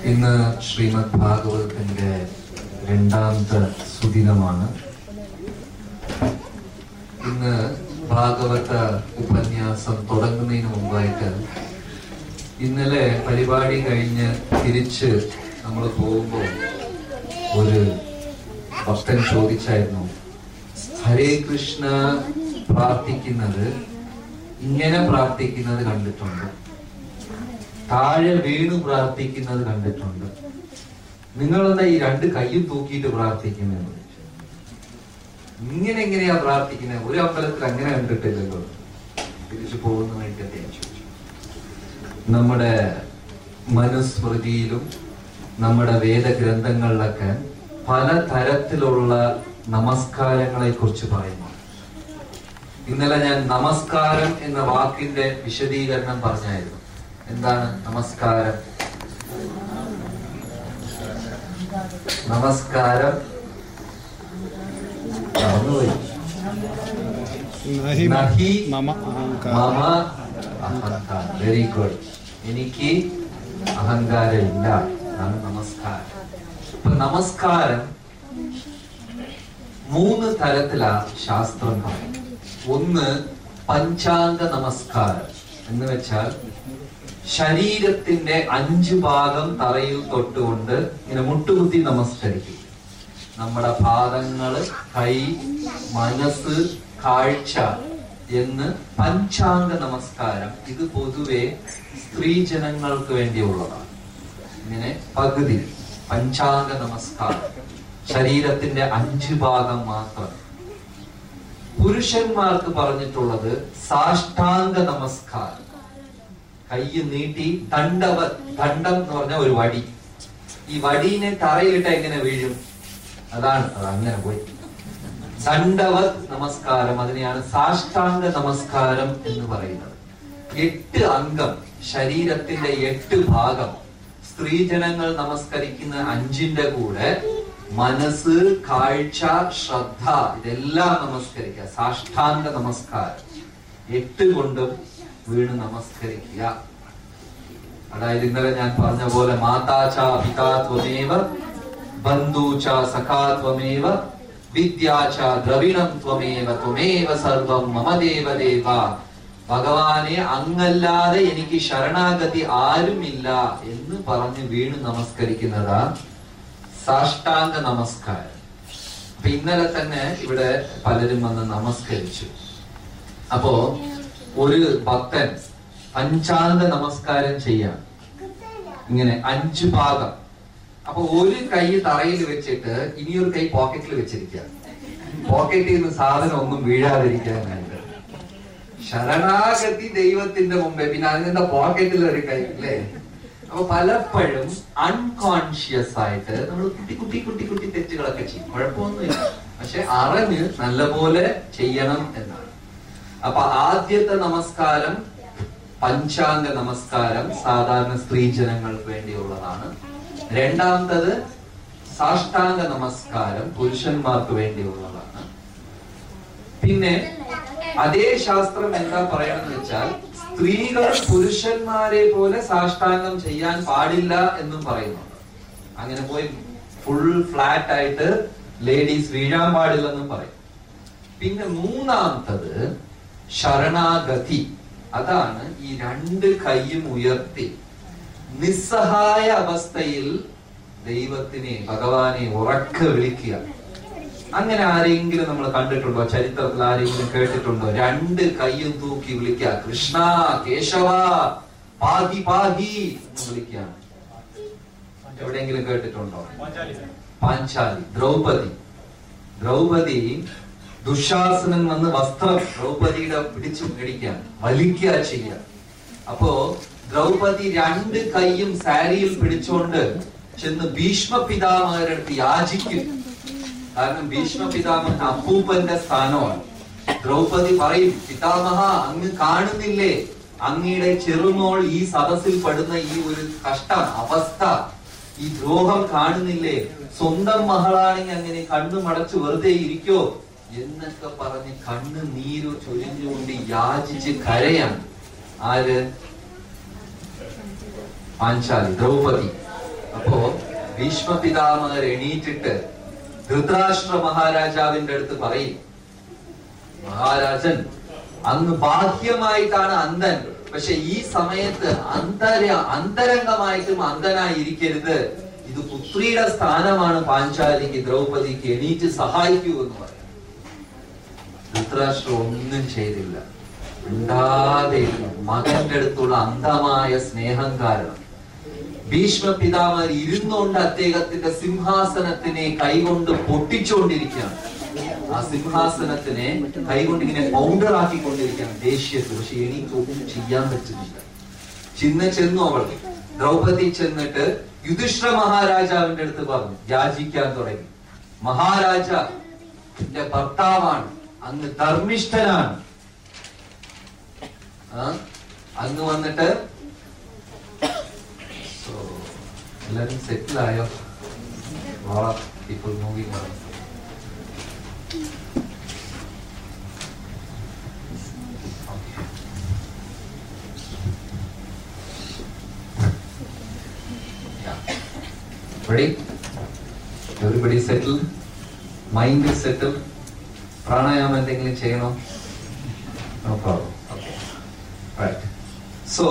ഇന്ന് ശ്രീമദ് ഭാഗവതത്തിന്റെ രണ്ടാമത്തെ സുദിനമാണ് ഇന്ന് ഭാഗവത ഉപന്യാസം തുടങ്ങുന്നതിന് മുമ്പായിട്ട് ഇന്നലെ പരിപാടി കഴിഞ്ഞ് തിരിച്ച് നമ്മൾ പോകുമ്പോൾ ഒരു ഭക്തൻ ചോദിച്ചായിരുന്നു ഹരേ കൃഷ്ണ പ്രാർത്ഥിക്കുന്നത് ഇങ്ങനെ പ്രാർത്ഥിക്കുന്നത് കണ്ടിട്ടുണ്ട് താഴെ വീണു പ്രാർത്ഥിക്കുന്നത് കണ്ടിട്ടുണ്ട് നിങ്ങളെന്താ ഈ രണ്ട് കൈയും തൂക്കിയിട്ട് പ്രാർത്ഥിക്കുന്നത് ഇങ്ങനെ എങ്ങനെയാ പ്രാർത്ഥിക്കുന്നത് ഒരു അമ്പലത്തിൽ അങ്ങനെ കണ്ടിട്ടില്ലല്ലോ തിരിച്ചു പോകുന്ന വഴിക്കത്തെ ഞാൻ ചോദിച്ചു നമ്മുടെ മനുസ്മൃതിയിലും നമ്മുടെ വേദഗ്രന്ഥങ്ങളിലൊക്കെ പല തരത്തിലുള്ള നമസ്കാരങ്ങളെ കുറിച്ച് പറയുന്നു ഇന്നലെ ഞാൻ നമസ്കാരം എന്ന വാക്കിന്റെ വിശദീകരണം പറഞ്ഞായിരുന്നു എന്താണ് നമസ്കാരം നമസ്കാരം മറന്നുപോയി നഹി നഹി മമ അഹങ്കാരം മമ അഹങ്കാരം വെരി ഗുഡ് എനിക്ക് അഹങ്കാരമില്ല അതാണ് നമസ്കാരം ഇപ്പൊ നമസ്കാരം മൂന്ന് തരത്തിലാ ശാസ്ത്രം പറയുന്നത് ഒന്ന് പഞ്ചാംഗ നമസ്കാരം എന്ന് വെച്ചാൽ ശരീരത്തിന്റെ അഞ്ചു ഭാഗം തറയിൽ തൊട്ടുകൊണ്ട് ഇങ്ങനെ മുട്ടുകുത്തി നമസ്കരിക്കും നമ്മുടെ പാദങ്ങള് കൈ മനസ്സ് കാഴ്ച എന്ന് പഞ്ചാംഗ നമസ്കാരം ഇത് പൊതുവെ സ്ത്രീജനങ്ങൾക്ക് വേണ്ടിയുള്ളതാണ് ഇങ്ങനെ പകുതി പഞ്ചാംഗ നമസ്കാരം ശരീരത്തിന്റെ അഞ്ചു ഭാഗം മാത്രം പുരുഷന്മാർക്ക് പറഞ്ഞിട്ടുള്ളത് സാഷ്ടാംഗ നമസ്കാരം കൈ നീട്ടി ദണ്ഡവ ദണ്ഡം എന്ന് പറഞ്ഞ ഒരു വടി ഈ വടീനെ തറയിലിട്ട് എങ്ങനെ വീഴും അതാണ് അത് അങ്ങനെ പോയി ദണ്ഡവത് നമസ്കാരം അതിനെയാണ് സാഷ്ടാംഗ നമസ്കാരം എന്ന് പറയുന്നത് എട്ട് അംഗം ശരീരത്തിന്റെ എട്ട് ഭാഗം സ്ത്രീജനങ്ങൾ നമസ്കരിക്കുന്ന അഞ്ചിന്റെ കൂടെ മനസ്സ് കാഴ്ച ശ്രദ്ധ ഇതെല്ലാം നമസ്കരിക്കുക സാഷ്ടാംഗ നമസ്കാരം എട്ട് കൊണ്ടും വീണ് നമസ്കരിക്കുക അതായത് ഇന്നലെ ഞാൻ പറഞ്ഞ പോലെ മാതാച പിതാത്വമേവ ബന്ധൂച സഖാത്വമേവ വിദ്യാച ദ്രവിണം ത്വമേവ ത്വമേവ സർവം മമ ദേവദേവ ഭഗവാനെ അങ്ങല്ലാതെ എനിക്ക് ശരണാഗതി ആരുമില്ല എന്ന് പറഞ്ഞ് വീണ് നമസ്കരിക്കുന്നതാ സാഷ്ടാംഗ നമസ്കാരം അപ്പൊ ഇന്നലെ തന്നെ ഇവിടെ പലരും വന്ന് നമസ്കരിച്ചു അപ്പോ ഒരു ഭക്തൻ പഞ്ചാംഗ നമസ്കാരം ചെയ്യാം ഇങ്ങനെ അഞ്ചു ഭാഗം അപ്പൊ ഒരു കൈ തറയിൽ വെച്ചിട്ട് ഇനിയൊരു കൈ പോക്കറ്റിൽ വെച്ചിരിക്കുക പോക്കറ്റിൽ നിന്ന് സാധനം ഒന്നും വീഴാതിരിക്കാനായിട്ട് ശരണാഗതി ദൈവത്തിന്റെ മുമ്പേ പിന്നെ അതിനെന്താ പോക്കറ്റിൽ ഒരു കൈ അല്ലേ അപ്പൊ പലപ്പോഴും അൺകോൺഷ്യസ് ആയിട്ട് നമ്മൾ കുട്ടി കുട്ടി കുട്ടി കുട്ടി തെറ്റുകളൊക്കെ ചെയ്യും കുഴപ്പമൊന്നുമില്ല പക്ഷെ അറിഞ്ഞ് നല്ലപോലെ ചെയ്യണം എന്നാണ് അപ്പൊ ആദ്യത്തെ നമസ്കാരം പഞ്ചാംഗ നമസ്കാരം സാധാരണ സ്ത്രീജനങ്ങൾക്ക് വേണ്ടിയുള്ളതാണ് രണ്ടാമത്തത് സാഷ്ടാംഗ നമസ്കാരം പുരുഷന്മാർക്ക് വേണ്ടിയുള്ളതാണ് പിന്നെ അതേ ശാസ്ത്രം എന്താ പറയണമെന്ന് വെച്ചാൽ സ്ത്രീകൾ പുരുഷന്മാരെ പോലെ സാഷ്ടാംഗം ചെയ്യാൻ പാടില്ല എന്നും പറയുന്നുണ്ട് അങ്ങനെ പോയി ഫുൾ ഫ്ലാറ്റ് ആയിട്ട് ലേഡീസ് വീഴാൻ പാടില്ലെന്നും പറയും പിന്നെ മൂന്നാമത്തത് ശരണാഗതി അതാണ് ഈ രണ്ട് കൈയും ഉയർത്തി നിസ്സഹായ അവസ്ഥയിൽ ദൈവത്തിനെ ഭഗവാനെ ഉറക്ക വിളിക്കുക അങ്ങനെ ആരെങ്കിലും നമ്മൾ കണ്ടിട്ടുണ്ടോ ചരിത്രത്തിൽ ആരെങ്കിലും കേട്ടിട്ടുണ്ടോ രണ്ട് കൈയും തൂക്കി വിളിക്കുക കൃഷ്ണ കേശവ പാഹി പാഹി എന്ന് വിളിക്കുകയാണ് എവിടെയെങ്കിലും കേട്ടിട്ടുണ്ടോ പാഞ്ചാലി ദ്രൗപദി ദ്രൗപദി ദുശാസനൻ വന്ന് വസ്ത്രം ദ്രൗപദിയുടെ പിടിച്ചു മേടിക്കാൻ വലിക്കുക ചെയ്യുക അപ്പോ ദ്രൗപദി രണ്ട് കൈയും സാരിയിൽ പിടിച്ചോണ്ട് ചെന്ന് ഭീഷ്മ പിതാമഹരുടെ അടുത്ത് യാചിക്കും കാരണം ഭീഷ്മ പിതാമഹൻ അപ്പൂപ്പന്റെ സ്ഥാനമാണ് ദ്രൗപദി പറയും പിതാമഹ അങ്ങ് കാണുന്നില്ലേ അങ്ങയുടെ ചെറുമോൾ ഈ സദസ്സിൽ പെടുന്ന ഈ ഒരു കഷ്ടം അവസ്ഥ ഈ ദ്രോഹം കാണുന്നില്ലേ സ്വന്തം മകളാണെങ്കിൽ അങ്ങനെ കണ്ണു മടച്ച് വെറുതെ ഇരിക്കോ എന്നൊക്കെ പറഞ്ഞ് കണ്ണ് നീരു ചൊരിഞ്ഞുകൊണ്ട് യാചിച്ച് കരയാണ് ആര് പാഞ്ചാലി ദ്രൗപദി അപ്പോ ഭീഷ്മ പിതാമഹർ എണീറ്റിട്ട് ധൃതരാഷ്ട്ര മഹാരാജാവിന്റെ അടുത്ത് പറയും മഹാരാജൻ അങ്ങ് ബാഹ്യമായിട്ടാണ് അന്ധൻ പക്ഷെ ഈ സമയത്ത് അന്തര അന്തരംഗമായിട്ടും അന്ധനായിരിക്കരുത് ഇത് പുത്രിയുടെ സ്ഥാനമാണ് പാഞ്ചാലിക്ക് ദ്രൗപദിക്ക് എണീറ്റ് സഹായിക്കൂ എന്ന് പറയാം ധൃതരാഷ്ട്രം ഒന്നും ചെയ്തില്ല ഉണ്ടാതെ ഇരുന്നു. മകന്റെ അടുത്തുള്ള അന്ധമായ സ്നേഹം കാരണം ഭീഷ്മ പിതാമർ ഇരുന്നുകൊണ്ട് അദ്ദേഹത്തിന്റെ സിംഹാസനത്തിനെ കൈകൊണ്ട് പൊട്ടിച്ചുകൊണ്ടിരിക്കുകയാണ് ആ സിംഹാസനത്തിനെ കൈകൊണ്ട് ഇങ്ങനെ പൗഡർ ആക്കിക്കൊണ്ടിരിക്കുകയാണ് ദേഷ്യത്തിൽ പക്ഷെ എനിക്കൊന്നും ചെയ്യാൻ പറ്റുന്നില്ല ചിന്ന ചെന്നു അവൾ ദ്രൗപദി ചെന്നിട്ട് യുധിഷ്ഠ മഹാരാജാവിന്റെ അടുത്ത് പറഞ്ഞു യാചിക്കാൻ തുടങ്ങി മഹാരാജ എന്റെ ഭർത്താവാണ് അങ്ങ് ധർമ്മിഷ്ഠനാണ് ആ? അങ്ങ് വന്നിട്ട് So, എല്ലാരും സെറ്റിൽ ആയോ people moving Ready? Everybody settled? Mind is settled? പ്രാണായാമം എന്തെങ്കിലും ചെയ്യണോ no problem right so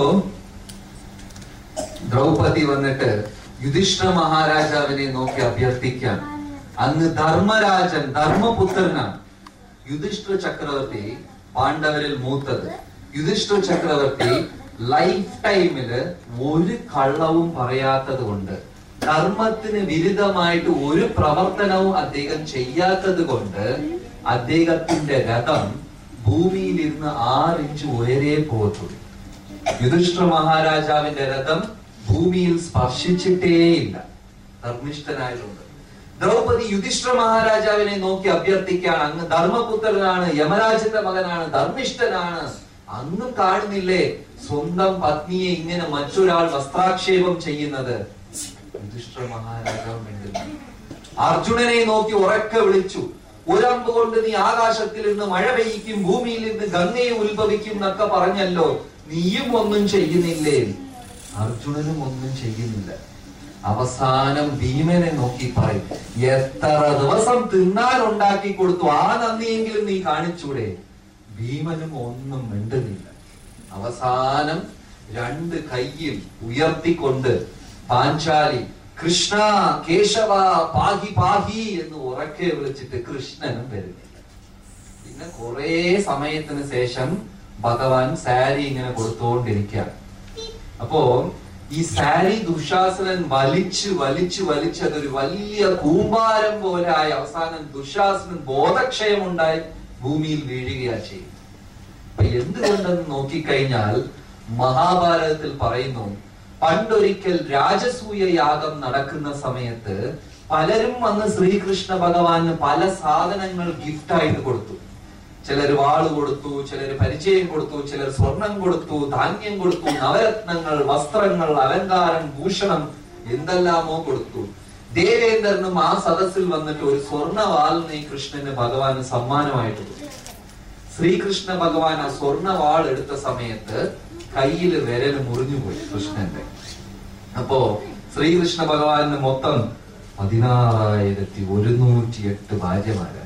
Draupadi വന്നിട്ട് യുധിഷ്ഠ മഹാരാജാവിനെ നോക്കി അഭ്യർത്ഥിക്കാൻ അങ്ങ് ധർമ്മരാജൻ ധർമ്മപുത്രനാണ് യുധിഷ്ഠ ചക്രവർത്തി പാണ്ഡവരിൽ മൂത്തത് യുധിഷ്ഠ ചക്രവർത്തി ലൈഫ് ടൈമില് ഒരു കള്ളവും പറയാത്തത് കൊണ്ട് ധർമ്മത്തിന് വിരുദ്ധമായിട്ട് ഒരു പ്രവർത്തനവും അദ്ദേഹം ചെയ്യാത്തത് കൊണ്ട് അദ്ദേഹത്തിന്റെ രഥം ഭൂമിയിൽ ഇരുന്ന് ആറ് ഇഞ്ച് ഉയരേ പോകത്തുള്ളൂ യുധിഷ്ഠ മഹാരാജാവിന്റെ രഥം ഭൂമിയിൽ സ്പർശിച്ചിട്ടേയില്ല ധർമ്മിഷ്ഠനായിട്ടുണ്ട് ദ്രൗപദി യുധിഷ്ഠ മഹാരാജാവിനെ നോക്കി അഭ്യർത്ഥിക്കാൻ അങ്ങ് ധർമ്മപുത്രനാണ് യമരാജന്റെ മകനാണ് ധർമ്മിഷ്ഠനാണ് അങ്ങും കാണുന്നില്ലേ സ്വന്തം പത്നിയെ ഇങ്ങനെ മറ്റൊരാൾ വസ്ത്രാക്ഷേപം ചെയ്യുന്നത് യുധിഷ്ഠ മഹാരാജാവ് മിണ്ടുന്നു അർജുനനെ നോക്കി ഉറക്കെ വിളിച്ചു ഒരമ്പ് കൊണ്ട് നീ ആകാശത്തിൽ നിന്ന് മഴ പെയ്യിക്കും ഭൂമിയിൽ നിന്ന് ഗംഗയെ ഉത്ഭവിക്കും എന്നൊക്കെ പറഞ്ഞല്ലോ നീയും ഒന്നും ചെയ്യുന്നില്ലേ അർജുനനും ഒന്നും ചെയ്യുന്നില്ല അവസാനം ഭീമനെ നോക്കി പറയും എത്ര ദിവസം തിന്നാൻ ഉണ്ടാക്കി കൊടുത്തു ആ നന്ദിയെങ്കിലും നീ കാണിച്ചൂടെ ഭീമനും ഒന്നും മിണ്ടുന്നില്ല അവസാനം രണ്ട് കയ്യിൽ ഉയർത്തിക്കൊണ്ട് പാഞ്ചാലി കൃഷ്ണ കേശവ പാഹി പാഹി എന്ന് ഉറക്കെ വിളിച്ചിട്ട് കൃഷ്ണനും വരുന്നില്ല പിന്നെ കുറെ സമയത്തിന് ശേഷം ഭഗവാൻ സാരി ഇങ്ങനെ കൊടുത്തുകൊണ്ടിരിക്കുകയാണ് അപ്പോ ഈ സാരി ദുശാസനൻ വലിച്ചു വലിച്ചു വലിച്ച് അതൊരു വലിയ കൂമ്പാരം പോലെ ആയി അവസാനം ദുശാസനൻ ബോധക്ഷയമുണ്ടായി ഭൂമിയിൽ വീഴുകയാ ചെയ്യും അപ്പൊ എന്തുകൊണ്ടെന്ന് നോക്കിക്കഴിഞ്ഞാൽ മഹാഭാരതത്തിൽ പറയുന്നു പണ്ടൊരിക്കൽ രാജസൂയ യാഗം നടക്കുന്ന സമയത്ത് പലരും വന്ന് ശ്രീകൃഷ്ണ ഭഗവാന് പല സാധനങ്ങൾ ഗിഫ്റ്റ് ആയിട്ട് കൊടുത്തു ചിലർ വാള് കൊടുത്തു ചിലർ പരിചയം കൊടുത്തു ചിലർ സ്വർണം കൊടുത്തു ധാന്യം കൊടുത്തു നവരത്നങ്ങൾ വസ്ത്രങ്ങൾ അലങ്കാരം ഭൂഷണം എന്തെല്ലാമോ കൊടുത്തു ദേവേന്ദ്രനും ആ സദസ്സിൽ വന്നിട്ട് ഒരു സ്വർണ്ണ വാളിനെ കൃഷ്ണന് ഭഗവാന് സമ്മാനമായിട്ട് കൊടുത്തു ശ്രീകൃഷ്ണ ഭഗവാൻ ആ സ്വർണ്ണ വാൾ എടുത്ത സമയത്ത് കയ്യിൽ വിരൽ മുറിഞ്ഞുപോയി കൃഷ്ണന്റെ അപ്പോ ശ്രീകൃഷ്ണ ഭഗവാന് മൊത്തം പതിനാറായിരത്തി ഒരുന്നൂറ്റി എട്ട് ഭാര്യമാരാണ്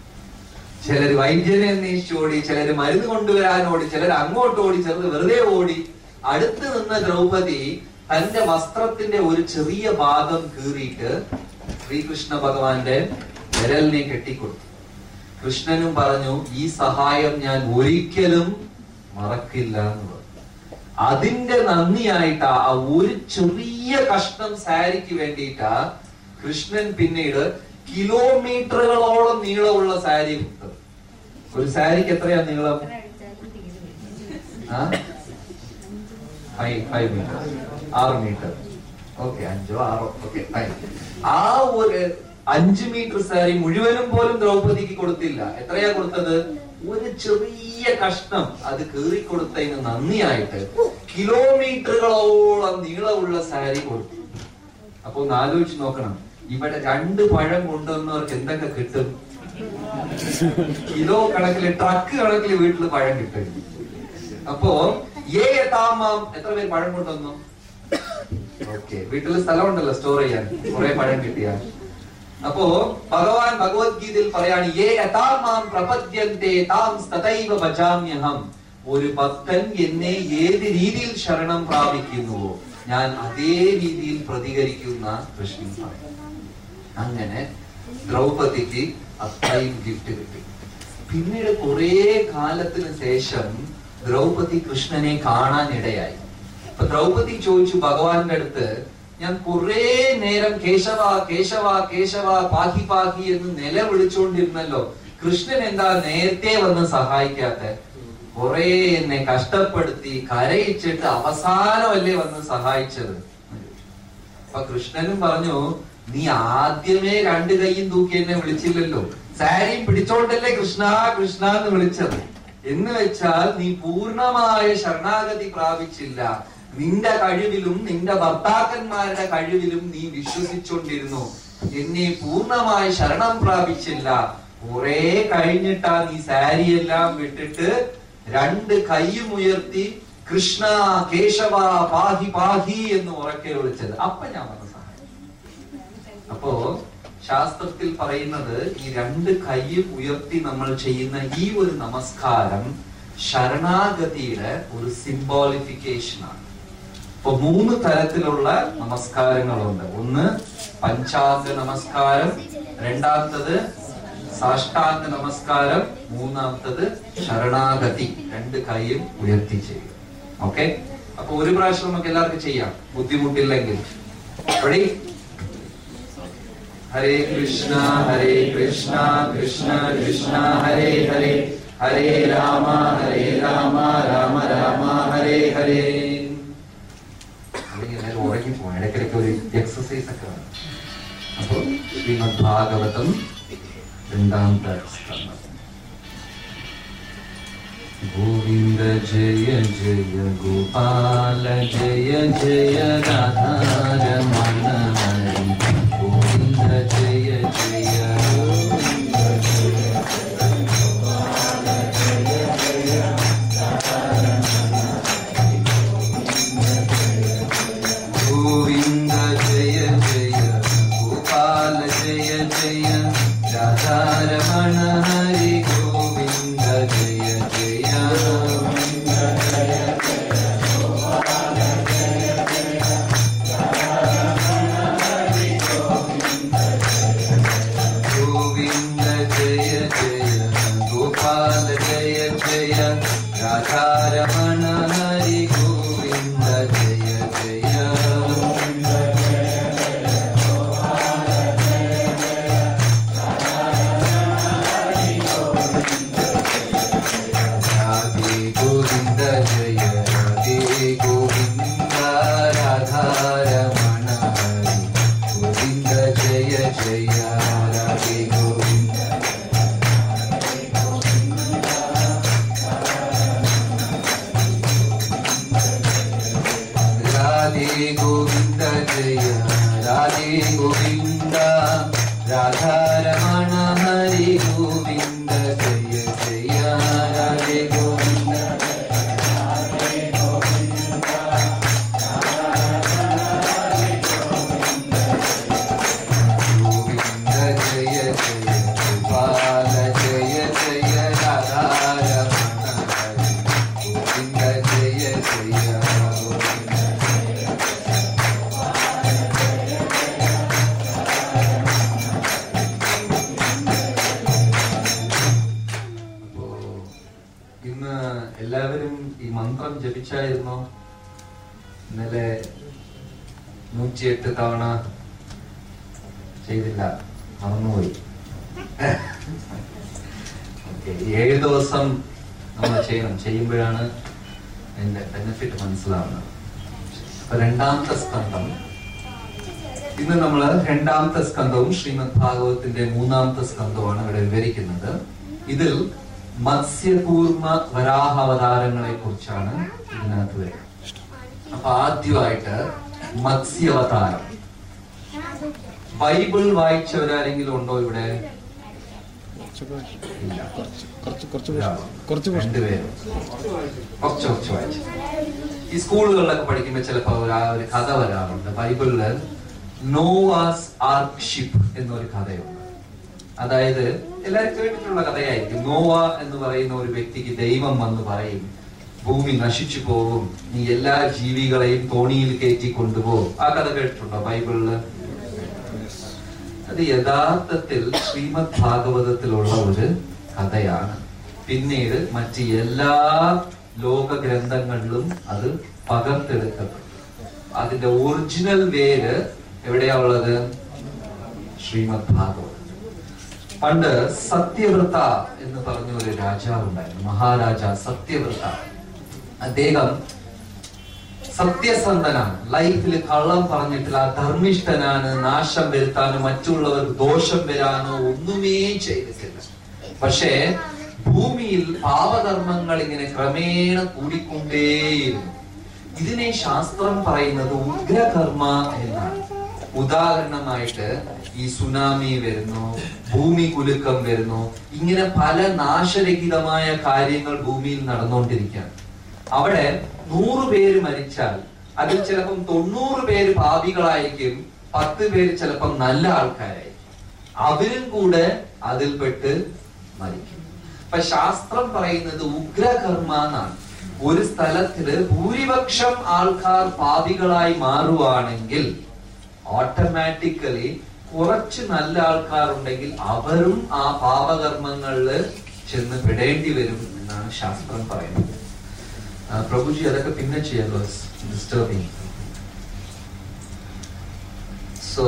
ചിലര് വൈദ്യനെ അന്വേഷിച്ച് ഓടി ചിലര് മരുന്ന് കൊണ്ടുവരാൻ ഓടി ചിലർ അങ്ങോട്ട് ഓടി ചിലർ വെറുതെ ഓടി അടുത്ത് നിന്ന ദ്രൗപദി തന്റെ വസ്ത്രത്തിന്റെ ഒരു ചെറിയ ഭാഗം കീറിയിട്ട് ശ്രീകൃഷ്ണ ഭഗവാന്റെ വിരലിനെ കെട്ടിക്കൊടുത്തു കൃഷ്ണനും പറഞ്ഞു ഈ സഹായം ഞാൻ ഒരിക്കലും മറക്കില്ല എന്ന് പറഞ്ഞു അതിന്റെ നന്ദിയായിട്ടാ ആ ഒരു ചെറിയ കഷ്ണം സാരിക്ക് വേണ്ടിയിട്ടാ കൃഷ്ണൻ പിന്നീട് കിലോമീറ്ററുകളോളം നീളമുള്ള സാരി കൊടുത്തത് ഒരു സാരിക്ക് എത്രയാ നീളം ആ? ഫൈവ് ഫൈവ് മീറ്റർ ആറ് മീറ്റർ ഓക്കെ അഞ്ചോ ആറോ ഓക്കെ ഫൈൻ ആ ഒരു അഞ്ച് മീറ്റർ സാരി മുഴുവനും പോലും ദ്രൗപദിക്ക് കൊടുത്തില്ല എത്രയാ കൊടുത്തത് ഒരു ചെറിയ കഷ്ണം അത് കീറിക്കൊടുത്തതിന് നന്ദിയായിട്ട് കിലോമീറ്ററുകളോളം നീളമുള്ള സാരി കൊടുത്തു അപ്പൊ ഒന്ന് ആലോചിച്ച് നോക്കണം ഇവിടെ രണ്ട് പഴം കൊണ്ടുവന്നവർക്ക് എന്തൊക്കെ കിട്ടും കിലോ കണക്കില് ട്രക്ക് കണക്കില് വീട്ടിൽ പഴം കിട്ടും അപ്പോ ഏ താമാം എത്ര പേര് പഴം കൊണ്ടുവന്നു ഓക്കെ വീട്ടിൽ സ്ഥലമുണ്ടല്ലോ സ്റ്റോർ ചെയ്യാൻ കുറെ പഴം കിട്ടിയ അപ്പോ ഭഗവാൻ ഭഗവത്ഗീതയിൽ പറയാണ് ഏ യഥാമാം പ്രപദ്യന്തെ താം തഥൈവ ഭജാമ്യഹം ഒരു ഭക്തൻ എന്നെ ഏത് രീതിയിൽ ശരണം പ്രാപിക്കുന്നുവോ ഞാൻ അതേ രീതിയിൽ പ്രതികരിക്കുന്ന കൃഷ്ണൻ പറയും അങ്ങനെ ദ്രൗപദിക്ക് അത്രയും ഗിഫ്റ്റ് കിട്ടി പിന്നീട് കുറെ കാലത്തിന് ശേഷം ദ്രൗപദി കൃഷ്ണനെ കാണാൻ ഇടയായി അപ്പൊ ദ്രൗപദി ചോദിച്ചു ഭഗവാന്റെ അടുത്ത് ഞാൻ കുറെ നേരം കേശവ കേശവ കേശവ പാഹി പാഹി എന്ന് നിലവിളിച്ചുകൊണ്ടിരുന്നല്ലോ കൃഷ്ണൻ എന്താ നേരത്തെ വന്ന് സഹായിക്കാത്ത കുറെ എന്നെ കഷ്ടപ്പെടുത്തി കരയിച്ചിട്ട് അവസാനമല്ലേ വന്ന് സഹായിച്ചത് അപ്പൊ കൃഷ്ണനും പറഞ്ഞു നീ ആദ്യമേ രണ്ട് കൈയും തൂക്കി എന്നെ വിളിച്ചില്ലല്ലോ സാരിയും പിടിച്ചോണ്ടല്ലേ കൃഷ്ണ കൃഷ്ണ എന്ന് വിളിച്ചത് എന്ന് വെച്ചാൽ നീ പൂർണ്ണമായ ശരണാഗതി പ്രാപിച്ചില്ല നിന്റെ കഴിവിലും നിന്റെ ഭർത്താക്കന്മാരുടെ കഴിവിലും നീ വിശ്വസിച്ചുകൊണ്ടിരുന്നു എന്നെ പൂർണ്ണമായി ശരണം പ്രാപിച്ചില്ല കുറെ കഴിഞ്ഞിട്ടാ നീ സാരിയെല്ലാം വിട്ടിട്ട് രണ്ട് കൈയും ഉയർത്തി കൃഷ്ണ കേശവ പാഹി പാഹി എന്ന് ഉറക്കെ വിളിച്ചത് അപ്പൊ ഞാൻ വന്ന സഹായം അപ്പോ ശാസ്ത്രത്തിൽ പറയുന്നത് ഈ രണ്ട് കൈയും ഉയർത്തി നമ്മൾ ചെയ്യുന്ന ഈ ഒരു നമസ്കാരം ശരണാഗതിയുടെ ഒരു സിംബോളിഫിക്കേഷൻ ആണ് ഇപ്പൊ മൂന്ന് തരത്തിലുള്ള നമസ്കാരങ്ങളുണ്ട് ഒന്ന് പഞ്ചാംഗ നമസ്കാരം രണ്ടാമത്തത് സാഷ്ടാംഗ നമസ്കാരം മൂന്നാമത്തത് ശരണാഗതി രണ്ട് കൈയും ഉയർത്തി ചെയ്യുക ഓക്കെ അപ്പൊ ഒരു പ്രാവശ്യം നമുക്ക് എല്ലാവർക്കും ചെയ്യാം ബുദ്ധിമുട്ടില്ലെങ്കിൽ റെഡി ഹരേ കൃഷ്ണ ഹരേ കൃഷ്ണ കൃഷ്ണ കൃഷ്ണ ഹരേ ഹരേ ഹരേ രാമ ഹരേ രാമ രാമ രാമ ഹരേ ഹരേ അല്ലെങ്കിൽ എല്ലാവരും ഉറങ്ങി പോകും ഇടയ്ക്കിടയ്ക്ക് ഒരു എക്സസൈസ് ഒക്കെ വേണം അപ്പൊ ശ്രീമദ് ഭാഗവതം രണ്ടാമത്തെ സ്കന്ധം ഗോവിന്ദ ജയ ജയ ഗോപാല ജയ ജയ രാധാരമണ ഹരി ഗോവിന്ദ ജയ ജയ ഗോവിന്ദ ജയ ഗോവിന്ദ ജയ ജയ ഗോപാല ജയ ജയ രാധാരമണ ഹരി ഗോവിന്ദ ജയ ജയ ഗോവിന്ദ ജയ ഗോവിന്ദ ജയ ജയ ഗോപാല ജയ ജയ രാധാരമണ ഹരി ഗോവിന്ദ ജയ ജയ രാധേ ഗോവിന്ദ ജയ രാധേ ഗോവിന്ദ രാധാരമണ ഹരി ഗോവിന്ദ ജയ ജയ രാധേ ഗോവിന്ദ രാധേ ഗോവിന്ദ ജയ രാധേ ഗോവിന്ദ രാധാരമണ ഹരി ഗോവിന്ദ ജയ ജയ രാധേ ഗോവിന്ദ ഗോവിന്ദ ജയ ജയ ഗോപാല ജയ ജയ രാധാരമണ ഹരി ഗോവിന്ദ ജയ ജയ ഗോവിന്ദ അപ്പോ ഇന്ന് എല്ലാവരും ഈ മന്ത്രം ജപിച്ചായിരുന്നോ ഇന്നലെ നൂറ്റിയെട്ട് തവണ ചെയ്തില്ല മറന്നുപോയി ഓക്കെ ഏഴ് ദിവസം നമ്മൾ ചെയ്യണം ചെയ്യുമ്പോഴാണ് അതിന്റെ ബെനിഫിറ്റ് മനസ്സിലാവുന്നത് അപ്പൊ രണ്ടാമത്തെ സ്കന്ധം ഇന്ന് നമ്മൾ രണ്ടാമത്തെ സ്കന്ധവും ശ്രീമദ് ഭാഗവത്തിന്റെ മൂന്നാമത്തെ സ്കന്ധവുമാണ് ഇവിടെ വിവരിക്കുന്നത് ഇതിൽ മത്സ്യകൂർമ്മ വരാഹാവതാരങ്ങളെ കുറിച്ചാണ് ഇതിനകത്ത് വരുന്നത് അപ്പൊ ആദ്യമായിട്ട് മത്സ്യാവതാരം ബൈബിൾ വായിച്ചവരാരെങ്കിലും ഉണ്ടോ ഇവിടെ ഇല്ല. കുറച്ച് കുറച്ച് കുറച്ച് ഒരാളോ? കുറച്ച് കുറച്ച് രണ്ടുപേരും കുറച്ച് കുറച്ച് വായിച്ചു ഈ സ്കൂളുകളിലൊക്കെ പഠിക്കുമ്പോൾ ചിലപ്പോ ഒരു ആ ഒരു കഥ വരാറുണ്ട് ബൈബിളില് നോവാസ് ആർക്ക് ഷിപ്പ് എന്നൊരു കഥയുണ്ട് അതായത് എല്ലാവരും കേട്ടിട്ടുള്ള കഥയായിരിക്കും നോവ എന്ന് പറയുന്ന ഒരു വ്യക്തിക്ക് ദൈവം വന്ന് പറയും ഭൂമി നശിച്ചു പോകും നീ എല്ലാ ജീവികളെയും തോണിയിൽ കയറ്റി കൊണ്ടുപോകും ആ കഥ കേട്ടിട്ടുണ്ടോ ബൈബിളില് അത് യഥാർത്ഥത്തിൽ ശ്രീമദ് ഭാഗവതത്തിലുള്ള ഒരു കഥയാണ് പിന്നീട് മറ്റ് എല്ലാ ലോക ഗ്രന്ഥങ്ങളിലും അത് പകർത്തെടുക്കപ്പെട്ടു അതിന്റെ ഒറിജിനൽ വേര് എവിടെയാ ഉള്ളത് ശ്രീമദ് ഭാഗവതം പണ്ട് സത്യവ്രത എന്ന് പറഞ്ഞ ഒരു രാജാവ് ഉണ്ടായിരുന്നു മഹാരാജ സത്യവ്രത അദ്ദേഹം സത്യസന്ധനാണ് ലൈഫിൽ കള്ളം പറഞ്ഞിട്ടില്ല ധർമ്മിഷ്ഠനാണ് നാശം വരുത്താനോ മറ്റുള്ളവർക്ക് ദോഷം വരാനോ ഒന്നുമേ ചെയ്തിട്ടില്ല പക്ഷേ ഭൂമിയിൽ പാപകർമ്മങ്ങൾ ഇങ്ങനെ ക്രമേണ കൂടിക്കൊണ്ടേയിരുന്നു ഇതിനെ ശാസ്ത്രം പറയുന്നത് ഉഗ്രകർമ്മ എന്നാണ് ഉദാഹരണമായിട്ട് ഈ സുനാമി വരുന്നു ഭൂമി കുലുക്കം വരുന്നു ഇങ്ങനെ പല നാശരഹിതമായ കാര്യങ്ങൾ ഭൂമിയിൽ നടന്നുകൊണ്ടിരിക്കുകയാണ് അവിടെ നൂറ് പേര് മരിച്ചാൽ അതിൽ ചിലപ്പം തൊണ്ണൂറ് പേര് പാപികളായിരിക്കും പത്ത് പേര് ചിലപ്പം നല്ല ആൾക്കാരായിരിക്കും അവരും കൂടെ അതിൽപ്പെട്ട് മരിക്കും അപ്പൊ ശാസ്ത്രം പറയുന്നത് ഉഗ്രകർമ്മ എന്നാണ് ഒരു സ്ഥലത്തില് ഭൂരിപക്ഷം ആൾക്കാർ പാപികളായി മാറുവാണെങ്കിൽ ഓട്ടോമാറ്റിക്കലി കുറച്ച് നല്ല ആൾക്കാരുണ്ടെങ്കിൽ അവരും ആ പാപകർമ്മങ്ങളിൽ ചെന്ന് പെടേണ്ടി വരും എന്നാണ് ശാസ്ത്രം പറയുന്നത് ആ, പ്രഭുജി അതൊക്കെ പിന്നെ ചെയ്യാലോ ഡിസ്റ്റർബിങ് സോ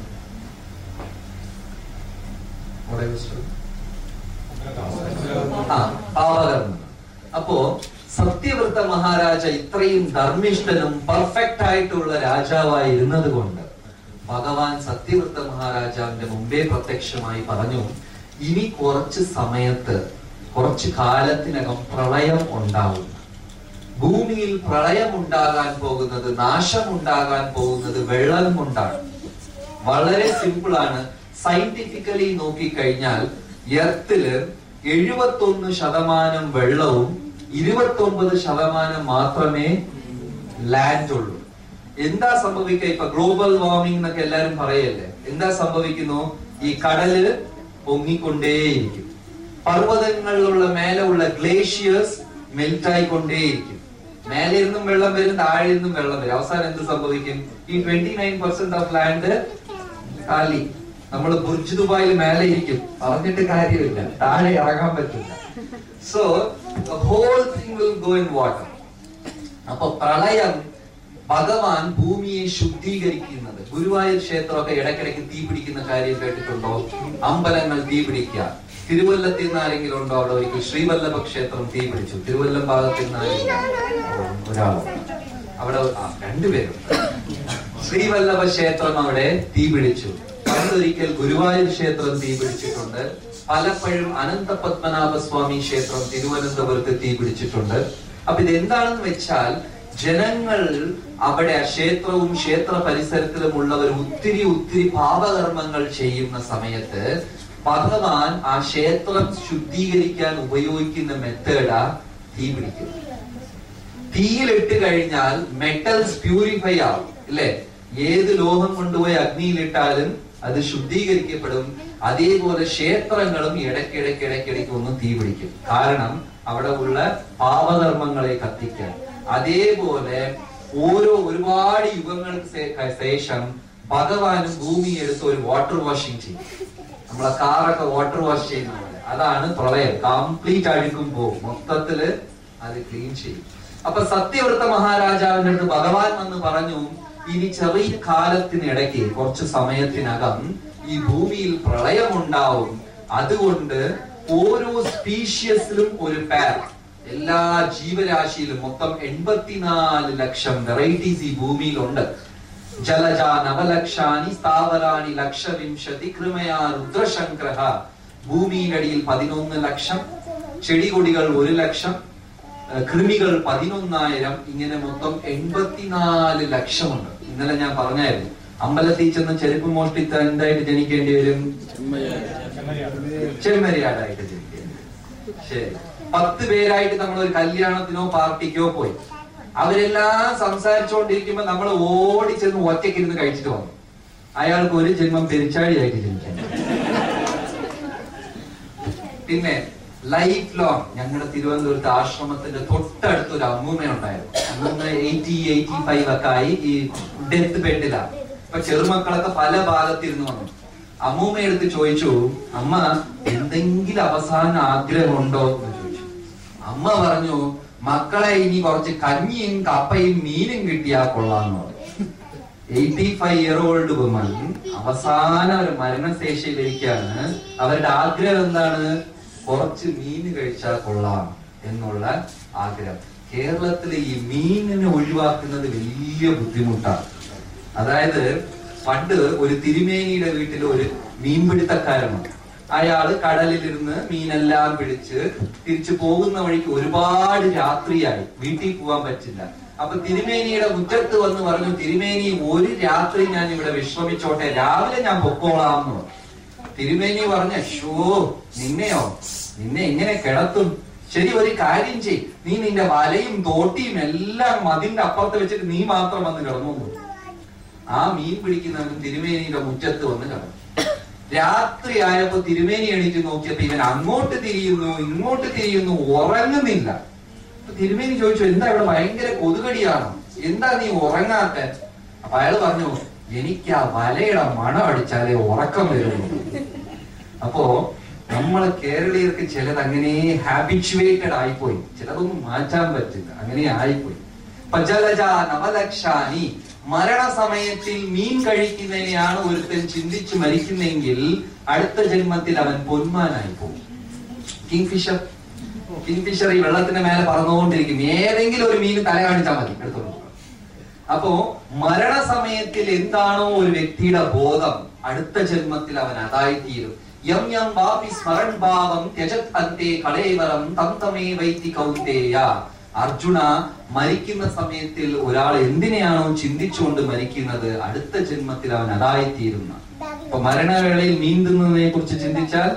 ആ പാവകർമ്മം അപ്പോ സത്യവ്രത മഹാരാജ ഇത്രയും ധർമ്മിഷ്ഠനും പെർഫെക്റ്റ് ആയിട്ടുള്ള രാജാവായിരുന്നത് കൊണ്ട് ഭഗവാൻ സത്യവ്രത മഹാരാജാവിന്റെ മുമ്പേ പ്രത്യക്ഷമായി പറഞ്ഞു ഇനി കുറച്ച് സമയത്ത് കുറച്ച് കാലത്തിനകം പ്രളയം ഉണ്ടാവും ഭൂമിയിൽ പ്രളയം ഉണ്ടാകാൻ പോകുന്നത് നാശം ഉണ്ടാകാൻ പോകുന്നത് വെള്ളം കൊണ്ടാണ് വളരെ സിമ്പിൾ ആണ് സയന്റിഫിക്കലി നോക്കിക്കഴിഞ്ഞാൽ എർത്തില് എഴുപത്തൊന്ന് ശതമാനം വെള്ളവും ഇരുപത്തൊമ്പത് ശതമാനം മാത്രമേ ലാൻഡ് ഉള്ളൂ എന്താ സംഭവിക്കുക ഇപ്പൊ ഗ്ലോബൽ വാർമിംഗ് എന്നൊക്കെ എല്ലാരും പറയല്ലേ എന്താ സംഭവിക്കുന്നു ഈ കടല് പൊങ്ങിക്കൊണ്ടേയിരിക്കും പർവ്വതങ്ങളിലുള്ള മേലെ ഉള്ള ഗ്ലേഷ്യേഴ്സ് മെൽറ്റ് ആയിക്കൊണ്ടേയിരിക്കും മേലെ ഇരുന്നും വെള്ളം വരും താഴെ നിന്നും വെള്ളം വരും അവസാനം എന്ത് സംഭവിക്കും ഈ twenty nine percent of land കാലി നമ്മൾ ബുർജ് ദുബായിൽ മേലെ ഇരിക്കും പറഞ്ഞിട്ട് കാര്യമില്ല താഴെ ഇറങ്ങാൻ പറ്റില്ല so whole thing will go in water അപ്പൊ പ്രളയം ഭഗവാൻ ഭൂമിയെ ശുദ്ധീകരിക്കുന്നത് ഗുരുവായൂർ ക്ഷേത്രമൊക്കെ ഇടയ്ക്കിടയ്ക്ക് തീ പിടിക്കുന്ന കാര്യം കേട്ടിട്ടുണ്ടോ അമ്പലങ്ങൾ തീ പിടിക്കുക തിരുവല്ലത്തിൽ നിന്ന് ആരെങ്കിലും ഉണ്ടോ അവിടെ ഒരിക്കൽ ശ്രീവല്ലഭ ക്ഷേത്രം തീ പിടിച്ചു തിരുവല്ലം ഭാഗത്തിൽ നിന്ന് ആരെങ്കിലും ഒരാളോ അവിടെ ആ, രണ്ടുപേരും ശ്രീവല്ലഭ ക്ഷേത്രം അവിടെ തീ പിടിച്ചു പണ്ടൊരിക്കൽ ഗുരുവായൂർ ക്ഷേത്രം തീ പിടിച്ചിട്ടുണ്ട് പലപ്പോഴും അനന്ത പത്മനാഭ സ്വാമി ക്ഷേത്രം തിരുവനന്തപുരത്ത് തീ പിടിച്ചിട്ടുണ്ട് അപ്പൊ ഇത് എന്താണെന്ന് വെച്ചാൽ ജനങ്ങൾ അവിടെ ആ ക്ഷേത്രവും ക്ഷേത്ര പരിസരത്തിലുമുള്ളവർ ഒത്തിരി ഒത്തിരി പാപകർമ്മങ്ങൾ ചെയ്യുന്ന സമയത്ത് ഭഗവാൻ ആ ക്ഷേത്രം ശുദ്ധീകരിക്കാൻ ഉപയോഗിക്കുന്ന മെത്തേഡാ തീ പിടിക്കുന്നത് തീയിലിട്ട് കഴിഞ്ഞാൽ മെറ്റൽസ് പ്യൂരിഫൈ ആവും ഇല്ലേ ഏത് ലോഹം കൊണ്ടുപോയി അഗ്നിയിലിട്ടാലും അത് ശുദ്ധീകരിക്കപ്പെടും അതേപോലെ ക്ഷേത്രങ്ങളും ഇടയ്ക്കിടയ്ക്ക് ഇടയ്ക്കിടയ്ക്ക് ഒന്ന് തീ പിടിക്കും കാരണം അവിടെ ഉള്ള പാപകർമ്മങ്ങളെ കത്തിക്കാൻ അതേപോലെ ഓരോ ഒരുപാട് യുഗങ്ങൾക്ക് ശേ- ശേഷം ഭഗവാനും ഭൂമി എടുത്ത് ഒരു വാട്ടർ വാഷിംഗ് ചെയ്യും നമ്മളെ കാറൊക്കെ വാട്ടർ വാഷ് ചെയ്യുന്ന പോലെ അതാണ് പ്രളയം കംപ്ലീറ്റ് അഴുക്കും പോകും മൊത്തത്തില് അത് ക്ലീൻ ചെയ്യും അപ്പൊ സത്യവ്രത മഹാരാജാവിന്റെ അടുത്ത് ഭഗവാൻ വന്ന് പറഞ്ഞു ഇനി ചെറിയ കാലത്തിനിടയ്ക്ക് കുറച്ച് സമയത്തിനകം ഈ ഭൂമിയിൽ പ്രളയമുണ്ടാവും അതുകൊണ്ട് ഓരോ സ്പീഷ്യസിലും ഒരു പേർ എല്ലാ ജീവരാശിയിലും മൊത്തം എൺപത്തിനാല് ലക്ഷം വെറൈറ്റീസ് ഈ ഭൂമിയിലുണ്ട് ജലജ നവലക്ഷാനി സ്ഥാവരാണി ലക്ഷവിംശതി കൃമയാ രുദ്രശങ്കര ഭൂമിയിലടിയിൽ പതിനൊന്ന് ലക്ഷം ചെടികൊടികൾ ഒരു ലക്ഷം ഏഹ് കൃമികൾ പതിനൊന്നായിരം ഇങ്ങനെ മൊത്തം എൺപത്തിനാല് ലക്ഷമുണ്ട് ഇന്നലെ ഞാൻ പറഞ്ഞായിരുന്നു അമ്പലത്തിൽ ചെന്ന് ചെരുപ്പ് മോഷ്ടിച്ച എന്തായിട്ട് ജനിക്കേണ്ടി വരും ചെമ്മരിയാടായിട്ട് ജനിക്കേണ്ടി വരും ശരി പത്ത് പേരായിട്ട് നമ്മൾ ഒരു കല്യാണത്തിനോ പാർട്ടിക്കോ പോയി അവരെല്ലാം സംസാരിച്ചുകൊണ്ടിരിക്കുമ്പോ നമ്മൾ ഓടി ചെന്ന് ഒറ്റയ്ക്കിരുന്ന് കഴിച്ചിട്ട് വന്നു അയാൾക്ക് ഒരു ജന്മം പെരിച്ചാഴിയായിട്ട് ജനിക്കാൻ പിന്നെ ലൈഫ് ലോങ് ഞങ്ങളുടെ തിരുവനന്തപുരത്ത് ആശ്രമത്തിന്റെ തൊട്ടടുത്ത് ഒരു അമ്മൂമ്മ ഉണ്ടായിരുന്നു അമ്മൂമ്മ എയ്റ്റി എയ്റ്റി ഫൈവ് ഒക്കെ ആയി ഈ ഡെത്ത് ബെഡിലാണ് ഇപ്പൊ ചെറുമക്കളൊക്കെ പല ഭാഗത്തിരുന്ന് വന്നു അമ്മൂമ്മ എടുത്ത് ചോദിച്ചു അമ്മ എന്തെങ്കിലും അവസാന ആഗ്രഹമുണ്ടോ എന്ന് ചോദിച്ചു അമ്മ പറഞ്ഞു മക്കളെ ഇനി കുറച്ച് കഞ്ഞിയും കപ്പയും മീനും കിട്ടിയാ കൊള്ളാന്ന് പറഞ്ഞു eighty five year old woman അവസാന ഒരു മരണശേഷിയിലിരിക്കാണ് അവരുടെ ആഗ്രഹം എന്താണ് കുറച്ച് മീൻ കഴിച്ചാൽ കൊള്ളാം എന്നുള്ള ആഗ്രഹം കേരളത്തിലെ ഈ മീനിനെ ഒഴിവാക്കുന്നത് വലിയ ബുദ്ധിമുട്ടാണ് അതായത് പണ്ട് ഒരു തിരുമേനിയുടെ വീട്ടിൽ ഒരു മീൻപിടുത്തക്കാരനുണ്ട് അയാള് കടലിലിരുന്ന് മീനെല്ലാം പിടിച്ച് തിരിച്ചു പോകുന്ന വഴിക്ക് ഒരുപാട് രാത്രിയായി വീട്ടിൽ പോകാൻ പറ്റില്ല അപ്പൊ തിരുമേനിയുടെ മുറ്റത്ത് വന്ന് പറഞ്ഞു തിരുമേനി ഒരു രാത്രി ഞാൻ ഇവിടെ വിശ്രമിച്ചോട്ടെ രാവിലെ ഞാൻ പൊക്കോളാം എന്ന് പറഞ്ഞു തിരുമേനി പറഞ്ഞ ഷോ നിന്നെയോ നിന്നെ എങ്ങനെ കിടത്തും ശരി ഒരു കാര്യം ചെയ് നീ നിന്റെ വലയും തോട്ടിയും എല്ലാം മതിന്റെ അപ്പുറത്ത് വെച്ചിട്ട് നീ മാത്രം വന്ന് കിടന്നു എന്ന് പറഞ്ഞു. ആ മീൻ പിടിക്കുന്നവൻ തിരുമേനിയുടെ മുറ്റത്ത് വന്ന് കിടന്നു രാത്രി ആയപ്പോ തിരുമേനി എണീറ്റ് നോക്കിയപ്പോ ഇവൻ അങ്ങോട്ട് തിരിയുന്നു ഇങ്ങോട്ട് തിരിയുന്നു ഉറങ്ങുന്നില്ല അപ്പൊ തിരുമേനി ചോദിച്ചു എന്താ ഇവിടെ ഭയങ്കര കൊതുകടിയാണോ എന്താ നീ ഉറങ്ങാത്ത അപ്പൊ അയാൾ പറഞ്ഞു എനിക്ക് ആ വലയുടെ മണം അടിച്ചാലേ ഉറക്കം വരുള്ളൂ അപ്പോ നമ്മള് കേരളീയർക്ക് ചിലത് അങ്ങനെ ഹാബിച്വേറ്റഡ് ആയിപ്പോയി ചിലതൊന്നും മാറ്റാൻ പറ്റില്ല അങ്ങനെ ആയിപ്പോയി പജലജ നവലക്ഷാനി മരണസമയത്തിൽ മീൻ കഴിക്കുന്നതിനെയാണ് ഒരുത്തൻ ചിന്തിച്ച് മരിക്കുന്നെങ്കിൽ അടുത്ത ജന്മത്തിൽ അവൻ പൊന്മാനായി പോകും കിങ് ഫിഷർ കിങ് ഫിഷർ ഈ വെള്ളത്തിന്റെ മേലെ പറന്നുകൊണ്ടിരിക്കും ഏതെങ്കിലും ഒരു മീൻ തല കാണിച്ചാൽ മതി എടുത്തോളൂ അപ്പോ മരണസമയത്തിൽ എന്താണോ ഒരു വ്യക്തിയുടെ ബോധം അടുത്ത ജന്മത്തിൽ അവൻ അതായിത്തീരും യം യം വാപി സ്മരൺ ഭാവം ത്യജത് അന്തേ കളേവരം തം തമേ വൈത്തി കൗന്ദേയ അർജുന മരിക്കുന്ന സമയത്തിൽ ഒരാൾ എന്തിനെയാണോ ചിന്തിച്ചുകൊണ്ട് മരിക്കുന്നത് അടുത്ത ജന്മത്തിൽ അവൻ അതായിത്തീരുന്ന അപ്പൊ മരണവേളയിൽ മീൻ തിന്നതിനെ കുറിച്ച് ചിന്തിച്ചാൽ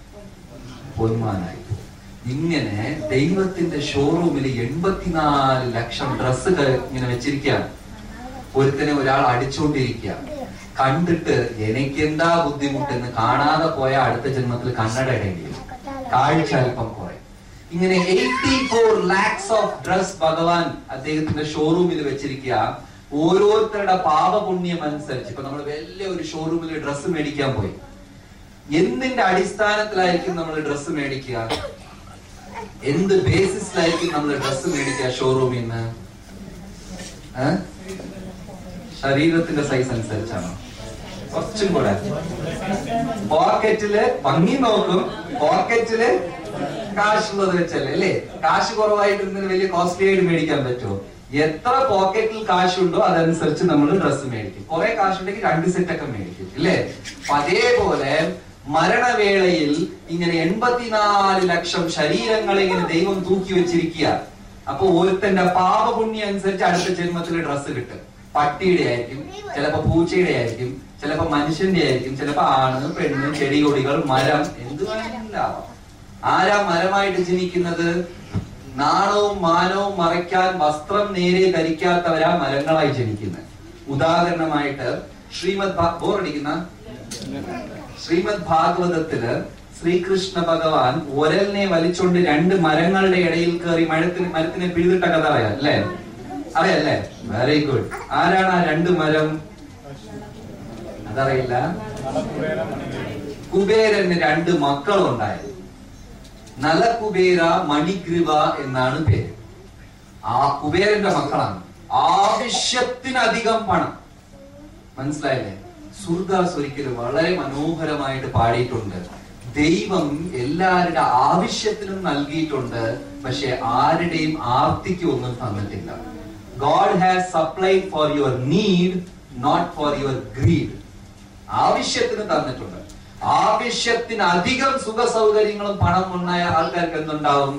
പൊന്മാനായി ഇങ്ങനെ ദൈവത്തിന്റെ ഷോറൂമിൽ എൺപത്തിനാല് ലക്ഷം ഡ്രസ്സ് ഇങ്ങനെ വെച്ചിരിക്കുകയാണ് ഒരുത്തനെ ഒരാൾ അടിച്ചുകൊണ്ടിരിക്കുക കണ്ടിട്ട് എനിക്കെന്താ ബുദ്ധിമുട്ടെന്ന് കാണാതെ പോയ അടുത്ത ജന്മത്തിൽ കണ്ണട ഇടേണ്ടി വരും കാഴ്ച അല്പം കുറയും ഇങ്ങനെ eighty four lakhs of dress ഭഗവാൻ അദ്ദേഹത്തിന്റെ ഷോറൂമിൽ വെച്ചിരിക്കുക ഓരോരുത്തരുടെ പാപപുണ്യം അനുസരിച്ച് ഇപ്പൊ നമ്മൾ വലിയ ഒരു ഷോറൂമിൽ ഡ്രസ്സ് മേടിക്കാൻ പോയി എന്തിന്റെ അടിസ്ഥാനത്തിലായിരിക്കും നമ്മൾ ഡ്രസ്സ് മേടിക്കുക എന്ത് ബേസിസിലായിരിക്കും നമ്മൾ ഡ്രസ്സ് മേടിക്കുക ഷോറൂമിൽ നിന്ന് ഏ? ശരീരത്തിന്റെ സൈസ് അനുസരിച്ചാണോ കുറച്ചും കൂടെ പോക്കറ്റില് ഭംഗി നോക്കും പോക്കറ്റില് കാശുള്ളത് വെച്ചല്ലേ അല്ലേ കാശ് കുറവായിട്ടിരുന്നതിന് വലിയ കോസ്റ്റ്ലി ആയിട്ട് മേടിക്കാൻ പറ്റുമോ എത്ര പോക്കറ്റിൽ കാശുണ്ടോ അതനുസരിച്ച് നമ്മൾ ഡ്രസ്സ് മേടിക്കും കുറെ കാശുണ്ടെങ്കിൽ രണ്ട് സെറ്റ് ഒക്കെ മേടിക്കും ഇല്ലേ അപ്പൊ അതേപോലെ മരണവേളയിൽ ഇങ്ങനെ എൺപത്തിനാല് ലക്ഷം ശരീരങ്ങളെ ഇങ്ങനെ ദൈവം തൂക്കി വെച്ചിരിക്കുക അപ്പൊ ഒരുത്തന്റെ പാപപുണ്യം അനുസരിച്ച് അടുത്ത ജന്മത്തിൽ ഡ്രസ്സ് കിട്ടും പട്ടിയുടെ ആയിരിക്കും ചിലപ്പോ പൂച്ചയുടെ ആയിരിക്കും ചിലപ്പോ മനുഷ്യന്റെ ആയിരിക്കും ചിലപ്പോ ആണ് പെണ്ണ് ചെടികൊടികൾ മരം എന്ത് വേണമെങ്കിലും ആവാം ആരാ മരമായിട്ട് ജനിക്കുന്നത് നാണവും മാനവും മറയ്ക്കാൻ വസ്ത്രം നേരെ ധരിക്കാത്തവരാ മരങ്ങളായി ജനിക്കുന്നത് ഉദാഹരണമായിട്ട് ശ്രീമദ് ഭാ- ബോറടിക്കുന്ന ശ്രീമദ് ഭാഗവതത്തില് ശ്രീകൃഷ്ണ ഭഗവാൻ ഒരലിനെ വലിച്ചുകൊണ്ട് രണ്ട് മരങ്ങളുടെ ഇടയിൽ കയറി മരത്തിന് മരത്തിനെ പിഴുതിട്ട കഥ അറിയാം അല്ലേ അറിയല്ലേ വെരി ഗുഡ് ആരാണ് ആ രണ്ട് മരം അതറിയില്ല കുബേരന് രണ്ട് മക്കളുണ്ടായിരുന്നു നലകുബേര മണിഗ്രീവ എന്നാണ് പേര് ആ കുബേരന്റെ മക്കളാണ് ആവശ്യത്തിനധികം പണം മനസ്സിലായില്ലേ സുർദാസ് ഒരിക്കലും വളരെ മനോഹരമായിട്ട് പാടിയിട്ടുണ്ട് ദൈവം എല്ലാവരുടെ ആവശ്യത്തിനും നൽകിയിട്ടുണ്ട് പക്ഷെ ആരുടെയും ആർത്തിക്ക് ഒന്നും തന്നിട്ടില്ല God has supplied for your need not for your greed ആവശ്യത്തിന് തന്നിട്ടുണ്ട് ആവശ്യത്തിന് അധികം സുഖ സൗകര്യങ്ങളും പണം ഉണ്ടായ ആൾക്കാർക്ക് എന്തുണ്ടാവും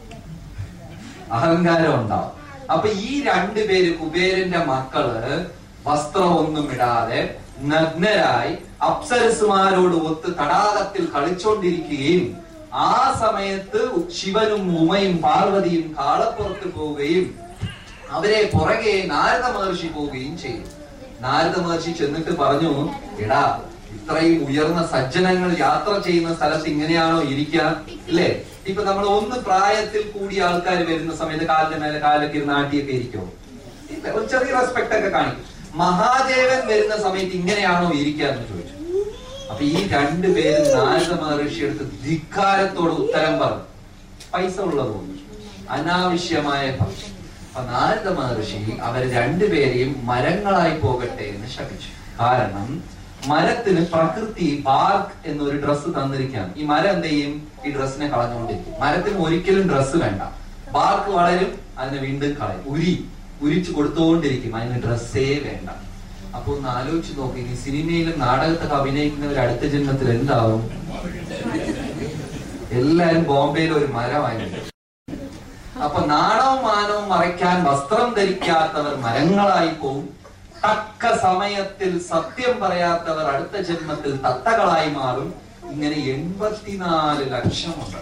അഹങ്കാരം ഉണ്ടാവും അപ്പൊ ഈ രണ്ടുപേര് കുബേരന്റെ മക്കള് വസ്ത്രമൊന്നും ഇടാതെ നഗ്നരായി അപ്സരസുമാരോട് ഒത്ത് തടാകത്തിൽ കളിച്ചോണ്ടിരിക്കുകയും ആ സമയത്ത് ശിവനും ഉമയും പാർവതിയും കാളപ്പുറത്ത് പോവുകയും അവരെ പുറകെ നാരദ മഹർഷി പോവുകയും ചെയ്തു നാരദ മഹർഷി ചെന്നിട്ട് പറഞ്ഞു എടാ ഇത്രയും ഉയർന്ന സജ്ജനങ്ങൾ യാത്ര ചെയ്യുന്ന സ്ഥലത്ത് ഇങ്ങനെയാണോ ഇരിക്കുക ഇല്ലേ ഇപ്പൊ നമ്മൾ ഒന്ന് പ്രായത്തിൽ കൂടിയ ആൾക്കാർ വരുന്ന സമയത്ത് കാലിന്റെ മേലെ കാലൊക്കെ ഇരുന്ന് ആട്ടിയൊക്കെ ഇരിക്കുമോ ഇല്ല ഒരു ചെറിയ റെസ്പെക്ട് ഒക്കെ കാണിക്കും മഹാദേവൻ വരുന്ന സമയത്ത് ഇങ്ങനെയാണോ ഇരിക്കുക എന്ന് ചോദിച്ചു അപ്പൊ ഈ രണ്ടുപേരും നാരദ മഹർഷി എടുത്ത് ധിക്കാരത്തോട് ഉത്തരം പറഞ്ഞു പൈസ ഉള്ളത് കൊണ്ട് അനാവശ്യമായ ഭക്ഷണം അപ്പൊ നാരദ മഹർഷി അവർ രണ്ടുപേരെയും മരങ്ങളായി പോകട്ടെ എന്ന് ശപിച്ചു കാരണം മരത്തിന് പ്രകൃതി ബാർക്ക് എന്നൊരു ഡ്രസ്സ് തന്നിരിക്കാം ഈ മരം എന്ത് ചെയ്യും ഈ ഡ്രസ്സിനെ കളഞ്ഞുകൊണ്ടിരിക്കും മരത്തിന് ഒരിക്കലും ഡ്രസ്സ് വേണ്ട ബാർക്ക് വളരും അതിനെ വീണ്ടും കളയും ഉരി ഉരിച്ചു കൊടുത്തുകൊണ്ടിരിക്കും അതിന് ഡ്രസ്സേ വേണ്ട അപ്പൊ ഒന്ന് ആലോചിച്ച് നോക്കി ഈ സിനിമയിലും നാടകത്തൊക്കെ അഭിനയിക്കുന്നവർ അടുത്ത ജന്മത്തിൽ എന്താവും എല്ലാരും ബോംബെയിൽ ഒരു മരമായിരുന്നു അപ്പൊ നാണവും മാനവും മറയ്ക്കാൻ വസ്ത്രം ധരിക്കാത്തവർ മരങ്ങളായി പോവും തക്ക സമയത്തിൽ സത്യം പറയാത്തവർ അടുത്ത ജന്മത്തിൽ തത്തകളായി മാറും ഇങ്ങനെ എൺപത്തിനാല് ലക്ഷമുണ്ട്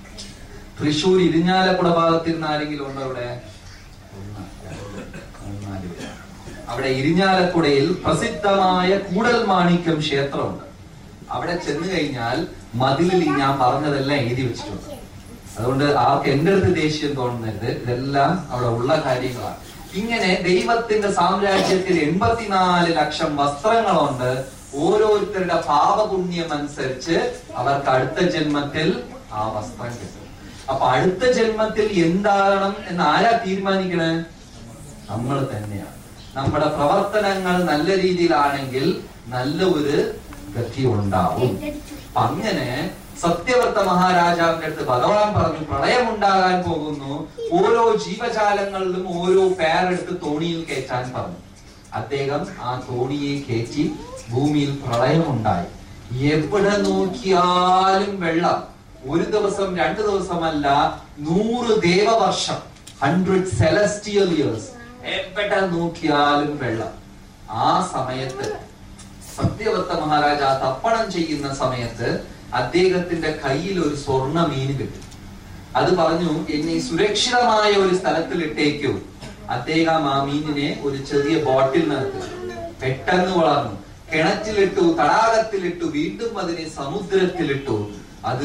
തൃശൂർ ഇരിഞ്ഞാലക്കുട ഭാഗത്തിരുന്ന ആരെങ്കിലും ഉണ്ടോ അവിടെ ഒന്ന്, രണ്ട്, മൂന്നാല് പേര്. അവിടെ ഇരിഞ്ഞാലക്കുടയിൽ പ്രസിദ്ധമായ കൂടൽ മാണിക്യം ക്ഷേത്രമുണ്ട് അവിടെ ചെന്ന് കഴിഞ്ഞാൽ മതിലിൽ ഞാൻ പറഞ്ഞതെല്ലാം എഴുതി വെച്ചിട്ടുണ്ട് അതുകൊണ്ട് ആർക്ക് എന്റെ അടുത്ത് ദേഷ്യം തോന്നരുത് ഇതെല്ലാം അവിടെ ഉള്ള കാര്യങ്ങളാണ് ഇങ്ങനെ ദൈവത്തിന്റെ സാമ്രാജ്യത്തിൽ എൺപത്തിനാല് ലക്ഷം വസ്ത്രങ്ങളുണ്ട് ഓരോരുത്തരുടെ പാപപുണ്യം അനുസരിച്ച് അവർക്ക് അടുത്ത ജന്മത്തിൽ ആ വസ്ത്രം കിട്ടും അപ്പൊ അടുത്ത ജന്മത്തിൽ എന്താകണം എന്ന് ആരാ തീരുമാനിക്കണേ നമ്മൾ തന്നെയാണ് നമ്മുടെ പ്രവർത്തനങ്ങൾ നല്ല രീതിയിലാണെങ്കിൽ നല്ല ഒരു ഗതി ഉണ്ടാവും അപ്പൊ അങ്ങനെ സത്യവർത്ത മഹാരാജാവിന്റെ അടുത്ത് ഭഗവാൻ പറഞ്ഞു പ്രളയം ഉണ്ടാകാൻ പോകുന്നു ഓരോ ജീവജാലങ്ങളിലും ഓരോ പേരെടുത്ത് തോണിയിൽ കയറ്റാൻ പറഞ്ഞു അദ്ദേഹം ആ തോണിയെ കയറ്റി ഭൂമിയിൽ പ്രളയമുണ്ടായി എവിടെ നോക്കിയാലും വെള്ളം ഒരു ദിവസം രണ്ടു ദിവസമല്ല നൂറ് ദേവവർഷം ഹൺഡ്രഡ് സെലസ്റ്റിയൽ ഇയേഴ്സ് എവിടെ നോക്കിയാലും വെള്ളം ആ സമയത്ത് സത്യവത്ത മഹാരാജ തപ്പണം ചെയ്യുന്ന സമയത്ത് അദ്ദേഹത്തിന്റെ കയ്യിൽ ഒരു സ്വർണ്ണ മീൻ കിട്ടി അത് പറഞ്ഞു എന്നെ സുരക്ഷിതമായ ഒരു സ്ഥലത്തിൽ ഇട്ടേക്കൂ അദ്ദേഹം ആ മീനിനെ ഒരു ചെറിയ ബോട്ടിലിനകത്ത് പെട്ടെന്ന് വളർന്നു കിണറ്റിലിട്ടു തടാകത്തിലിട്ടു വീണ്ടും അതിനെ സമുദ്രത്തിലിട്ടു അത്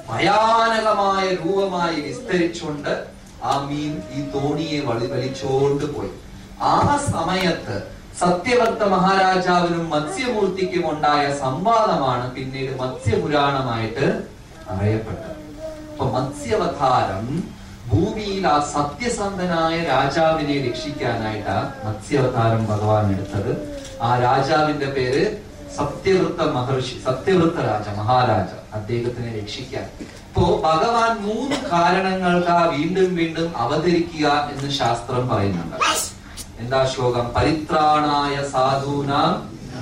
ഭയാനകമായ രൂപമായി വിസ്തരിച്ചുകൊണ്ട് ആ മീൻ ഈ തോണിയെ വളി വലിച്ചോണ്ട് പോയി ആ സമയത്ത് സത്യവർത്ത മഹാരാജാവിനും മത്സ്യമൂർത്തിക്കും ഉണ്ടായ സംവാദമാണ് പിന്നീട് മത്സ്യപുരാണമായിട്ട് അറിയപ്പെട്ടത് അപ്പൊ മത്സ്യാവതാരം ഭൂമിയിൽ ആ സത്യസന്ധനായ രാജാവിനെ രക്ഷിക്കാനായിട്ടാ മത്സ്യാവതാരം ഭഗവാൻ എടുത്തത് ആ രാജാവിന്റെ പേര് സത്യവൃത്ത മഹർഷി സത്യവൃത്ത രാജ മഹാരാജ അദ്ദേഹത്തിനെ രക്ഷിക്കാൻ ഇപ്പോ ഭഗവാൻ മൂന്ന് കാരണങ്ങൾക്കാ വീണ്ടും വീണ്ടും അവതരിക്കുക എന്ന് ശാസ്ത്രം പറയുന്നുണ്ട് എന്താ ശ്ലോകം പരിത്രാണായ സാധൂനാം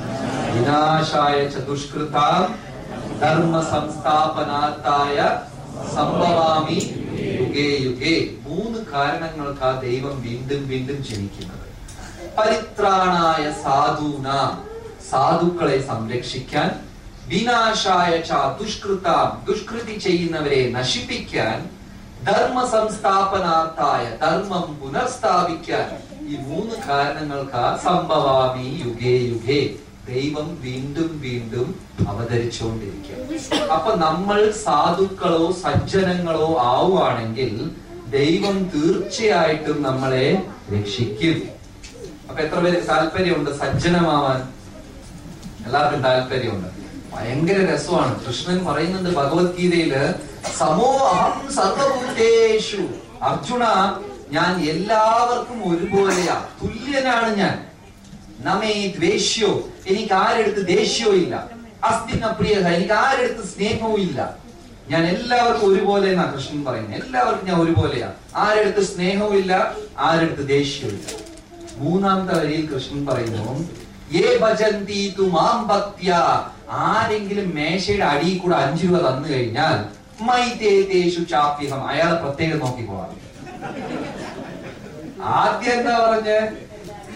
വിനാശായ ച ദുഷ്കൃതാം ധർമ്മ സംസ്ഥാപനാർത്ഥായ സംഭവാമി യുഗേ യുഗേ മൂന്ന് കാരണങ്ങൾക്കാ ദൈവം വീണ്ടും വീണ്ടും ജനിക്കുന്നത് പരിത്രാണായ സാധൂനാം സാധുക്കളെ സംരക്ഷിക്കാൻ വിനാശായ ച ദുഷ്കൃതാം ദുഷ്കൃതി ചെയ്യുന്നവരെ നശിപ്പിക്കാൻ ധർമ്മ സംസ്ഥാപനാർത്ഥായ ധർമ്മം പുനഃസ്ഥാപിക്കാൻ ഈ മൂന്ന് കാരണങ്ങൾക്ക് സംഭവാമി യുഗേ യുഗേ ദൈവം വീണ്ടും വീണ്ടും അവതരിച്ചുകൊണ്ടിരിക്കുക അപ്പൊ നമ്മൾ സാധുക്കളോ സജ്ജനങ്ങളോ ആവുകയാണെങ്കിൽ ദൈവം തീർച്ചയായിട്ടും നമ്മളെ രക്ഷിക്കും അപ്പൊ എത്ര പേര് താല്പര്യമുണ്ട് സജ്ജനമാവാൻ എല്ലാവർക്കും താല്പര്യമുണ്ട് ഭയങ്കര രസമാണ് കൃഷ്ണൻ പറയുന്നുണ്ട് ഭഗവത്ഗീതയില് സമോ അഹം സർവഭൂതേഷു അർജുന ഞാൻ എല്ലാവർക്കും ഒരുപോലെയാ തുല്യനാണ് ഞാൻ നമേ ദ്വേഷ്യോ എനിക്ക് ആരെടുത്ത് ദേഷ്യോ ഇല്ല അസ്ഥിന പ്രിയ എനിക്ക് ആരെടുത്ത് സ്നേഹവും ഇല്ല ഞാൻ എല്ലാവർക്കും ഒരുപോലെ എന്നാ കൃഷ്ണൻ പറയുന്നത് എല്ലാവർക്കും ഞാൻ ഒരുപോലെയാ ആരെടുത്ത് സ്നേഹവും ഇല്ല ആരെടുത്ത് ദേഷ്യവും ഇല്ല മൂന്നാമത്തെ വരിയിൽ കൃഷ്ണൻ പറയുന്നു ഏ ഭജന്തി തു മാം ഭക്ത്യ ആരെങ്കിലും മേശയുടെ അടിയിൽ കൂടെ അഞ്ചു രൂപ തന്നു കഴിഞ്ഞാൽ മൈതേതേഷു ചാപ്യഹം അയാളെ പ്രത്യേകം നോക്കിക്കോളാം ആദ്യം എന്താ പറഞ്ഞ്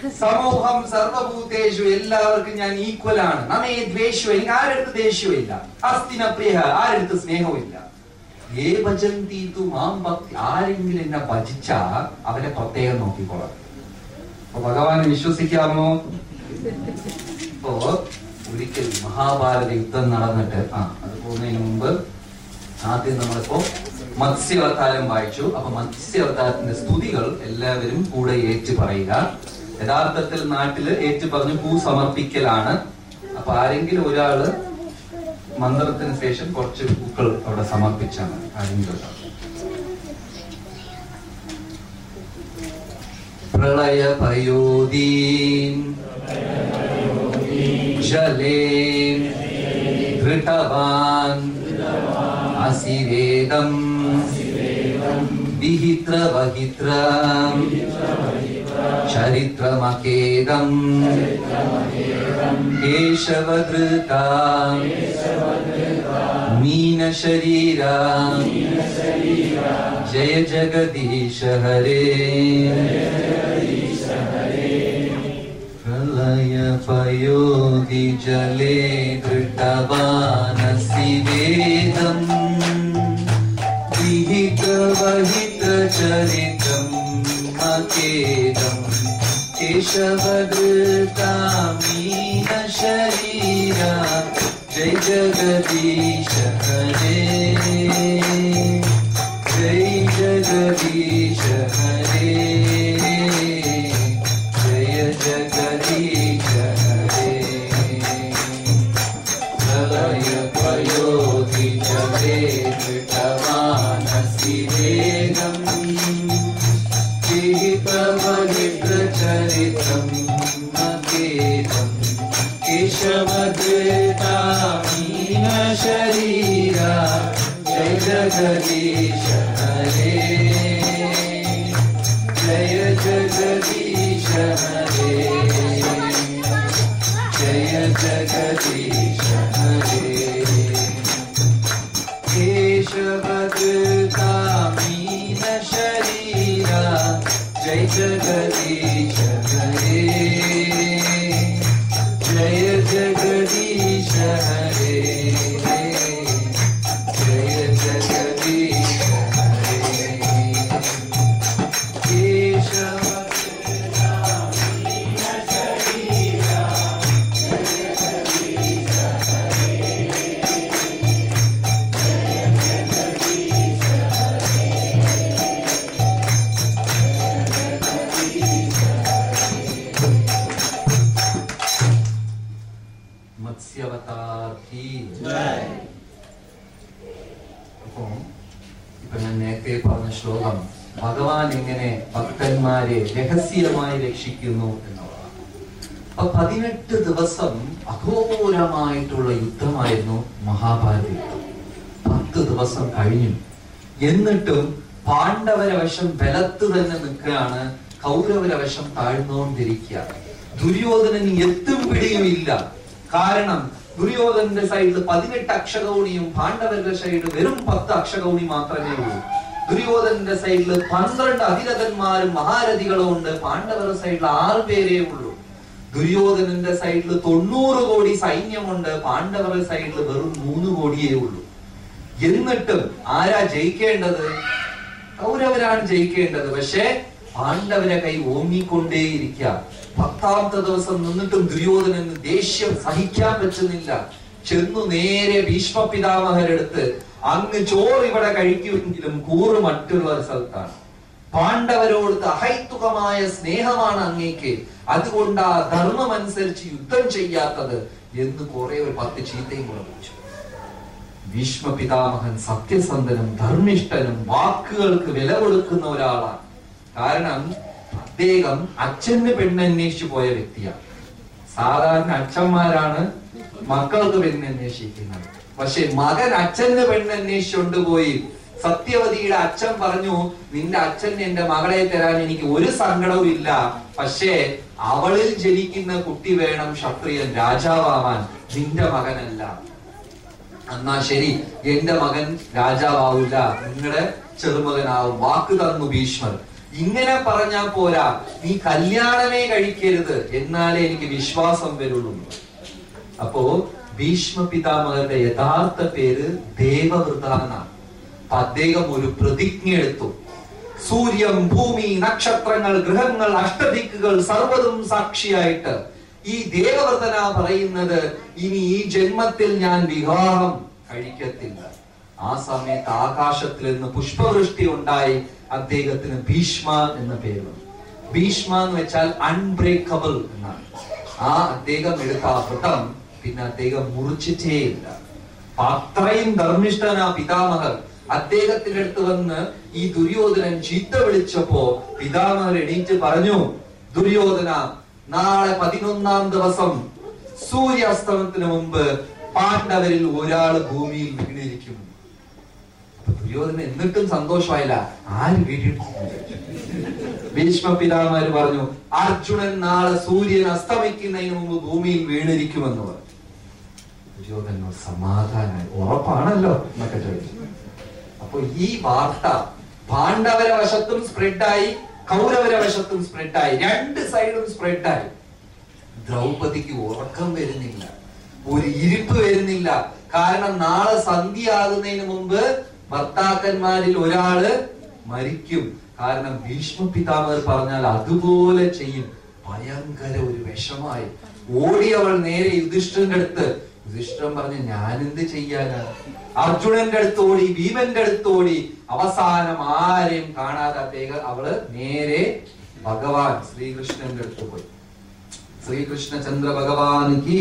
സമൂഹം സർവഭൂതേഷു എല്ലാവർക്കും ഞാൻ ഈക്വൽ ആണ് നമ്മെ ദ്വേഷവും എനിക്ക് ആരെടുത്ത് ദേഷ്യവും ഇല്ല അസ്തിന പ്രിയ ആരെടുത്ത് സ്നേഹവും ഇല്ല ഏ ഭജന്തി തു മാം ഭക്തി ആരെങ്കിലും എന്നെ ഭജിച്ച അവരെ പ്രത്യേകം നോക്കിക്കോളാം അപ്പൊ ഭഗവാനെ വിശ്വസിക്കാമോ ഇപ്പോ ഒരിക്കൽ മഹാഭാരത യുദ്ധം നടന്നിട്ട് ആ അത് പോകുന്നതിന് മുമ്പ് ആദ്യം നമ്മളിപ്പോ മത്സ്യാവതാരം വായിച്ചു അപ്പൊ മത്സ്യാവതാരത്തിന്റെ സ്തുതികൾ എല്ലാവരും കൂടെ ഏറ്റു പറയുക യഥാർത്ഥത്തിൽ നാട്ടില് ഏറ്റു പറഞ്ഞ് പൂ സമർപ്പിക്കലാണ് അപ്പൊ ആരെങ്കിലും ഒരാള് മന്ത്രത്തിന് ശേഷം കുറച്ച് പൂക്കൾ അവിടെ സമർപ്പിച്ചാണ് ആരെങ്കിലും ഒരാൾ പ്രളയ പയോദീൻ ജലേ ധൃതവാൻ അസിവേദം വിഹിത്ര വഹിത്ര ചരിത്രമഖേദം കേശവധൃത മീനശരീര ജയ ജഗദീശ ഹരേ प्रलयपयोधि जले धृतवानसि वेदम् विहितवहितचरितम् अकेदम् केशवधृतामीन शरीरा जय जगदीश हरे जय जगदीश हरे जय जगदीश हरे प्रलय पयोधि जले कृतवानसि वेदम् विहितवहितचरितम् अकेतम् केशवधृतामीन शरीरा जय जगदीश हरे जय जगदीश हरे जय जगदीश हरे केशवदृतामीन शरीरा जय जगदीश हरे जय जगदीश हरे जय जगदीश हरे केशवदृतामीन शरीरा മത്സ്യവതാർത്തി അപ്പോ ഇപ്പൊ ഞാൻ നേരത്തെ പറഞ്ഞ ശ്ലോകം ഭഗവാൻ എങ്ങനെ ഭക്തന്മാരെ രഹസ്യമായി രക്ഷിക്കുന്നു എന്നുള്ളതാണ് അപ്പൊ പതിനെട്ട് ദിവസം അഘോരമായിട്ടുള്ള യുദ്ധമായിരുന്നു മഹാഭാരത യുദ്ധം പത്ത് ദിവസം കഴിഞ്ഞു എന്നിട്ടും പാണ്ഡവര വശം ബലത്ത് തന്നെ നിൽക്കുകയാണ് കൗരവര വശം താഴ്ന്നുകൊണ്ടിരിക്കുക ദുര്യോധനന് എത്തും പിടിയും ഇല്ല കാരണം ദുര്യോധനന്റെ സൈഡിൽ പതിനെട്ട് അക്ഷകൗണിയും പാണ്ഡവരുടെ സൈഡിൽ വെറും പത്ത് അക്ഷകൗണി മാത്രമേ ഉള്ളൂ ദുര്യോധനന്റെ സൈഡിൽ പന്ത്രണ്ട് അതിരഥന്മാരും മഹാരഥികളും ഉണ്ട് പാണ്ഡവരുടെ സൈഡിൽ ആറ് പേരേ ഉള്ളൂ ദുര്യോധനന്റെ സൈഡിൽ തൊണ്ണൂറ് കോടി സൈന്യമുണ്ട് പാണ്ഡവരുടെ സൈഡിൽ വെറും മൂന്ന് കോടിയേ ഉള്ളൂ എന്നിട്ടും ആരാ ജയിക്കേണ്ടത് കൗരവരാണ് ജയിക്കേണ്ടത് പക്ഷേ പാണ്ഡവരെ കൈ ഓങ്ങിക്കൊണ്ടേയിരിക്കുക പത്താമത്തെ ദിവസം നിന്നിട്ടും ദുര്യോധനന് ദേഷ്യം സഹിക്കാൻ പറ്റുന്നില്ല ചെന്നു നേരെ ഭീഷ്മ പിതാമഹരെടുത്ത് അങ്ങ് ചോറ് ഇവിടെ കഴിക്കുമെങ്കിലും കൂറ് മറ്റുള്ള ഒരു സ്ഥലത്താണ് പാണ്ഡവരോട് അഹൈത്തുകമായ സ്നേഹമാണ് അങ്ങേക്ക് അതുകൊണ്ട് ആ ധർമ്മം അനുസരിച്ച് യുദ്ധം ചെയ്യാത്തത് എന്ന് കുറെ ഒരു പത്ത് ചീത്തയും കൂടെ വിളിച്ചു ഭീഷ്മ പിതാമഹൻ സത്യസന്ധനും ധർമ്മിഷ്ഠനും വാക്കുകൾക്ക് വില കൊടുക്കുന്ന ഒരാളാണ് കാരണം അദ്ദേഹം അച്ഛന് പെണ്ണന്വേഷിച്ചു പോയ വ്യക്തിയാണ് സാധാരണ അച്ഛന്മാരാണ് മക്കൾക്ക് പെണ്ണന്വേഷിക്കുന്നത് പക്ഷെ മകൻ അച്ഛന് പെണ്ണന്വേഷിച്ചുകൊണ്ട് പോയി സത്യവതിയുടെ അച്ഛൻ പറഞ്ഞു നിന്റെ അച്ഛൻ എന്റെ മകളെ തരാൻ എനിക്ക് ഒരു സങ്കടവും ഇല്ല പക്ഷേ അവളിൽ ജനിക്കുന്ന കുട്ടി വേണം ക്ഷത്രിയൻ രാജാവാൻ നിന്റെ മകനല്ല എന്നാ ശരി എന്റെ മകൻ രാജാവാവില്ല നിങ്ങളുടെ ചെറുമകനാവും വാക്ക് തന്നു ഭീഷ്മർ ഇങ്ങനെ പറഞ്ഞാ പോരാ നീ കല്യാണമേ കഴിക്കരുത് എന്നാലേ എനിക്ക് വിശ്വാസം വരുള്ളൂ അപ്പോ ഭീഷ്മ പിതാമഹരുടെ യഥാർത്ഥ പേര് ദേവവൃത എന്നാണ് അപ്പൊ അദ്ദേഹം ഒരു പ്രതിജ്ഞ എടുത്തു സൂര്യം ഭൂമി നക്ഷത്രങ്ങൾ ഗ്രഹങ്ങൾ അഷ്ടദിക്കുകൾ സർവ്വതും സാക്ഷിയായിട്ട് ഈ ദേവവ്രതന പറയുന്നത് ഇനി ഈ ജന്മത്തിൽ ഞാൻ വിവാഹം കഴിക്കത്തില്ല ആ സമയത്ത് ആകാശത്തിൽ നിന്ന് പുഷ്പവൃഷ്ടി ഉണ്ടായി അദ്ദേഹത്തിന് ഭീഷ്മ എന്ന പേര് വന്നു. ഭീഷ്മ എന്ന് വെച്ചാൽ അൺബ്രേക്കബിൾ എന്നാണ് ആ അദ്ദേഹം എടുത്ത ആ വ്രതം പിന്നെ അദ്ദേഹം മുറിച്ചിട്ടേ ഇല്ല അപ്പൊ അത്രയും ധർമ്മിഷ്ഠനാ പിതാമഹർ അദ്ദേഹത്തിന്റെ അടുത്ത് വന്ന് ഈ ദുര്യോധനൻ ചീത്ത വിളിച്ചപ്പോ പിതാമഹർ എണീറ്റ് പറഞ്ഞു ദുര്യോധന നാളെ പതിനൊന്നാം ദിവസം സൂര്യാസ്തമനത്തിന് മുമ്പ് പാണ്ഡവരിൽ ഒരാൾ ഭൂമിയിൽ വീണിരിക്കും അപ്പൊ ദുര്യോധനൻ എന്നിട്ടും സന്തോഷമായില്ല ആര് വീണിരിക്കും ഭീഷ്മ പിതാമഹര് പറഞ്ഞു അർജുനൻ നാളെ സൂര്യൻ അസ്തമിക്കുന്നതിന് മുമ്പ് ഭൂമിയിൽ വീണിരിക്കുമെന്ന് പറഞ്ഞു ദുര്യോധന സമാധാനായി ഉറപ്പാണല്ലോ എന്നൊക്കെ ചോദിച്ചു അപ്പൊ ഈ വാർത്ത പാണ്ഡവര വശത്തും സ്പ്രെഡായി കൗരവര വശത്തും സ്പ്രെഡായി രണ്ട് സൈഡും സ്പ്രെഡായി ദ്രൗപദിക്ക് ഉറക്കം വരുന്നില്ല ഒരു ഇരിപ്പ് വരുന്നില്ല കാരണം നാളെ സന്ധ്യയാകുന്നതിന് മുമ്പ് ഭർത്താക്കന്മാരിൽ ഒരാള് മരിക്കും കാരണം ഭീഷ്മ പിതാമഹർ പറഞ്ഞാൽ അതുപോലെ ചെയ്യും ഭയങ്കര ഒരു വിഷമായി ഓടിയവൾ നേരെ യുധിഷ്ഠിരന്റെ അടുത്ത് യുധിഷ്ഠിരൻ പറഞ്ഞു ഞാൻ എന്ത് ചെയ്യാനാണ് അർജുനന്റെ അടുത്ത് ഓടി ഭീമന്റെ അടുത്ത് ഓടി അവസാനം ആരെയും കാണാതെ അദ്ദേഹം അവള് നേരെ ഭഗവാൻ ശ്രീകൃഷ്ണന്റെ അടുത്ത് പോയി ശ്രീകൃഷ്ണചന്ദ്ര ഭഗവാനിക്ക്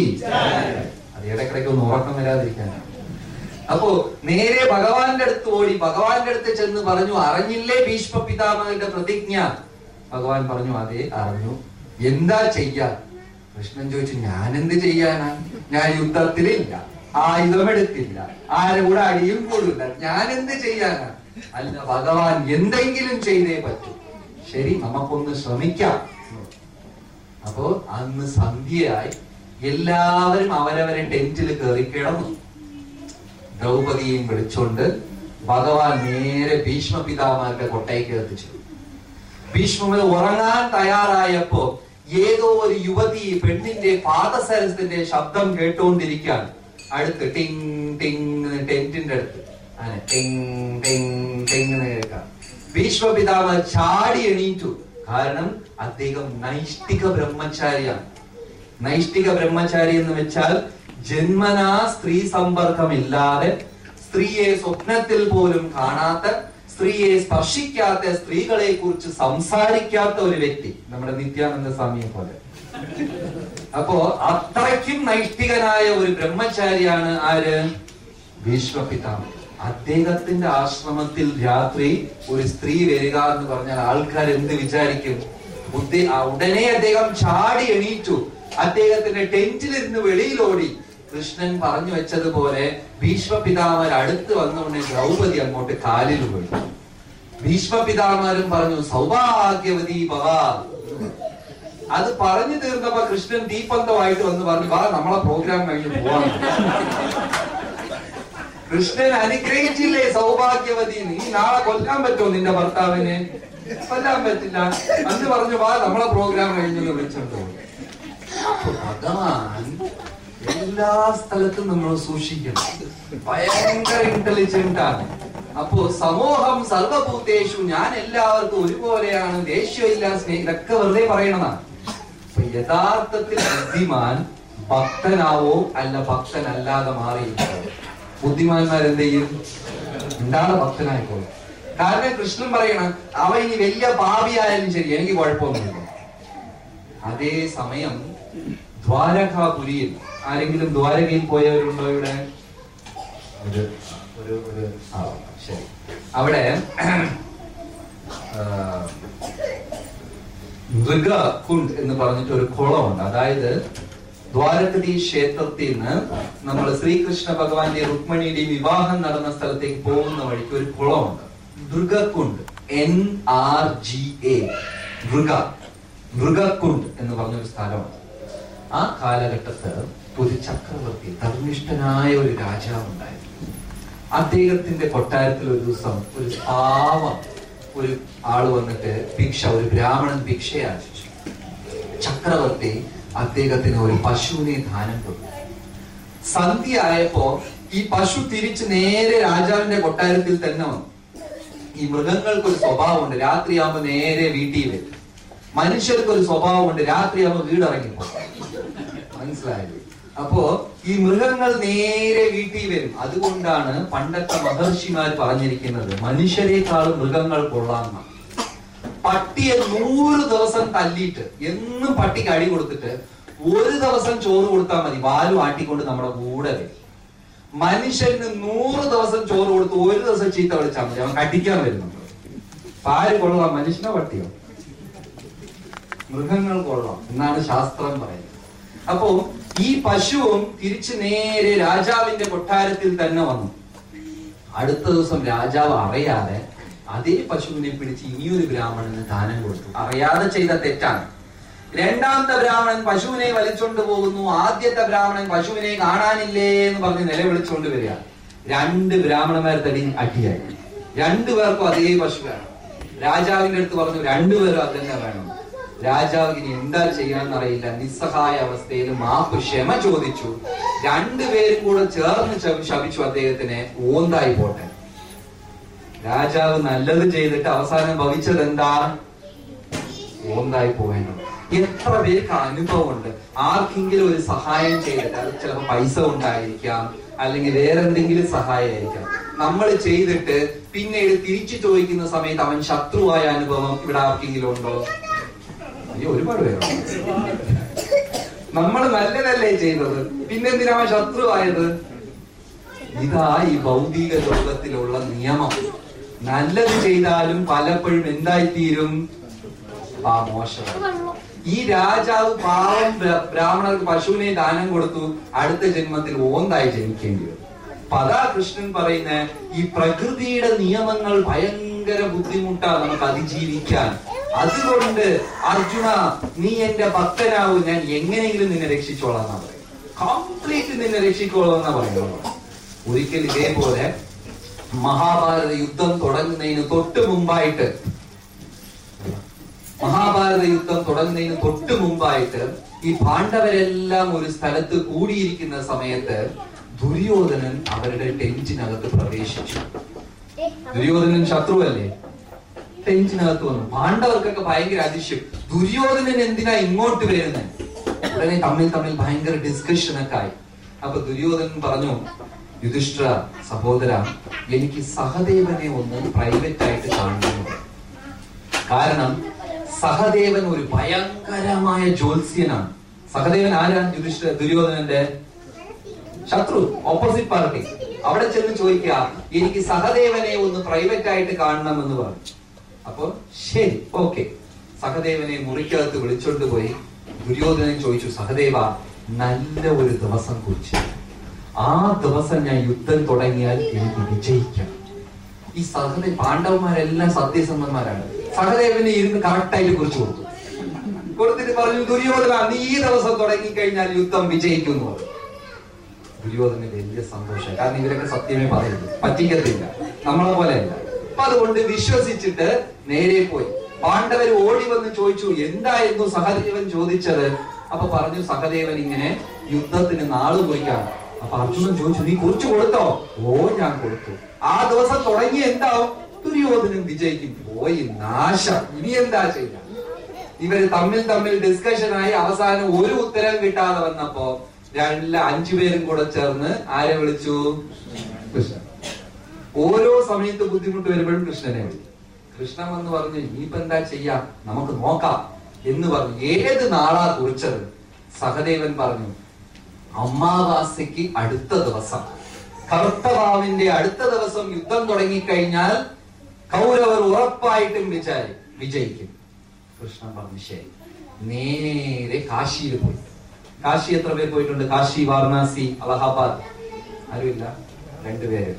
അത് ഇടയ്ക്കിടയ്ക്ക് ഒന്ന് ഉറക്കം വരാതിരിക്കാനാണ് അപ്പോ നേരെ ഭഗവാന്റെ അടുത്ത് ഓടി ഭഗവാന്റെ അടുത്ത് ചെന്ന് പറഞ്ഞു അറിഞ്ഞില്ലേ ഭീഷ്മ പിതാമഹന്റെ പ്രതിജ്ഞ ഭഗവാൻ പറഞ്ഞു അതെ അറിഞ്ഞു എന്താ ചെയ്യാ കൃഷ്ണൻ ചോദിച്ചു ഞാൻ എന്ത് ചെയ്യാനാ ഞാൻ യുദ്ധത്തിലില്ല ആയുധമെടുത്തില്ല ആരെ കൂടെ അടിയും കൂടില്ല ഞാൻ എന്ത് ചെയ്യാനാ അല്ല ഭഗവാൻ എന്തെങ്കിലും ചെയ്തേ പറ്റൂ ശരി നമുക്കൊന്ന് ശ്രമിക്കാം അപ്പോ അന്ന് സന്ധ്യയായി എല്ലാവരും അവരവരെ ടെന്റിൽ കയറി കിടന്നു ദ്രൗപതിയെയും വിളിച്ചോണ്ട് ഭഗവാൻ നേരെ ഭീഷ്മ പിതാമഹന്റെ കൊട്ടയ്ക്ക് എത്തിച്ചു ഭീഷ്മത് ഉറങ്ങാൻ തയ്യാറായപ്പോ ഏതോ ഒരു യുവതി പെണ്ണിന്റെ പാദസരസത്തിന്റെ ശബ്ദം കേട്ടുകൊണ്ടിരിക്കാൻ അടുത്ത് ടിങ് ടിങ് ടെന്റിന്റെ അടുത്ത് അങ്ങനെ ടിങ് ടിങ് ടിങ് എന്ന് കേൾക്കാം ഭീഷ്മ പിതാവ് ചാടി എണീറ്റു കാരണം അദ്ദേഹം നൈഷ്ഠിക ബ്രഹ്മചാരിയാണ് നൈഷ്ഠിക ബ്രഹ്മചാരി എന്ന് വെച്ചാൽ ജന്മനാ സ്ത്രീ സമ്പർക്കമില്ലാതെ സ്ത്രീയെ സ്വപ്നത്തിൽ പോലും കാണാത്ത സ്ത്രീയെ സ്പർശിക്കാത്ത സ്ത്രീകളെ കുറിച്ച് സംസാരിക്കാത്ത ഒരു വ്യക്തി നമ്മുടെ നിത്യാനന്ദ സ്വാമിയെ പോലെ അപ്പോ അത്രയ്ക്കും നൈഷ്ഠികനായ ഒരു ബ്രഹ്മചാരിയാണ് ആര് ഭീഷ്മപിതാമഹൻ അദ്ദേഹത്തിന്റെ ആശ്രമത്തിൽ രാത്രി ഒരു സ്ത്രീ വരിക എന്ന് പറഞ്ഞാൽ ആൾക്കാർ എന്ത് വിചാരിക്കും ബുദ്ധി ആ ഉടനെ അദ്ദേഹം ചാടി എണീറ്റു അദ്ദേഹത്തിന്റെ ടെന്റിലിരുന്ന് വെളിയിലോടി കൃഷ്ണൻ പറഞ്ഞു വെച്ചതുപോലെ ഭീഷ്മ പിതാമർ അടുത്ത് വന്നുകൊണ്ട് ദ്രൗപദി അങ്ങോട്ട് കാലിൽ പോയി ഭീഷ്മ പിതാമരും പറഞ്ഞു സൗഭാഗ്യവതി ഭവ അത് പറഞ്ഞു തീർന്നപ്പോ കൃഷ്ണൻ ദീപന്തമായിട്ട് വന്ന് പറഞ്ഞു വാ നമ്മളെ പ്രോഗ്രാം കഴിഞ്ഞ് പോവാം കൃഷ്ണൻ അനുഗ്രഹിച്ചില്ലേ സൗഭാഗ്യവതി നീ നാളെ കൊല്ലാൻ പറ്റുമോ നിന്റെ ഭർത്താവിനെ കൊല്ലാൻ പറ്റില്ല അന്ന് പറഞ്ഞു വാ നമ്മളെ പ്രോഗ്രാം കഴിഞ്ഞെന്ന് വിളിച്ചോണ്ട് പോയി. അപ്പൊ ഭഗവാൻ എല്ലാ സ്ഥലത്തും നമ്മൾ സൂക്ഷിക്കണം ഭയങ്കര ഇന്റലിജന്റ് ആണ് അപ്പോ സമൂഹം സർവഭൂതേഷു ഞാൻ എല്ലാവർക്കും ഒരുപോലെയാണ് ദേഷ്യമില്ല സ്നേഹം ഇതൊക്കെ വെറുതെ പറയണതാണ് അപ്പൊ യഥാർത്ഥത്തിൽ ബുദ്ധിമാൻ ഭക്തനാവോ അല്ല ഭക്തനല്ലാതെ മാറിയിരിക്കോ ബുദ്ധിമാന്മാർ എന്ത് ചെയ്യും ഉണ്ടാതെ ഭക്തനായിക്കോളും കാരണം കൃഷ്ണൻ പറയണം അവ ഇനി വലിയ ഭാവിയായാലും ശരി എനിക്ക് കുഴപ്പമൊന്നുമില്ല അതേ സമയം ദ്വാരകാപുരിയിൽ ആരെങ്കിലും ദ്വാരകയിൽ പോയവരുണ്ടോ ഇവിടെ ഒരു ഒരു ഒരു ആ ശരി അവിടെ ആ, മൃഗകുണ്ട് എന്ന് പറഞ്ഞിട്ട് ഒരു കുളമുണ്ട് അതായത് ദ്വാരകതി ക്ഷേത്രത്തിൽ നിന്ന് നമ്മൾ ശ്രീകൃഷ്ണ ഭഗവാന്റെ രുക്മണിയുടെയും വിവാഹം നടന്ന സ്ഥലത്തേക്ക് പോകുന്ന വഴിക്ക് ഒരു കുളമുണ്ട് മൃഗക്കുണ്ട് എൻ ആർ ജി എ മൃഗ മൃഗക്കുണ്ട് എന്ന് പറഞ്ഞൊരു സ്ഥലമാണ് ആ കാലഘട്ടത്ത് ഒരു ചക്രവർത്തി ധർമ്മിഷ്ഠനായ ഒരു രാജാവ് ഉണ്ടായിരുന്നു അദ്ദേഹത്തിന്റെ കൊട്ടാരത്തിൽ ഒരു ദിവസം ഒരു പാവം ഒരു ആള് വന്നിട്ട് ഭിക്ഷ ഒരു ബ്രാഹ്മണൻ ഭിക്ഷയാചിച്ചു ചക്രവർത്തി അദ്ദേഹത്തിന് ഒരു പശുവിനെ ദാനം കൊടുത്തു സന്ധ്യ ആയപ്പോ ഈ പശു തിരിച്ച് നേരെ രാജാവിന്റെ കൊട്ടാരത്തിൽ തന്നെ വന്നു ഈ മൃഗങ്ങൾക്ക് ഒരു സ്വഭാവമുണ്ട് രാത്രിയാകുമ്പോ നേരെ വീട്ടിൽ വരും മനുഷ്യർക്ക് ഒരു സ്വഭാവമുണ്ട് രാത്രിയാകുമ്പോ വീടിറങ്ങി പോകും മനസ്സിലായില്ലേ അപ്പോ ഈ മൃഗങ്ങൾ നേരെ വീട്ടിൽ വരും അതുകൊണ്ടാണ് പണ്ടത്തെ മഹർഷിമാർ പറഞ്ഞിരിക്കുന്നത് മനുഷ്യരെക്കാളും മൃഗങ്ങൾ കൊള്ളാമെന്ന പട്ടിയെ നൂറ് ദിവസം തല്ലിയിട്ട് എന്നും പട്ടിക്ക് അടി കൊടുത്തിട്ട് ഒരു ദിവസം ചോറ് കൊടുത്താൽ മതി വാല് ആട്ടിക്കൊണ്ട് നമ്മുടെ കൂടെ വരും മനുഷ്യന് നൂറ് ദിവസം ചോറ് കൊടുത്ത് ഒരു ദിവസം ചീത്ത വിളിച്ചാൽ മതി അവൻ കടിക്കാൻ വരുന്നുണ്ട് അപ്പൊ ആര് കൊള്ളാം മനുഷ്യനോ പട്ടിയോ മൃഗങ്ങൾ കൊള്ളാം എന്നാണ് ശാസ്ത്രം പറയുന്നത് അപ്പോ ഈ പശുവും തിരിച്ചു നേരെ രാജാവിന്റെ കൊട്ടാരത്തിൽ തന്നെ വന്നു അടുത്ത ദിവസം രാജാവ് അറിയാതെ അതേ പശുവിനെ പിടിച്ച് ഇനിയൊരു ബ്രാഹ്മണന് ദാനം കൊടുത്തു അറിയാതെ ചെയ്ത തെറ്റാണ് രണ്ടാമത്തെ ബ്രാഹ്മണൻ പശുവിനെ വലിച്ചോണ്ട് പോകുന്നു ആദ്യത്തെ ബ്രാഹ്മണൻ പശുവിനെ കാണാനില്ലേ എന്ന് പറഞ്ഞ് നിലവിളിച്ചുകൊണ്ട് വരിക രണ്ട് ബ്രാഹ്മണന്മാർ തടി അടിയായി രണ്ടുപേർക്കും അതേ പശു വേണം രാജാവിന്റെ അടുത്ത് പറഞ്ഞു രണ്ടുപേരും അത് തന്നെ വേണം രാജാവ് ഇനി എന്താ ചെയ്യാന്നറിയില്ല നിസ്സഹായ അവസ്ഥയിൽ മാപ്പ് ക്ഷമ ചോദിച്ചു രണ്ടുപേരും കൂടെ ചേർന്ന് ശപ- ശപിച്ചു അദ്ദേഹത്തിനെ ഓന്തായി പോട്ടെ രാജാവ് നല്ലത് ചെയ്തിട്ട് അവസാനം ഭവിച്ചത് എന്താ ഓന്തായി പോകേണ്ടത് എത്ര പേർക്ക് അനുഭവമുണ്ട് ആർക്കെങ്കിലും ഒരു സഹായം ചെയ്തിട്ട് അത് ചിലപ്പോൾ പൈസ ഉണ്ടായിരിക്കാം അല്ലെങ്കിൽ വേറെ എന്തെങ്കിലും സഹായമായിരിക്കാം നമ്മൾ ചെയ്തിട്ട് പിന്നീട് തിരിച്ചു ചോദിക്കുന്ന സമയത്ത് അവൻ ശത്രുവായ അനുഭവം ഇവിടെ ആർക്കെങ്കിലും ഉണ്ടോ അയ്യോ ഒരുപാട് പേരുണ്ട് നമ്മൾ നല്ലതല്ലേ ചെയ്തത് പിന്നെന്തിനാ അവൻ ശത്രുവായത് ഇതാ ഈ ഭൗതിക ലോകത്തിലുള്ള നിയമം നല്ലത് ചെയ്താലും പലപ്പോഴും എന്തായിത്തീരും ആ മോശം ഈ രാജാവ് പാവം ബ്ര- ബ്രാഹ്മണർക്ക് പശുവിനെ ദാനം കൊടുത്തു അടുത്ത ജന്മത്തിൽ ഓന്തായി ജനിക്കേണ്ടി വരും അപ്പൊ അതാ കൃഷ്ണൻ പറയുന്ന ഈ പ്രകൃതിയുടെ നിയമങ്ങൾ ഭയങ്കര ബുദ്ധിമുട്ടാണ് നമുക്ക് അതിജീവിക്കാൻ അതുകൊണ്ട് അർജുന നീ എന്റെ ഭക്തനാവൂ ഞാൻ എങ്ങനെയെങ്കിലും നിന്നെ രക്ഷിച്ചോളാം എന്നാ പറയും കംപ്ലീറ്റ് നിന്നെ രക്ഷിക്കോളാം എന്നാ പറയുന്നത് ഒരിക്കൽ ഇതേപോലെ മഹാഭാരത യുദ്ധം തുടങ്ങുന്നതിന് തൊട്ട് മുമ്പായിട്ട് മഹാഭാരത യുദ്ധം തുടങ്ങുന്നതിന് തൊട്ട് മുമ്പായിട്ട് ഈ പാണ്ഡവരെല്ലാം ഒരു സ്ഥലത്ത് കൂടിയിരിക്കുന്ന സമയത്ത് ദുര്യോധനൻ അവരുടെ ടെന്റിനകത്ത് പ്രവേശിച്ചു ദുര്യോധനൻ ശത്രുവല്ലേ ടെന്റിനകത്ത് വന്നു പാണ്ഡവർക്കൊക്കെ ഭയങ്കര അതിശയം ദുര്യോധനൻ എന്തിനാ ഇങ്ങോട്ട് വരുന്നത് ഉടനെ തമ്മിൽ തമ്മിൽ ഭയങ്കര ഡിസ്കഷൻ ഒക്കെ ആയി അപ്പൊ ദുര്യോധനൻ പറഞ്ഞു യുധിഷ്ഠ സഹോദര എനിക്ക് സഹദേവനെ ഒന്ന് പ്രൈവറ്റ് ആയിട്ട് കാണുന്നു കാരണം സഹദേവൻ ഒരു ഭയങ്കരമായ ജ്യോത്സ്യനാണ് സഹദേവൻ ആരാണ് യുധിഷ്ഠ ദുര്യോധനന്റെ ശത്രു ഓപ്പോസിറ്റ് പാർട്ടി അവിടെ ചെന്ന് ചോദിക്കുക എനിക്ക് സഹദേവനെ ഒന്ന് പ്രൈവറ്റ് ആയിട്ട് കാണണമെന്ന് പറഞ്ഞു അപ്പൊ ശരി ഓക്കെ സഹദേവനെ മുറിക്കകത്ത് വിളിച്ചോണ്ട് പോയി ദുര്യോധനൻ ചോദിച്ചു സഹദേവ നല്ല ഒരു ദിവസം കുറിച്ച് ആ ദിവസം ഞാൻ യുദ്ധം തുടങ്ങിയാൽ എനിക്ക് വിജയിക്കാം ഈ സഹദേവ പാണ്ഡവന്മാരെല്ലാം സത്യസന്ധന്മാരാണ് സഹദേവനെ ഇരുന്ന് കറക്റ്റായിട്ട് കുറിച്ച് കൊടുത്തു കൊടുത്തിട്ട് പറഞ്ഞു ദുര്യോധന നീ ഈ ദിവസം തുടങ്ങി കഴിഞ്ഞാൽ യുദ്ധം വിജയിക്കും എന്ന് പറഞ്ഞു ദുര്യോധന വലിയ സന്തോഷം കാരണം ഇവരൊക്കെ സത്യമേ പറയുന്നു പറ്റിക്കത്തില്ല നമ്മളെ പോലെയല്ല അപ്പൊ അതുകൊണ്ട് വിശ്വസിച്ചിട്ട് നേരെ പോയി പാണ്ഡവർ ഓടി വന്ന് ചോദിച്ചു എന്തായിരുന്നു സഹദേവൻ ചോദിച്ചത് അപ്പൊ പറഞ്ഞു സഹദേവൻ ഇങ്ങനെ യുദ്ധത്തിന് നാള് കുറിക്കാണ് അപ്പൊ അർജുനൻ ചോദിച്ചു നീ കുറിച്ചു കൊടുത്തോ ഓ ഞാൻ കൊടുത്തു ആ ദിവസം തുടങ്ങി എന്താവും ദുര്യോധനൻ വിജയിക്കും പോയി നാശം ഇനി എന്താ ചെയ്യാ ഇവര് തമ്മിൽ തമ്മിൽ ഡിസ്കഷൻ ആയി അവസാനം ഒരു ഉത്തരം കിട്ടാതെ വന്നപ്പോ രണ്ട് അഞ്ചു പേരും കൂടെ ചേർന്ന് ആരെ വിളിച്ചു കൃഷ്ണൻ ഓരോ സമയത്ത് ബുദ്ധിമുട്ട് വരുമ്പോഴും കൃഷ്ണനെ വിളിച്ചു കൃഷ്ണൻ വന്ന് പറഞ്ഞു ഇനിയിപ്പോ എന്താ ചെയ്യാ നമുക്ക് നോക്കാം എന്ന് പറഞ്ഞു ഏത് നാളാ കുറിച്ചത് സഹദേവൻ പറഞ്ഞു അമാവാസ്യക്ക് അടുത്ത ദിവസം കർത്തവാവിന്റെ അടുത്ത ദിവസം യുദ്ധം തുടങ്ങിക്കഴിഞ്ഞാൽ കൗരവർ ഉറപ്പായിട്ടും വിചാരി വിജയിക്കും കൃഷ്ണൻ പറഞ്ഞു ശരി നേരെ കാശിയിൽ പോയി കാശി എത്ര പേർ പോയിട്ടുണ്ട് കാശി വാരണാസി അലഹാബാദ് ആരുമില്ല രണ്ടുപേര്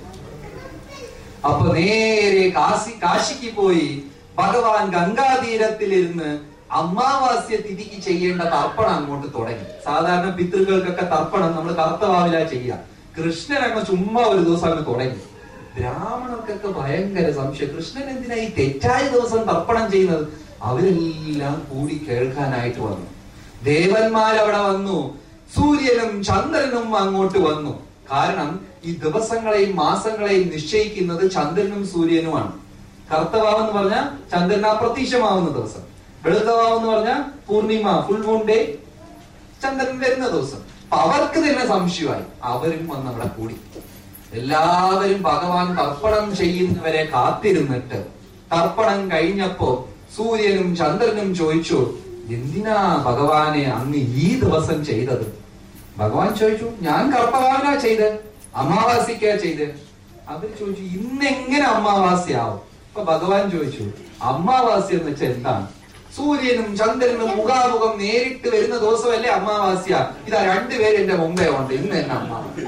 അപ്പൊ നേരെ കാശി കാശിക്ക് പോയി ഭഗവാൻ ഗംഗാതീരത്തിലിരുന്ന് അമാവാസ്യ തിഥിക്ക് ചെയ്യേണ്ട തർപ്പണം അങ്ങോട്ട് തുടങ്ങി സാധാരണ പിതൃകൾക്കൊക്കെ തർപ്പണം നമ്മൾ കർത്തവാവില ചെയ്യാം കൃഷ്ണൻ അങ്ങ് ചുമ്മാ ഒരു ദിവസം അങ്ങ് തുടങ്ങി ബ്രാഹ്മണർക്കൊക്കെ ഭയങ്കര സംശയം കൃഷ്ണൻ എന്തിനാ ഈ തെറ്റായ ദിവസം തർപ്പണം ചെയ്യുന്നത് അവരെല്ലാം കൂടി കേൾക്കാനായിട്ട് വന്നു ദേവന്മാരവിടെ വന്നു സൂര്യനും ചന്ദ്രനും അങ്ങോട്ട് വന്നു കാരണം ഈ ദിവസങ്ങളെയും മാസങ്ങളെയും നിശ്ചയിക്കുന്നത് ചന്ദ്രനും സൂര്യനുമാണ് കറുത്തവാവെന്ന് പറഞ്ഞാൽ ചന്ദ്രൻ അപ്രത്യക്ഷമാവുന്ന ദിവസം വെളുത്തവാവെന്ന് പറഞ്ഞാൽ പൂർണിമ ഫുൾ മൂൺ ഡേ ചന്ദ്രൻ വരുന്ന ദിവസം അപ്പൊ അവർക്ക് തന്നെ സംശയമായി അവരും വന്ന് അവിടെ കൂടി എല്ലാവരും ഭഗവാൻ തർപ്പണം ചെയ്യുന്നവരെ കാത്തിരുന്നിട്ട് തർപ്പണം കഴിഞ്ഞപ്പോ സൂര്യനും ചന്ദ്രനും ചോദിച്ചു എന്തിനാ ഭഗവാനെ അന്ന് ഈ ദിവസം ചെയ്തത് ഭഗവാൻ ചോദിച്ചു ഞാൻ കർപ്പവാനാ ചെയ്ത് അമാവാസിക്കാ ചെയ്ത് അവര് ചോദിച്ചു ഇന്ന് എങ്ങനെ അമാവാസ്യാവും അപ്പൊ ഭഗവാൻ ചോദിച്ചു അമാവാസ്യ എന്ന് വെച്ചാൽ എന്താണ് സൂര്യനും ചന്ദ്രനും മുഖാമുഖം നേരിട്ട് വരുന്ന ദിവസമല്ലേ അമാവാസ്യ ഇതാ രണ്ടുപേരും എന്റെ മുമ്പേ ഉണ്ട് ഇന്ന് തന്നെ അമാവാസ്യ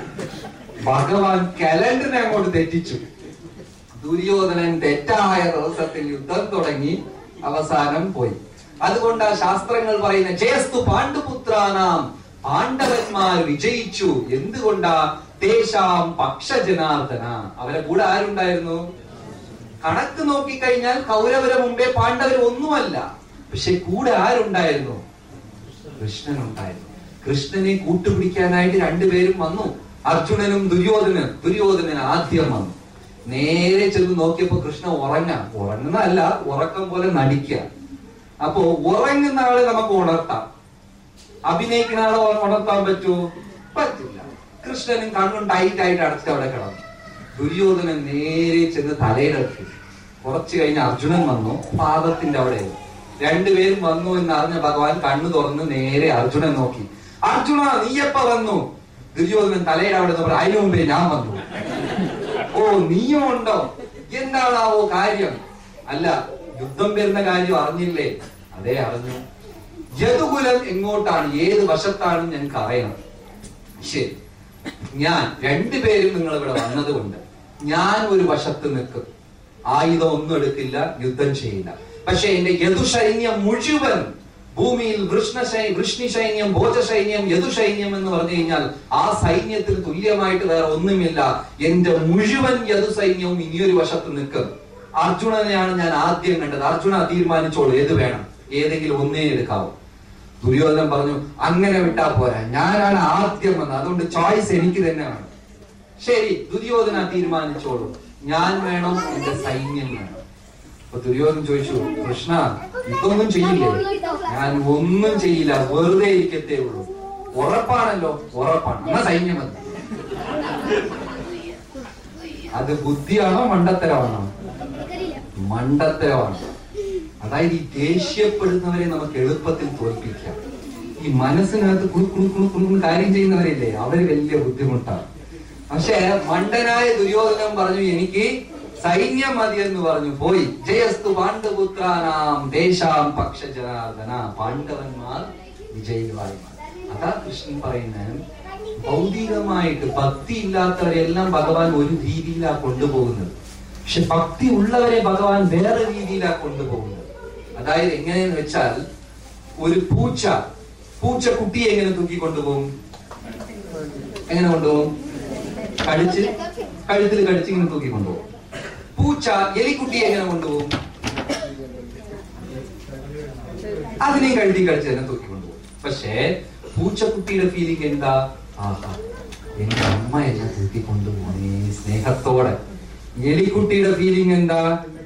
ഭഗവാൻ കലണ്ടറിനെ അങ്ങോട്ട് തെറ്റിച്ചു ദുര്യോധനൻ തെറ്റായ ദിവസത്തിൽ യുദ്ധം തുടങ്ങി അവസാനം പോയി അതുകൊണ്ട് ആ ശാസ്ത്രങ്ങൾ പറയുന്ന ജയസ്തു പാണ്ഡുപുത്രാനാം പാണ്ഡവന്മാർ വിജയിച്ചു എന്തുകൊണ്ടാ തേശാം പക്ഷജനാർദ്ദന അവരെ കൂടെ ആരുണ്ടായിരുന്നു കണക്ക് നോക്കിക്കഴിഞ്ഞാൽ കൗരവരെ മുമ്പേ പാണ്ഡവർ ഒന്നുമല്ല പക്ഷെ കൂടെ ആരുണ്ടായിരുന്നു കൃഷ്ണൻ ഉണ്ടായിരുന്നു കൃഷ്ണനെ കൂട്ടുപിടിക്കാനായിട്ട് രണ്ടുപേരും വന്നു അർജുനനും ദുര്യോധനൻ ദുര്യോധനൻ ആദ്യം വന്നു നേരെ ചെന്ന് നോക്കിയപ്പോ കൃഷ്ണ ഉറങ്ങാം ഉറങ്ങുന്നതല്ല ഉറക്കം പോലെ നടിക്കുക അപ്പോ ഉറങ്ങുന്ന ആളെ നമുക്ക് ഉണർത്താം അഭിനയിക്കുന്ന ആളെ ഉണ- ഉണർത്താൻ പറ്റുമോ പറ്റില്ല കൃഷ്ണനും കണ്ണും ടൈറ്റ് ആയിട്ട് അടച്ചിട്ട് അവിടെ കിടന്നു ദുര്യോധനൻ നേരെ ചെന്ന് തലയിലെത്തി കുറച്ചു കഴിഞ്ഞ് അർജുനൻ വന്നു പാദത്തിന്റെ അവിടെ രണ്ടുപേരും വന്നു എന്ന് അറിഞ്ഞ ഭഗവാൻ കണ്ണു തുറന്ന് നേരെ അർജുനൻ നോക്കി അർജുന നീയപ്പ വന്നു ദുര്യോധനൻ തലയുടെ അവിടെ നിന്ന് പറഞ്ഞു, അതിനു മുമ്പേ ഞാൻ വന്നു ഓ നീയും ഉണ്ടോ എന്താണാവോ കാര്യം അല്ല യുദ്ധം വരുന്ന കാര്യം അറിഞ്ഞില്ലേ അതേ അറിഞ്ഞു യദുകുലം എങ്ങോട്ടാണ് ഏത് വശത്താണ് ഞങ്ങൾക്ക് അറിയണം ശരി ഞാൻ രണ്ടുപേരും നിങ്ങൾ ഇവിടെ വന്നതുകൊണ്ട് ഞാൻ ഒരു വശത്ത് നിൽക്കും ആയുധം ഒന്നും എടുക്കില്ല യുദ്ധം ചെയ്യില്ല പക്ഷെ എന്റെ യദുസൈന്യം മുഴുവൻ ഭൂമിയിൽ വൃഷ്ണ വൃഷ്ണി സൈന്യം ഭോജ സൈന്യം യദുസൈന്യം എന്ന് പറഞ്ഞു കഴിഞ്ഞാൽ ആ സൈന്യത്തിന് തുല്യമായിട്ട് വേറെ ഒന്നുമില്ല എന്റെ മുഴുവൻ യദുസൈന്യവും ഇനിയൊരു വശത്ത് നിൽക്കും അർജുനനെയാണ് ഞാൻ ആദ്യം കണ്ടത് അർജുന തീരുമാനിച്ചോളൂ ഏത് വേണം ഏതെങ്കിലും ഒന്നേ എടുക്കാവൂ ദുര്യോധനൻ പറഞ്ഞു അങ്ങനെ വിട്ടാ പോരാ ഞാനാണ് ആദ്യം വന്നത് അതുകൊണ്ട് ചോയ്സ് എനിക്ക് തന്നെ വേണം ശരി ദുര്യോധന തീരുമാനിച്ചോളൂ ഞാൻ വേണം എന്റെ സൈന്യം വേണം അപ്പൊ ദുര്യോധനൻ ചോദിച്ചു കൃഷ്ണ ഇതൊന്നും ചെയ്യില്ലേ ഞാൻ ഒന്നും ചെയ്യില്ല വെറുതെ ഇരിക്കത്തേ ഉള്ളൂ ഉറപ്പാണല്ലോ ഉറപ്പാണ് എന്നാ സൈന്യം മതി അത് ബുദ്ധിയാണോ മണ്ടത്തരമാണോ മണ്ടത്തരമാണ് അതായത് ഈ ദേഷ്യപ്പെടുന്നവരെ നമുക്ക് എളുപ്പത്തിൽ തോൽപ്പിക്കാം ഈ മനസ്സിനകത്ത് കുണു കുണു കുണു കുണു കാര്യം ചെയ്യുന്നവരില്ലേ അവര് വലിയ ബുദ്ധിമുട്ടാണ് പക്ഷെ മണ്ടനായ ദുര്യോധനൻ പറഞ്ഞു എനിക്ക് സൈന്യം മതി എന്ന് പറഞ്ഞു പോയി ജയസ്തു പാണ്ഡുപുത്രാനാം ദേശാം പക്ഷ ജനാർദ്ദന പാണ്ഡവന്മാർ വിജയികളായി മാറി. അതാ കൃഷ്ണൻ പറയുന്നത് ഭൗതികമായിട്ട് ഭക്തി ഇല്ലാത്തവരെല്ലാം ഭഗവാൻ ഒരു രീതിയിലാ കൊണ്ടുപോകുന്നത് പക്ഷെ ഭക്തി ഉള്ളവരെ ഭഗവാൻ വേറെ രീതിയിലാ കൊണ്ടുപോകുന്നത് അതായത് എങ്ങനെയെന്ന് വെച്ചാൽ ഒരു പൂച്ച പൂച്ച കുട്ടിയെ എങ്ങനെ തൂക്കി കൊണ്ടുപോകും എങ്ങനെ കൊണ്ടുപോകും കടിച്ച് കഴുത്തിൽ കടിച്ച് ഇങ്ങനെ തൂക്കി കൊണ്ടുപോകും പൂച്ച എലിക്കുട്ടിയെ എങ്ങനെ കൊണ്ടുപോകും അതിനെയും കഴുതി കടിച്ച് തന്നെ തൂക്കി കൊണ്ടുപോകും പക്ഷേ പൂച്ചക്കുട്ടിയുടെ ഫീലിംഗ് എന്താ ആഹാ എന്റെ അമ്മ എന്നെ തൂക്കി കൊണ്ടുപോകണേ സ്നേഹത്തോടെ എലിക്കുട്ടിയുടെ ഫീലിംഗ് എന്താ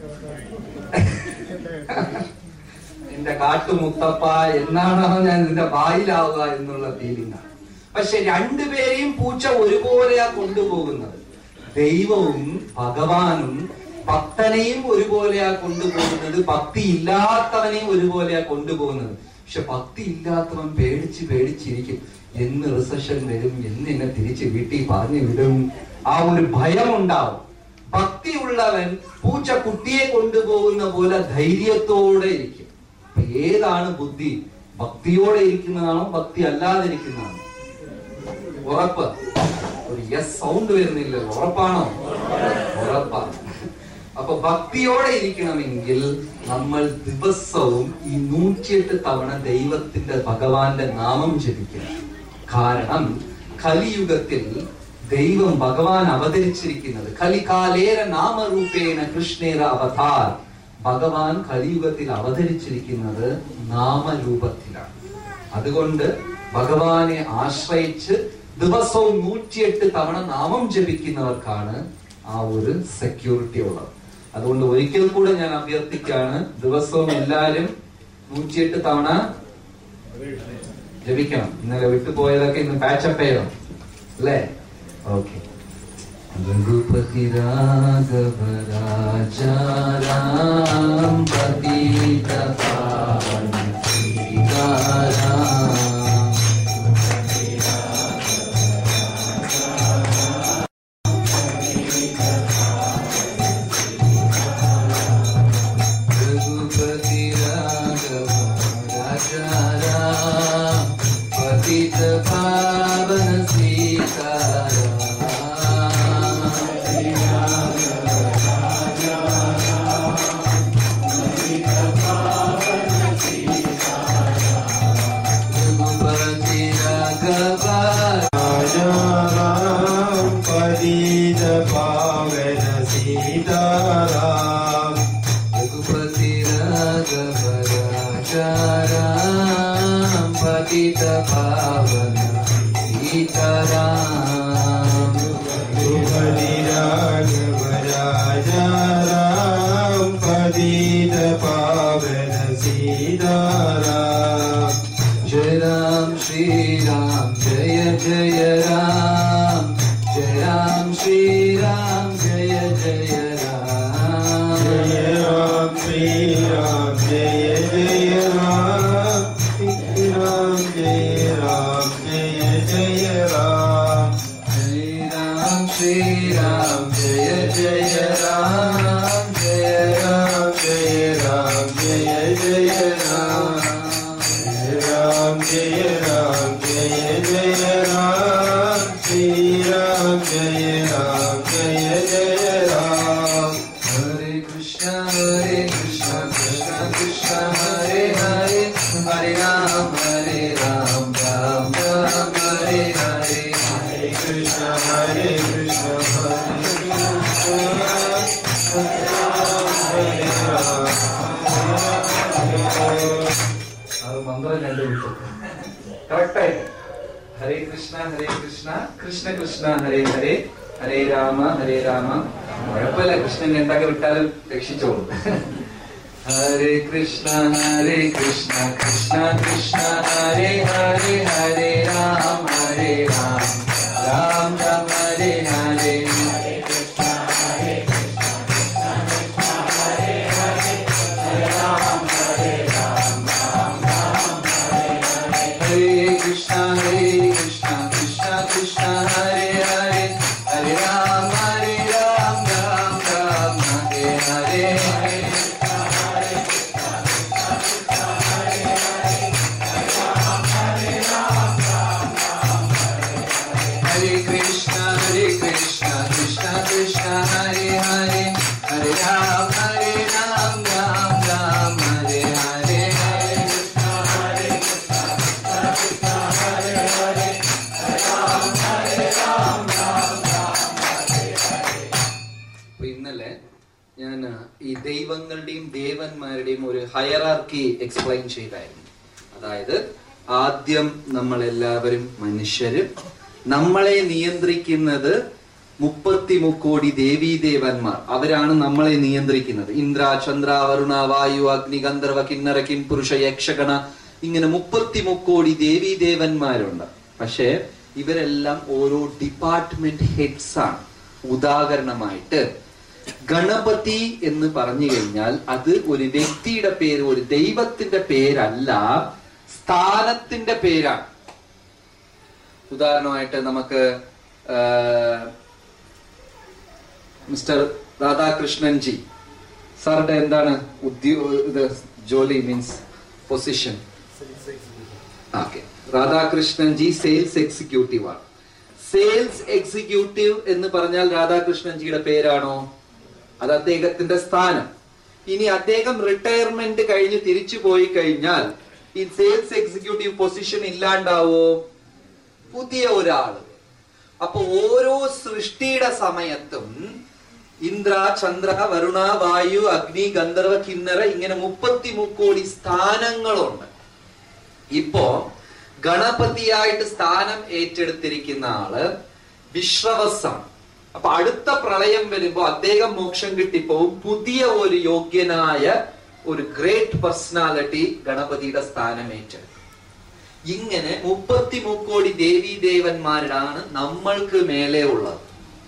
എന്റെ കാട്ടുമുത്തപ്പ എന്നാണോ ഞാൻ നിന്റെ വായിലാവുക എന്നുള്ള ഫീലിംഗ് ആണ് പക്ഷെ രണ്ടുപേരെയും പൂച്ച ഒരുപോലെയാ കൊണ്ടുപോകുന്നത് ദൈവവും ഭഗവാനും ഭക്തനെയും ഒരുപോലെയാ കൊണ്ടുപോകുന്നത് ഭക്തി ഇല്ലാത്തവനെയും ഒരുപോലെയാ കൊണ്ടുപോകുന്നത് പക്ഷെ ഭക്തി ഇല്ലാത്തവൻ പേടിച്ച് പേടിച്ചിരിക്കും എന്ന് റിസഷൻ വരും എന്ന് എന്നെ തിരിച്ച് വീട്ടിൽ പറഞ്ഞു വിടും ആ ഒരു ഭയം ഉണ്ടാവും ഭക്തിയുള്ളവൻ പൂച്ച കുട്ടിയെ കൊണ്ടുപോകുന്ന പോലെ ധൈര്യത്തോടെ ഇരിക്കും അപ്പൊ ഏതാണ് ബുദ്ധി ഭക്തിയോടെ ഇരിക്കുന്നതാണോ ഭക്തി അല്ലാതിരിക്കുന്നതാണോ ഉറപ്പ് ഒരു യെസ് സൗണ്ട് വരുന്നില്ല ഉറപ്പാണോ ഉറപ്പാണ് അപ്പൊ ഭക്തിയോടെ ഇരിക്കണമെങ്കിൽ നമ്മൾ ദിവസവും ഈ നൂറ്റിയെട്ട് തവണ ദൈവത്തിന്റെ ഭഗവാന്റെ നാമം ജപിക്കണം കാരണം കലിയുഗത്തിൽ ദൈവം ഭഗവാൻ അവതരിച്ചിരിക്കുന്നത് കലികാലേര നാമരൂപേണ കൃഷ്ണേര അവതാർ ഭഗവാൻ കലിയുഗത്തിൽ അവതരിച്ചിരിക്കുന്നത് നാമരൂപത്തിലാണ് അതുകൊണ്ട് ഭഗവാനെ ആശ്രയിച്ച് ദിവസവും നൂറ്റിയെട്ട് തവണ നാമം ജപിക്കുന്നവർക്കാണ് ആ ഒരു സെക്യൂരിറ്റി ഉള്ളത് അതുകൊണ്ട് ഒരിക്കൽ കൂടെ ഞാൻ അഭ്യർത്ഥിക്കാണ് ദിവസവും എല്ലാരും നൂറ്റിയെട്ട് തവണ ജപിക്കണം ഇന്നലെ വിട്ടുപോയതൊക്കെ ഇന്ന് പാച്ചപ്പ് ചെയ്യണം അല്ലേ ഓക്കെ രഘുപതി രാഘവ രാജാ രാം പതിത പാവന സീതാരാം रघुपति राघव राजा राम पतित पावन सीताराम रघुपति राघव राजाराम पतित पावन सीताराम रघुपति राघव राजा राम पतित पावन सीताराम रघुपति राघव राजाराम पतित पावन सीताराम जय राम श्री राम जय जय राम जय राम श्री राम जय जय राम जय राम श्री राम जय जय राम श्री राम जय राम जय जय राम जय राम श्री राम जय जय राम जय राम जय राम जय जय राम जय राम जय राम जय जय राम श्री राम जय राम जय जय राम हरे कृष्ण हरे कृष्ण कृष्ण कृष्ण हरे हरे हरे राम हरे राम राम राम हरे हरे हरे कृष्ण हरे कृष्ण हरे कृष्ण हरे राम അത് മന്ത്രം രണ്ട് വിട്ടു കറക്റ്റ് ആയിട്ട് ഹരേ കൃഷ്ണ ഹരേ കൃഷ്ണ കൃഷ്ണ കൃഷ്ണ ഹരേ ഹരേ ഹരേ രാമ ഹരേ രാമ കുഴപ്പമില്ല കൃഷ്ണൻ എന്തൊക്കെ വിട്ടാലും രക്ഷിച്ചോളൂ ഹരേ കൃഷ്ണ ഹരേ കൃഷ്ണ കൃഷ്ണ കൃഷ്ണ ഹരേ ഹരേ ഹരേ രാം ഹരേ രാം രാം രാം ഹരേ ഹരേ हरे कृष्णा हरे कृष्णा कृष्णा कृष्णा हरे हरे हरे राम हरे राम राम राम हरे हरे हरे कृष्णा हरे कृष्णा कृष्णा कृष्णा हरे हरे हरे राम हरे राम राम राम हरे हरे हरे അപ്പൊ ഇന്നലെ ഞാൻ ഈ ദൈവങ്ങളുടെയും ദേവന്മാരുടെയും ഒരു ഹയറാർക്കി എക്സ്പ്ലെയിൻ ചെയ്തായിരുന്നു അതായത് ആദ്യം നമ്മൾ എല്ലാവരും മനുഷ്യര് നമ്മളെ നിയന്ത്രിക്കുന്നത് മുപ്പത്തി മുക്കോടി ദേവീ ദേവന്മാർ അവരാണ് നമ്മളെ നിയന്ത്രിക്കുന്നത് ഇന്ദ്ര ചന്ദ്ര വരുണ വായു അഗ്നി ഗന്ധർവ കിന്നര കിം പുരുഷ യക്ഷഗണ ഇങ്ങനെ മുപ്പത്തി മുക്കോടി ദേവീ ദേവന്മാരുണ്ട് പക്ഷേ ഇവരെല്ലാം ഓരോ ഡിപ്പാർട്ട്മെന്റ് ഹെഡ്സ് ആണ് ഉദാഹരണമായിട്ട് ഗണപതി എന്ന് പറഞ്ഞു കഴിഞ്ഞാൽ അത് ഒരു വ്യക്തിയുടെ പേര് ഒരു ദൈവത്തിന്റെ പേരല്ല സ്ഥാനത്തിന്റെ പേരാണ് ഉദാഹരണമായിട്ട് നമുക്ക് ആ, മിസ്റ്റർ രാധാകൃഷ്ണൻ ജി സാറുടെ എന്താണ് ഉദ്യോ ഇത് ജോലി means position okay Radhakrishnan ji sales executive ആണ് സെയിൽസ് എക്സിക്യൂട്ടീവ് എന്ന് പറഞ്ഞാൽ രാധാകൃഷ്ണൻ ജിയുടെ പേരാണോ അത് അദ്ദേഹത്തിന്റെ സ്ഥാനം ഇനി അദ്ദേഹം റിട്ടയർമെന്റ് കഴിഞ്ഞ് തിരിച്ചു പോയി കഴിഞ്ഞാൽ ഈ സെയിൽസ് എക്സിക്യൂട്ടീവ് പൊസിഷൻ ഇല്ലാണ്ടാവോ പുതിയ ഒരാള് അപ്പൊ ഓരോ സൃഷ്ടിയുടെ സമയത്തും ഇന്ദ്ര ചന്ദ്ര വരുണ വായു അഗ്നി ഗന്ധർവ കിന്നര ഇങ്ങനെ മുപ്പത്തി മുക്കോടി സ്ഥാനങ്ങളുണ്ട് ഇപ്പോ ഗണപതിയായിട്ട് സ്ഥാനം ഏറ്റെടുത്തിരിക്കുന്ന ആള് വിശ്വവസാണ് അപ്പൊ അടുത്ത പ്രളയം വരുമ്പോ അദ്ദേഹം മോക്ഷം കിട്ടിപ്പോവും പുതിയ ഒരു യോഗ്യനായ ഒരു ഗ്രേറ്റ് പേഴ്സണാലിറ്റി ഗണപതിയുടെ സ്ഥാനം ഏറ്റെടുക്കും ഇങ്ങനെ മുപ്പത്തി മുക്കോടി ദേവീ ദേവന്മാരാണ് നമ്മൾക്ക് മേലെ ഉള്ളത്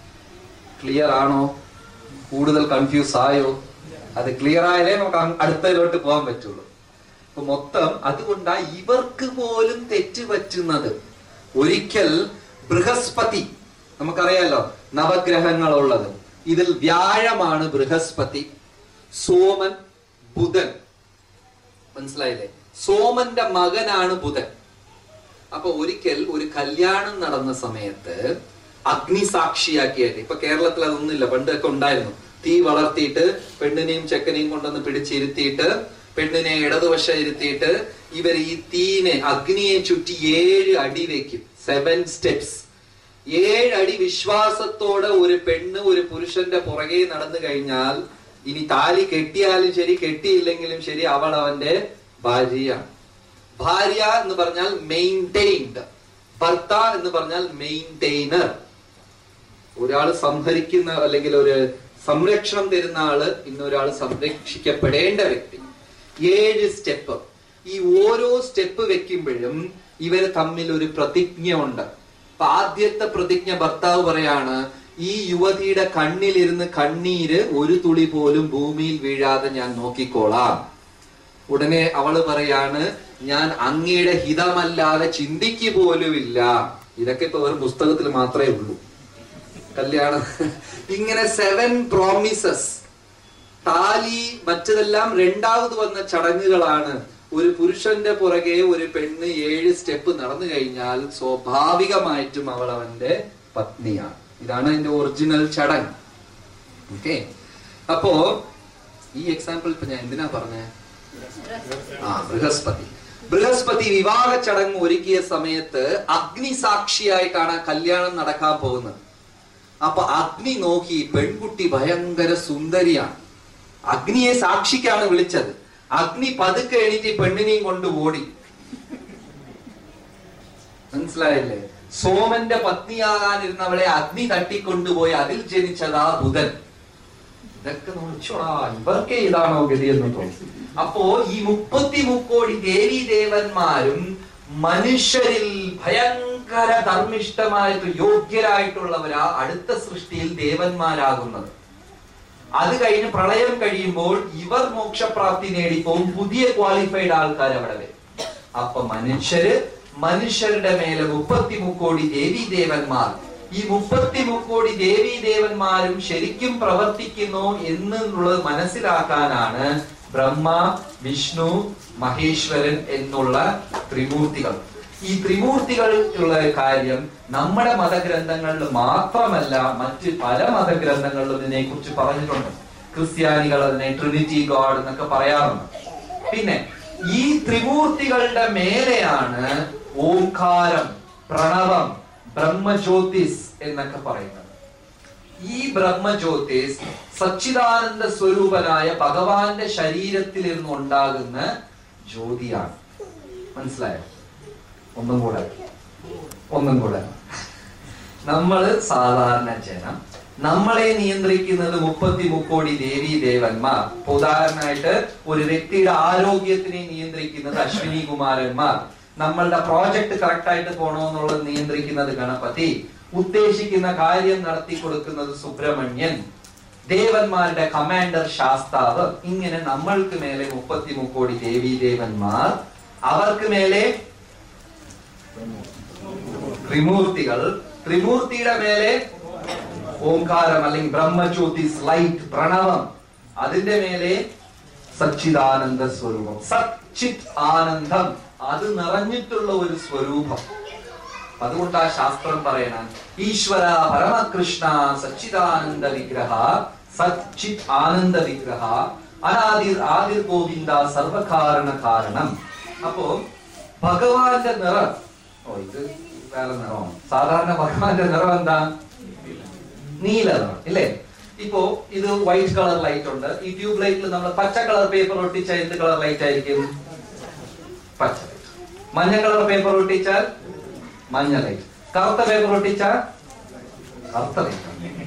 ക്ലിയർ ആണോ കൂടുതൽ കൺഫ്യൂസ് ആയോ അത് ക്ലിയർ ആയാലേ നമുക്ക് അങ് അടുത്തതിലോട്ട് പോകാൻ പറ്റുള്ളൂ അപ്പൊ മൊത്തം അതുകൊണ്ടാ ഇവർക്ക് പോലും തെറ്റ് പറ്റുന്നത് ഒരിക്കൽ ബൃഹസ്പതി നമുക്കറിയാലോ നവഗ്രഹങ്ങളുള്ളത് ഇതിൽ വ്യാഴമാണ് ബൃഹസ്പതി സോമൻ ബുധൻ മനസ്സിലായില്ലേ സോമന്റെ മകനാണ് ബുധൻ അപ്പൊ ഒരിക്കൽ ഒരു കല്യാണം നടന്ന സമയത്ത് അഗ്നി സാക്ഷിയാക്കിയായിട്ട് ഇപ്പൊ കേരളത്തിൽ അതൊന്നുമില്ല പണ്ടൊക്കെ ഉണ്ടായിരുന്നു തീ വളർത്തിയിട്ട് പെണ്ണിനെയും ചെക്കനെയും കൊണ്ടുവന്ന് പിടിച്ചിരുത്തിയിട്ട് പെണ്ണിനെ ഇടതുവശം ഇരുത്തിയിട്ട് ഇവർ ഈ തീനെ അഗ്നിയെ ചുറ്റി ഏഴ് അടി വെക്കും സെവൻ സ്റ്റെപ്സ് ഏഴ് അടി വിശ്വാസത്തോടെ ഒരു പെണ്ണ് ഒരു പുരുഷന്റെ പുറകെ നടന്നു കഴിഞ്ഞാൽ ഇനി താലി കെട്ടിയാലും ശരി കെട്ടിയില്ലെങ്കിലും ശരി അവൾ അവന്റെ ഭാര്യയാണ് ഭാര്യ എന്ന് പറഞ്ഞാൽ മെയിൻറ്റെയിൻഡ് ഭർത്ത എന്ന് പറഞ്ഞാൽ മെയിൻറ്റെയിനർ ഒരാൾ സംഹരിക്കുന്ന അല്ലെങ്കിൽ ഒരു സംരക്ഷണം തരുന്ന ആള് ഇന്നൊരാൾ സംരക്ഷിക്കപ്പെടേണ്ട വ്യക്തി ഏഴ് സ്റ്റെപ്പ് ഈ ഓരോ സ്റ്റെപ്പ് വെക്കുമ്പോഴും ഇവര് തമ്മിൽ ഒരു പ്രതിജ്ഞ ഉണ്ട് അപ്പൊ ആദ്യത്തെ പ്രതിജ്ഞ ഭർത്താവ് പറയാണ് ഈ യുവതിയുടെ കണ്ണിലിരുന്ന് കണ്ണീര് ഒരു തുളി പോലും ഭൂമിയിൽ വീഴാതെ ഞാൻ നോക്കിക്കോളാം ഉടനെ അവള് പറയാണ് ഞാൻ അങ്ങയുടെ ഹിതമല്ലാതെ ചിന്തിക്ക് പോലുമില്ല ഇതൊക്കെ ഇപ്പൊ വെറും പുസ്തകത്തിൽ മാത്രമേ ഉള്ളൂ കല്യാണം ഇങ്ങനെ സെവൻ പ്രോമിസസ് താലി മറ്റതെല്ലാം രണ്ടാമത് വന്ന ചടങ്ങുകളാണ് ഒരു പുരുഷന്റെ പുറകെ ഒരു പെണ്ണ് ഏഴ് സ്റ്റെപ്പ് നടന്നു കഴിഞ്ഞാൽ സ്വാഭാവികമായിട്ടും അവൾ അവന്റെ പത്നിയാണ് ഇതാണ് അതിന്റെ ഒറിജിനൽ ചടങ്ങ് ഓക്കെ അപ്പോ ഈ എക്സാമ്പിൾ ഇപ്പൊ ഞാൻ എന്തിനാ പറഞ്ഞേ ആ ബൃഹസ്പതി ബൃഹസ്പതി വിവാഹ ചടങ്ങ് ഒരുക്കിയ സമയത്ത് അഗ്നി സാക്ഷിയായിട്ടാണ് ആ കല്യാണം നടക്കാൻ പോകുന്നത് അപ്പൊ അഗ്നി നോക്കി പെൺകുട്ടി ഭയങ്കര സുന്ദരിയാണ് അഗ്നിയെ സാക്ഷിക്കാണ് വിളിച്ചത് അഗ്നി പതുക്കെ എണീറ്റ് ഈ പെണ്ണിനെയും കൊണ്ട് ഓടി മനസ്സിലായില്ലേ സോമന്റെ പത്നിയാകാനിരുന്നവളെ അഗ്നി തട്ടിക്കൊണ്ടുപോയി അതിൽ ജനിച്ചതാ ബുധൻ ഇതൊക്കെ നോച്ചോടാ ഇവർക്ക് ഇതാണോ ഗതി എന്ന് തോന്നി അപ്പോ ഈ മുപ്പത്തി മുക്കോടി ദേവി ദേവന്മാരും മനുഷ്യരിൽ ഭയങ്കര ധർമ്മിഷ്ഠമായിട്ട് യോഗ്യരായിട്ടുള്ളവരാ അടുത്ത സൃഷ്ടിയിൽ ദേവന്മാരാകുന്നത് അത് കഴിഞ്ഞ് പ്രളയം കഴിയുമ്പോൾ ഇവർ മോക്ഷപ്രാപ്തി നേടിപ്പോവും പുതിയ ക്വാളിഫൈഡ് ആൾക്കാർ അവിടെ വരും അപ്പൊ മനുഷ്യര് മനുഷ്യരുടെ മേലെ മുപ്പത്തി മുക്കോടി ദേവി ദേവന്മാർ ഈ മുപ്പത്തി മുക്കോടി ദേവി ദേവന്മാരും ശരിക്കും പ്രവർത്തിക്കുന്നു എന്നുള്ളത് മനസ്സിലാക്കാനാണ് ബ്രഹ്മ വിഷ്ണു മഹേശ്വരൻ എന്നുള്ള ത്രിമൂർത്തികൾ ഈ ത്രിമൂർത്തികൾ ഉള്ള കാര്യം നമ്മുടെ മതഗ്രന്ഥങ്ങളിൽ മാത്രമല്ല മറ്റ് പല മതഗ്രന്ഥങ്ങളിലും ഇതിനെ കുറിച്ച് പറഞ്ഞിട്ടുണ്ട് ക്രിസ്ത്യാനികൾ അതിനെ ട്രിനിറ്റി ഗോഡ് എന്നൊക്കെ പറയാറുണ്ട് പിന്നെ ഈ ത്രിമൂർത്തികളുടെ മേലെയാണ് ഓംകാരം പ്രണവം ബ്രഹ്മജ്യോതിസ് എന്നൊക്കെ പറയുന്നത് ഈ ബ്രഹ്മജ്യോതിസ് സച്ചിദാനന്ദ സ്വരൂപനായ ഭഗവാന്റെ ശരീരത്തിൽ ഇരുന്ന് ഉണ്ടാകുന്ന ജ്യോതിയാണ് മനസ്സിലായോ ഒന്നും കൂടെ ഒന്നും കൂടെ നമ്മള് സാധാരണ ജനം നമ്മളെ നിയന്ത്രിക്കുന്നത് മുപ്പത്തി മുക്കോടി ദേവി ദേവന്മാർ ഇപ്പൊ ഉദാഹരണമായിട്ട് ഒരു വ്യക്തിയുടെ ആരോഗ്യത്തിനെ നിയന്ത്രിക്കുന്നത് അശ്വിനി കുമാരന്മാർ നമ്മളുടെ പ്രോജക്ട് കറക്റ്റ് ആയിട്ട് പോണോന്നുള്ളത് നിയന്ത്രിക്കുന്നത് ഗണപതി ഉദ്ദേശിക്കുന്ന കാര്യം നടത്തി കൊടുക്കുന്നത് സുബ്രഹ്മണ്യൻ ദേവന്മാരുടെ കമാൻഡർ ശാസ്താവ് ഇങ്ങനെ നമ്മൾക്ക് മേലെ മുപ്പത്തി മുക്കോടി ദേവി ദേവന്മാർ അവർക്ക് മേലെ ത്രിമൂർത്തികൾ ത്രിമൂർത്തിയുടെ മേലെ ഓംകാരം അല്ലെങ്കിൽ ബ്രഹ്മജ്യോതിസ് ലൈറ്റ് പ്രണവം അതിന്റെ മേലെ സച്ചിദാനന്ദ സ്വരൂപം സച്ചിത് ആനന്ദം അത് നിറഞ്ഞിട്ടുള്ള ഒരു സ്വരൂപം അതുകൊണ്ട് ആ ശാസ്ത്രം പറയണം ഈശ്വര പരമകൃഷ്ണ സച്ചിദാനന്ദ വിഗ്രഹ സച്ചിത് ആനന്ദ വിഗ്രഹ അനാദിർ ആദിർ ഗോവിന്ദ സർവകാരണ കാരണം അപ്പോ ഭഗവാന്റെ നിറം ഓ ഇത് വേറെ നിറമാണ് സാധാരണ ഭഗവാന്റെ നിറം എന്താ നീല നിറം ഇല്ലേ ഇപ്പോ ഇത് വൈറ്റ് കളർ ലൈറ്റ് ഉണ്ട് ഈ ട്യൂബ് ലൈറ്റിൽ നമ്മൾ പച്ച കളർ പേപ്പർ ഒട്ടിച്ച എന്ത് കളർ ലൈറ്റ് ആയിരിക്കും പച്ച ലൈറ്റ് മഞ്ഞ കളർ പേപ്പർ ഒട്ടിച്ചാൽ മഞ്ഞ ലൈറ്റ് കറുത്ത പേപ്പർ ഒട്ടിച്ചാൽ കറുത്ത ലൈറ്റ്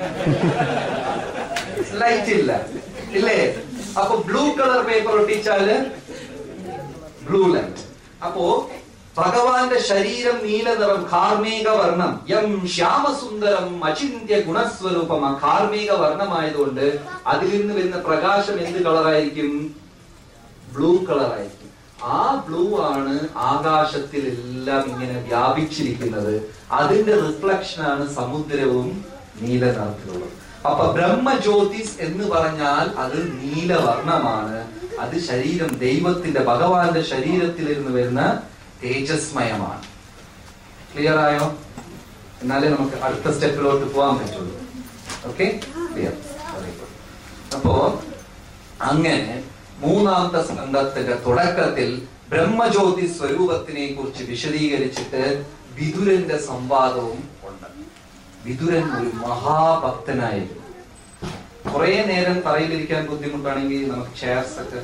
ലൈറ്റ് ഇല്ല ഇല്ലേ അപ്പൊ ബ്ലൂ കളർ പേപ്പർ ഒട്ടിച്ചാല് ബ്ലൂ ലൈറ്റ് അപ്പോ ഭഗവാന്റെ ശരീരം നീലനിറം കാർമേക വർണ്ണം യം ശ്യാമസുന്ദരം അചിന്യ ഗുണസ്വരൂപം ആ കാർമേക വർണ്ണമായതുകൊണ്ട് അതിൽ നിന്ന് വരുന്ന പ്രകാശം എന്ത് കളറായിരിക്കും ബ്ലൂ കളറായിരിക്കും ആ ബ്ലൂ ആണ് ആകാശത്തിൽ എല്ലാം ഇങ്ങനെ വ്യാപിച്ചിരിക്കുന്നത് അതിന്റെ റിഫ്ലക്ഷൻ ആണ് സമുദ്രവും നീല നിറത്തിലുള്ളത് അപ്പൊ ബ്രഹ്മജ്യോതിസ് എന്ന് പറഞ്ഞാൽ അത് നീലവർണ്ണമാണ് അത് ശരീരം ദൈവത്തിന്റെ ഭഗവാന്റെ ശരീരത്തിൽ ഇരുന്ന് വരുന്ന തേജസ്മയമാണ് ക്ലിയർ ആയോ എന്നാലേ നമുക്ക് അടുത്ത സ്റ്റെപ്പിലോട്ട് പോകാൻ പറ്റുള്ളൂ ഓക്കെ ക്ലിയർ അപ്പോ അങ്ങനെ മൂന്നാമത്തെ സ്കന്ധത്തിന്റെ തുടക്കത്തിൽ ബ്രഹ്മജ്യോതി സ്വരൂപത്തിനെ കുറിച്ച് വിശദീകരിച്ചിട്ട് വിതുരന്റെ സംവാദവും ഉണ്ട് വിതുരൻ ഒരു മഹാഭക്തനായിരുന്നു കുറെ നേരം തറയിലിരിക്കാൻ ബുദ്ധിമുട്ടാണെങ്കിൽ നമുക്ക് ചെയർസ് ഒക്കെ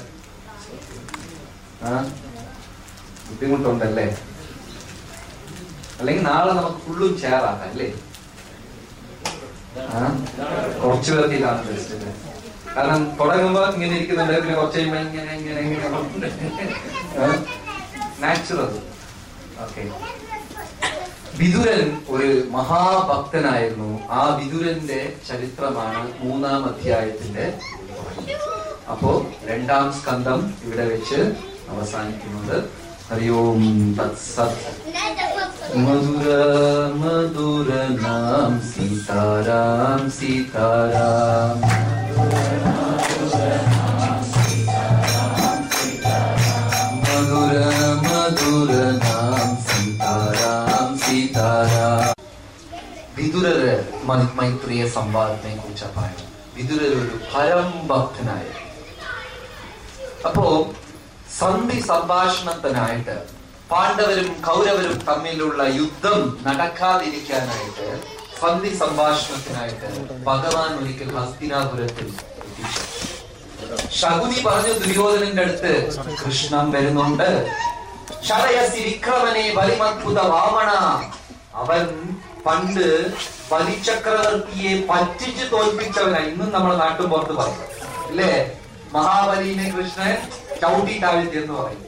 ആ ബുദ്ധിമുട്ടുണ്ടല്ലേ അല്ലെങ്കിൽ നാളെ നമുക്ക് ഫുള്ളും ചെയർ ആക്കാം അല്ലേ ആ കുറച്ചു പേർക്ക് ഇതാണ് ബെസ്റ്റ് അല്ലേ കാരണം തുടങ്ങുമ്പോ ഇങ്ങനെ ഇരിക്കുന്നുണ്ട് പിന്നെ കുറച്ച് കഴിയുമ്പോ ഇങ്ങനെ ഇങ്ങനെ ഇങ്ങനെ നാച്ചുറൽ ഓക്കെ വിതുരൻ ഒരു മഹാഭക്തനായിരുന്നു ആ വിതുരന്റെ ചരിത്രമാണ് മൂന്നാം അധ്യായത്തിന്റെ അപ്പോ രണ്ടാം സ്കന്ധം ഇവിടെ വെച്ച് അവസാനിക്കുന്നത് ഹരി ഓം തത്സത് മധുര മധുര നാം സീതാരാം സീതാരാം മധുര മധുര നാം സീതാരാം സീതാരാം വിതുരര് മ- മൈത്രിയ സംവാദത്തെ കുറിച്ച് പറയുന്നു വിതുരർ ഒരു പരം ഭക്തനായിരുന്നു അപ്പോ സന്ധി സംഭാഷണത്തിനായിട്ട് പാണ്ഡവരും കൗരവരും തമ്മിലുള്ള യുദ്ധം നടക്കാതിരിക്കാനായിട്ട് സന്ധി സംഭാഷണത്തിനായിട്ട് ഭഗവാൻ ഒരിക്കൽ ഹസ്തിനാപുരത്തിൽ എത്തിച്ചു ശകുനി പറഞ്ഞു ദുര്യോധനന്റെ അടുത്ത് കൃഷ്ണൻ വരുന്നുണ്ട് ക്ഷതയസി വിക്രമനെ ബലിമത്ഭുത വാമണ അവൻ പണ്ട് ബലിചക്രവർത്തിയെ പറ്റിച്ച് തോൽപ്പിച്ചവനാ ഇന്നും നമ്മുടെ നാട്ടും പുറത്ത് പറയും അല്ലേ മഹാബലിനെ കൃഷ്ണൻ ചവിട്ടി താഴ്ത്തി എന്ന് പറയും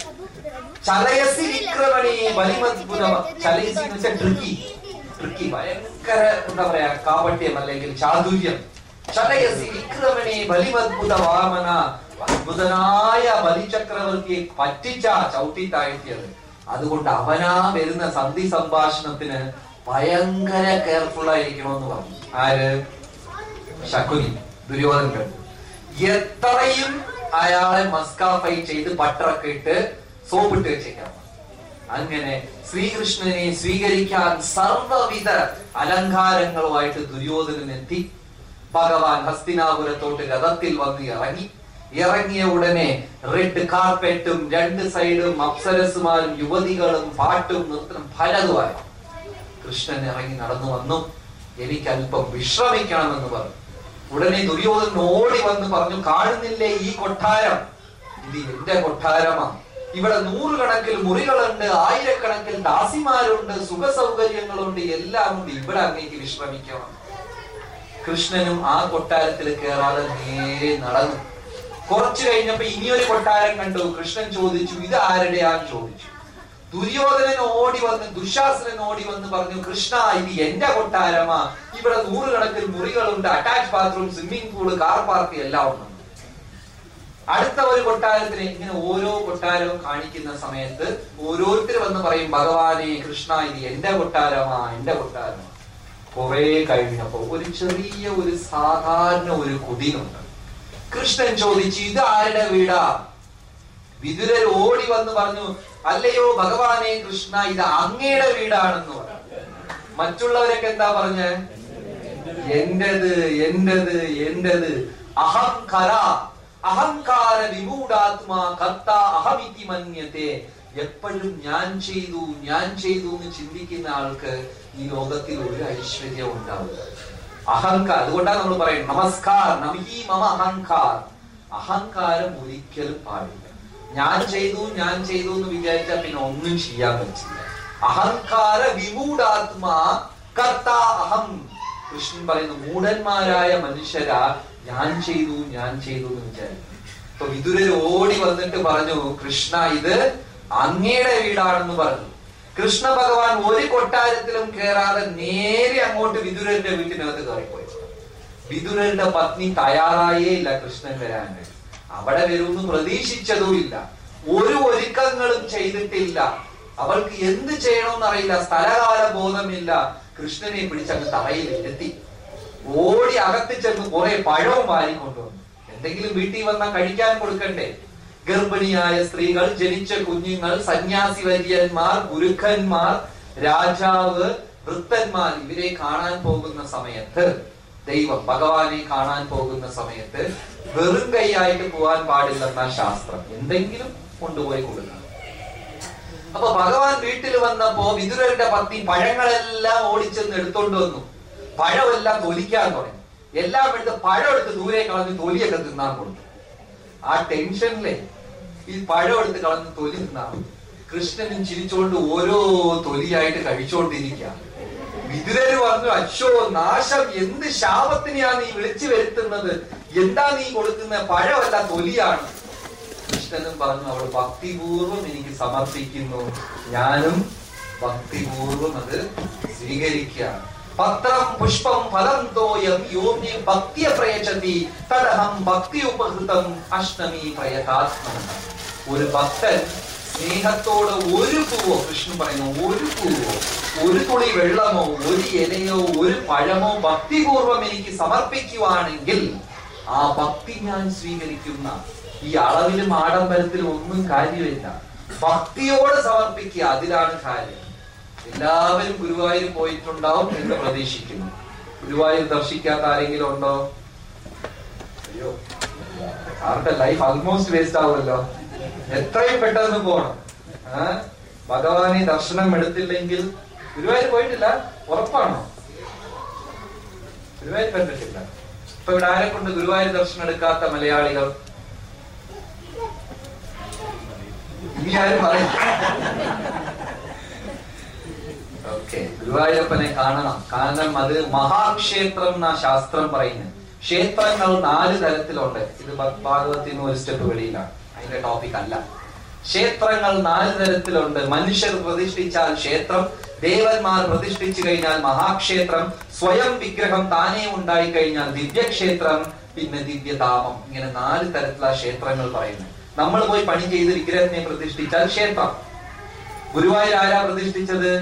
ചലയസി വിക്രമണി ബലിമത്ഭുത ചലയസി എന്ന് വെച്ചാൽ ട്രിക്കി ട്രിക്കി ഭയങ്കര എന്താ പറയാ കാപട്യം അല്ലെങ്കിൽ ചാതുര്യം ചലയസി വിക്രമണി ബലിമത്ഭുത വാമന അത്ഭുതനായ ബലിചക്രവർത്തിയെ പറ്റിച്ച ചവിട്ടി താഴ്ത്തിയത് അതുകൊണ്ട് അവനാ വരുന്ന സന്ധി സംഭാഷണത്തിന് ഭയങ്കര കെയർഫുൾ ആയിരിക്കണമെന്ന് പറഞ്ഞു ആര് ശകുനി ദുര്യോധനൻ കണ്ടു എത്രയും അയാളെ മസ്കാഫൈ ചെയ്ത് ബട്ടറൊക്കെ ഇട്ട് സോപ്പിട്ട് വെച്ചേക്കാം അങ്ങനെ ശ്രീകൃഷ്ണനെ സ്വീകരിക്കാൻ സർവവിധ അലങ്കാരങ്ങളുമായിട്ട് ദുര്യോധനൻ എത്തി ഭഗവാൻ ഹസ്തിനാപുരത്തോട്ട് രഥത്തിൽ വന്ന് ഇറങ്ങി ഇറങ്ങിയ ഉടനെ റെഡ് കാർപ്പറ്റും രണ്ട് സൈഡും അപ്സരസുമാരും യുവതികളും പാട്ടും നൃത്തം പലതുമായി കൃഷ്ണൻ ഇറങ്ങി നടന്നു വന്നു എനിക്ക് അല്പം വിശ്രമിക്കണമെന്ന് പറഞ്ഞു ഉടനെ ദുര്യോധനൻ ഓടി വന്ന് പറഞ്ഞു കാണുന്നില്ലേ ഈ കൊട്ടാരം ഇത് എന്റെ കൊട്ടാരമാണ് ഇവിടെ നൂറുകണക്കിൽ മുറികളുണ്ട് ആയിരക്കണക്കിൽ ദാസിമാരുണ്ട് സുഖ സൗകര്യങ്ങളുണ്ട് എല്ലാം ഉണ്ട് ഇവിടെ അങ്ങേക്ക് വിശ്രമിക്കണം കൃഷ്ണനും ആ കൊട്ടാരത്തിൽ കയറാതെ നേരെ നടന്നു കുറച്ചു കഴിഞ്ഞപ്പോ ഇനിയൊരു കൊട്ടാരം കണ്ടു കൃഷ്ണൻ ചോദിച്ചു ഇത് ആരുടെയാന്ന് ചോദിച്ചു ദുര്യോധനൻ ഓടി വന്ന് ദുശാസനൻ ഓടി വന്ന് പറഞ്ഞു കൃഷ്ണ ഇത് എന്റെ കൊട്ടാരമാ ഇവിടെ നൂറുകണക്കിൽ മുറികളുണ്ട് attach bathroom swimming pool car park എല്ലാം ഉണ്ട് അടുത്ത ഒരു കൊട്ടാരത്തിന് ഇങ്ങനെ ഓരോ കൊട്ടാരവും കാണിക്കുന്ന സമയത്ത് ഓരോരുത്തർ വന്ന് പറയും ഭഗവാനെ കൃഷ്ണ ഇത് എന്റെ കൊട്ടാരമാ എന്റെ കൊട്ടാരമാ കുറെ കഴിഞ്ഞപ്പോ ഒരു ചെറിയ ഒരു സാധാരണ ഒരു കുടിലുണ്ട് കൃഷ്ണൻ ചോദിച്ചു ഇത് ആരുടെ വീടാ വിതുരർ ഓടി വന്ന് പറഞ്ഞു അല്ലയോ ഭഗവാനെ കൃഷ്ണ ഇത് അങ്ങയുടെ വീടാണെന്ന് പറഞ്ഞു മറ്റുള്ളവരൊക്കെ എന്താ പറഞ്ഞ എന്റത് എന്റത് എന്റത് അഹംകര അഹങ്കാര വിമൂഢാത്മാ കർത്ത അഹമിതി മന്യത്തെ എപ്പോഴും ഞാൻ ചെയ്തു ഞാൻ ചെയ്തു എന്ന് ചിന്തിക്കുന്ന ആൾക്ക് ഈ ലോകത്തിൽ ഒരു ഐശ്വര്യം ഉണ്ടാവില്ല അഹങ്കാരം അതുകൊണ്ടാണ് നമ്മൾ പറയുന്നത് നമസ്കാർ നമഹി മമ അഹങ്കാർ അഹങ്കാരം ഒരിക്കലും പാടില്ല ഞാൻ ചെയ്തു ഞാൻ ചെയ്തു എന്ന് വിചാരിച്ചാൽ പിന്നെ ഒന്നും ചെയ്യാൻ പറ്റില്ല അഹങ്കാര വിമൂഢാത്മാ കർത്ത അഹം കൃഷ്ണൻ പറയുന്നു മൂഢന്മാരായ മനുഷ്യരാ ഞാൻ ചെയ്തു ഞാൻ ചെയ്തു എന്ന് വിചാരിക്കും അപ്പൊ വിതുരർ ഓടി വന്നിട്ട് പറഞ്ഞു കൃഷ്ണ ഇത് അങ്ങയുടെ വീടാണെന്ന് പറഞ്ഞു കൃഷ്ണ ഭഗവാൻ ഒരു കൊട്ടാരത്തിലും കയറാതെ നേരെ അങ്ങോട്ട് വിതുരന്റെ വീട്ടിനകത്ത് കയറിപ്പോയി വിതുരന്റെ പത്നി തയ്യാറായേ ഇല്ല കൃഷ്ണൻ വരാനായിട്ട് അവിടെ വരുമെന്ന് പ്രതീക്ഷിച്ചതുമില്ല ഒരു ഒരുക്കങ്ങളും ചെയ്തിട്ടില്ല അവൾക്ക് എന്ത് ചെയ്യണമെന്നറിയില്ല സ്ഥലകാല ബോധമില്ല കൃഷ്ണനെ പിടിച്ചങ്ങ് തറയിൽ ഇരുത്തി ഓടി അകത്ത് ചെന്ന് കുറെ പഴവും വാരി കൊണ്ടുവന്നു എന്തെങ്കിലും വീട്ടിൽ വന്നാൽ കഴിക്കാൻ കൊടുക്കണ്ടേ ഗർഭിണിയായ സ്ത്രീകൾ ജനിച്ച കുഞ്ഞുങ്ങൾ സന്യാസി വര്യന്മാർ ഗുരുക്കന്മാർ രാജാവ് വൃത്തന്മാർ ഇവരെ കാണാൻ പോകുന്ന സമയത്ത് ദൈവം ഭഗവാനെ കാണാൻ പോകുന്ന സമയത്ത് വെറും കൈയായിട്ട് പോകാൻ പാടില്ലെന്ന ശാസ്ത്രം എന്തെങ്കിലും കൊണ്ടുപോയി കൊടുക്കണം അപ്പൊ ഭഗവാൻ വീട്ടിൽ വന്നപ്പോ വിതുരന്റെ പത്നി പഴങ്ങളെല്ലാം ഓടിച്ചെന്ന് എടുത്തോണ്ട് വന്നു പഴമെല്ലാം തൊലിക്കാൻ തുടങ്ങി എല്ലാം എടുത്ത് പഴം എടുത്ത് ദൂരെ കളഞ്ഞ് തൊലിയൊക്കെ തിന്നാൻ കൊടുത്തു ആ ടെൻഷനിലെ ഈ പഴം എടുത്ത് കളഞ്ഞ് തൊലി തിന്നാൻ കൃഷ്ണനും ചിരിച്ചോണ്ട് ഓരോ തൊലിയായിട്ട് കഴിച്ചോണ്ടിരിക്കുക വിതുരര് പറഞ്ഞു അച്ഛോ നാശം എന്ത് ശാപത്തിനെയാ നീ വിളിച്ചു വരുത്തുന്നത് എന്താ നീ കൊടുക്കുന്ന പഴമല്ല തൊലിയാണ് കൃഷ്ണനും പറഞ്ഞു അവൾ ഭക്തിപൂർവം എനിക്ക് സമർപ്പിക്കുന്നു ഞാനും ഭക്തിപൂർവം അത് സ്വീകരിക്കുകയാണ് പത്രം പുഷ്പം ഫലം തോയം യോമ്യ ഭക്തിയ പ്രയച്ചതി തദഹം ഭക്തി ഉപഹൃതം അഷ്ടമി പ്രയതാത്മന ഒരു ഭക്തൻ സ്നേഹത്തോടെ ഒരു പൂവോ കൃഷ്ണൻ പറയുന്നു ഒരു പൂവോ ഒരു തുളി വെള്ളമോ ഒരു ഇലയോ ഒരു പഴമോ ഭക്തിപൂർവം എനിക്ക് സമർപ്പിക്കുവാണെങ്കിൽ ആ ഭക്തി ഞാൻ സ്വീകരിക്കുന്ന ഈ അളവിലും ആഡംബരത്തിലും ഒന്നും കാര്യമില്ല ഭക്തിയോട് സമർപ്പിക്കുക അതിലാണ് കാര്യം എല്ലാവരും ഗുരുവായൂർ പോയിട്ടുണ്ടാവും എന്ന് പ്രതീക്ഷിക്കുന്നു ഗുരുവായൂർ ദർശിക്കാത്ത ആരെങ്കിലും ഉണ്ടോ അയ്യോ അവരുടെ ലൈഫ് ആൾമോസ്റ്റ് വേസ്റ്റ് ആവുമല്ലോ എത്രയും പെട്ടെന്ന് പോണം ആ ഭഗവാനെ ദർശനം എടുത്തില്ലെങ്കിൽ ഗുരുവായൂർ പോയിട്ടില്ല ഉറപ്പാണോ ഗുരുവായൂർ കണ്ടിട്ടില്ല ഇപ്പൊ ഇവിടെ ആരെ കൊണ്ട് ഗുരുവായൂർ ദർശനം എടുക്കാത്ത മലയാളികൾ ഇനി ആരും പറയില്ല ഓക്കെ ഗുരുവായൂരപ്പനെ കാണണം കാരണം അത് മഹാക്ഷേത്രം എന്നാ ശാസ്ത്രം പറയുന്നത് ക്ഷേത്രങ്ങൾ നാല് തരത്തിലുണ്ട് ഇത് ഭ- ഭാഗവത്തിൽ നിന്ന് ഒരു സ്റ്റെപ്പ് വെളിയിലാണ് അതിന്റെ ടോപ്പിക് അല്ല ക്ഷേത്രങ്ങൾ നാല് തരത്തിലുണ്ട് മനുഷ്യർ പ്രതിഷ്ഠിച്ചാൽ ക്ഷേത്രം ദേവന്മാർ പ്രതിഷ്ഠിച്ചു കഴിഞ്ഞാൽ മഹാക്ഷേത്രം സ്വയം വിഗ്രഹം താനേ ഉണ്ടായി കഴിഞ്ഞാൽ ദിവ്യക്ഷേത്രം പിന്നെ ദിവ്യധാമം ഇങ്ങനെ നാല് തരത്തിലുള്ള ക്ഷേത്രങ്ങൾ പറയുന്നത് നമ്മൾ പോയി പണി ചെയ്ത് വിഗ്രഹത്തിനെ പ്രതിഷ്ഠിച്ചാൽ ക്ഷേത്രം ഗുരുവായൂർ ആരാ പ്രതിഷ്ഠിച്ചത്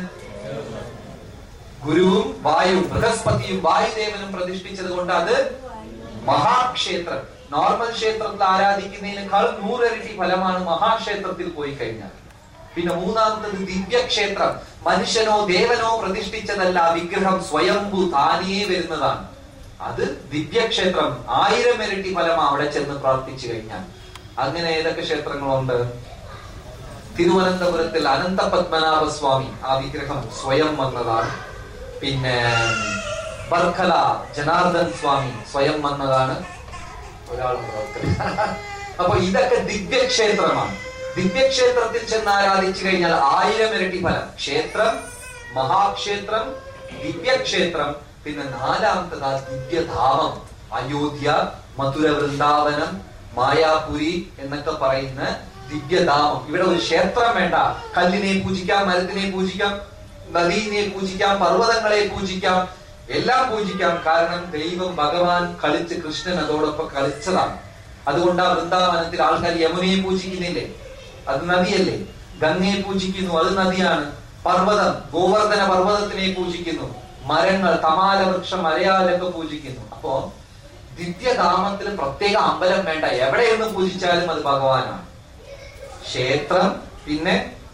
ഗുരുവും വായു ബൃഹസ്പതിയും വായുദേവനും പ്രതിഷ്ഠിച്ചത് കൊണ്ട് അത് മഹാക്ഷേത്രം നോർമൽ ക്ഷേത്രത്തിൽ ആരാധിക്കുന്നതിനേക്കാൾ നൂറരട്ടി ഫലമാണ് മഹാക്ഷേത്രത്തിൽ പോയി കഴിഞ്ഞാൽ പിന്നെ മൂന്നാമത്തത് ദിവ്യക്ഷേത്രം മനുഷ്യനോ ദേവനോ പ്രതിഷ്ഠിച്ചതല്ല വിഗ്രഹം സ്വയംഭൂ താനേ വരുന്നതാണ് അത് ദിവ്യക്ഷേത്രം ആയിരം ഇരട്ടി ഫലം അവിടെ ചെന്ന് പ്രാർത്ഥിച്ചു കഴിഞ്ഞാൽ അങ്ങനെ ഏതൊക്കെ ക്ഷേത്രങ്ങളുണ്ട് തിരുവനന്തപുരത്തിൽ അനന്ത പത്മനാഭ സ്വാമി ആ വിഗ്രഹം സ്വയം വന്നതാണ് പിന്നെ വർക്കല ജനാർദ്ദൻ സ്വാമി സ്വയം വന്നതാണ് ഒരാൾ അപ്പൊ ഇതൊക്കെ ദിവ്യക്ഷേത്രമാണ് ദിവ്യക്ഷേത്രത്തിൽ ചെന്ന് ആരാധിച്ചു കഴിഞ്ഞാൽ ആയിരം ഇരട്ടി ഫലം ക്ഷേത്രം മഹാക്ഷേത്രം ദിവ്യക്ഷേത്രം പിന്നെ നാലാമത്തതാ ദിവ്യധാമം അയോധ്യ മധുര വൃന്ദാവനം മായാപുരി എന്നൊക്കെ പറയുന്ന ദിവ്യധാമം ഇവിടെ ഒരു ക്ഷേത്രം വേണ്ട കല്ലിനെ പൂജിക്കാം മരത്തിനെ പൂജിക്കാം നദീനെ പൂജിക്കാം പർവ്വതങ്ങളെ പൂജിക്കാം എല്ലാം പൂജിക്കാം കാരണം ദൈവം ഭഗവാൻ കളിച്ച് കൃഷ്ണൻ അതോടൊപ്പം കളിച്ചതാണ് അതുകൊണ്ട് ആ വൃന്ദാവനത്തിൽ ആൾക്കാർ യമുനയെ പൂജിക്കുന്നില്ലേ അത് നദിയല്ലേ ഗംഗയെ പൂജിക്കുന്നു അത് നദിയാണ് പർവ്വതം ഗോവർദ്ധന പർവ്വതത്തിനെ പൂജിക്കുന്നു മരങ്ങൾ തമാല വൃക്ഷം മലയാലൊക്കെ പൂജിക്കുന്നു അപ്പോ ദിവ്യധാമത്തിൽ പ്രത്യേക അമ്പലം വേണ്ട എവിടെയൊന്ന് പൂജിച്ചാലും അത് ഭഗവാനാണ് ക്ഷേത്രം പിന്നെ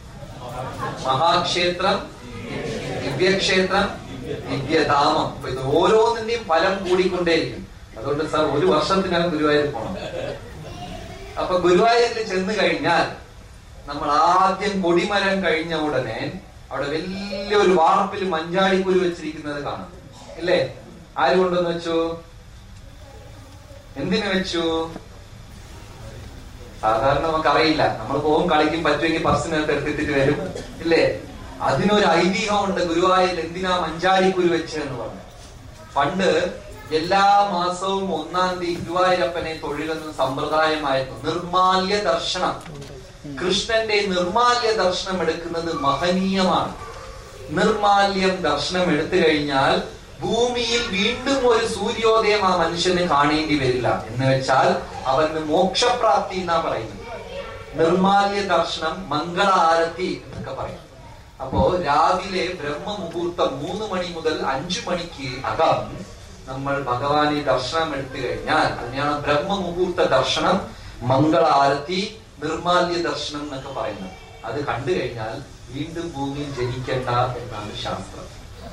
മഹാക്ഷേത്രം ദിവ്യക്ഷേത്രം ദിവ്യധാമം അപ്പൊ ഇത് ഓരോന്നിന്റെയും ഫലം കൂടിക്കൊണ്ടേയിരിക്കും അതുകൊണ്ട് സാർ ഒരു വർഷത്തിനകം ഗുരുവായൂർ പോകണം അപ്പൊ ഗുരുവായൂരിൽ ചെന്ന് കഴിഞ്ഞാൽ നമ്മൾ ആദ്യം കൊടിമരം കഴിഞ്ഞ ഉടനെ അവിടെ വലിയൊരു വാർപ്പിൽ മഞ്ചാടിക്കുരു വെച്ചിരിക്കുന്നത് കാണാം ഇല്ലേ ആര് കൊണ്ടുവന്ന് വെച്ചു എന്തിനു വെച്ചു സാധാരണ നമുക്കറിയില്ല നമ്മൾ പോകും കളിക്കും പറ്റുമെങ്കിൽ പർസിനകത്ത് എടുത്തിട്ട് വരും ഇല്ലേ അതിനൊരു ഐതിഹ്യമുണ്ട് ഗുരുവായൂരിൽ എന്തിനാ മഞ്ചാടിക്കുരു വെച്ചെന്ന് പറഞ്ഞു പണ്ട് എല്ലാ മാസവും ഒന്നാം തീയതി ഗുരുവായൂരപ്പനെ തൊഴുകുന്ന സമ്പ്രദായമായിരുന്നു നിർമാല്യ ദർശനം കൃഷ്ണന്റെ നിർമാല്യ ദർശനം എടുക്കുന്നത് മഹനീയമാണ് നിർമാല്യം ദർശനം എടുത്തു കഴിഞ്ഞാൽ ഭൂമിയിൽ വീണ്ടും ഒരു സൂര്യോദയം ആ മനുഷ്യന് കാണേണ്ടി വരില്ല എന്ന് വെച്ചാൽ അവന് മോക്ഷപ്രാപ്തി എന്നാ പറയുന്നത് നിർമാല്യ ദർശനം മംഗള ആരത്തി എന്നൊക്കെ പറയും അപ്പോ രാവിലെ ബ്രഹ്മ മുഹൂർത്തം മൂന്ന് മണി മുതൽ അഞ്ചു മണിക്ക് അകം നമ്മൾ ഭഗവാനെ ദർശനം എടുത്തു കഴിഞ്ഞാൽ അതിനെയാണ് ബ്രഹ്മ മുഹൂർത്ത ദർശനം മംഗള ആരത്തി നിർമാല്യ ദർശനം എന്നൊക്കെ പറയുന്നത് അത് കണ്ടു കഴിഞ്ഞാൽ വീണ്ടും ഭൂമിയിൽ ജനിക്കണ്ട എന്നാണ് ശാസ്ത്രം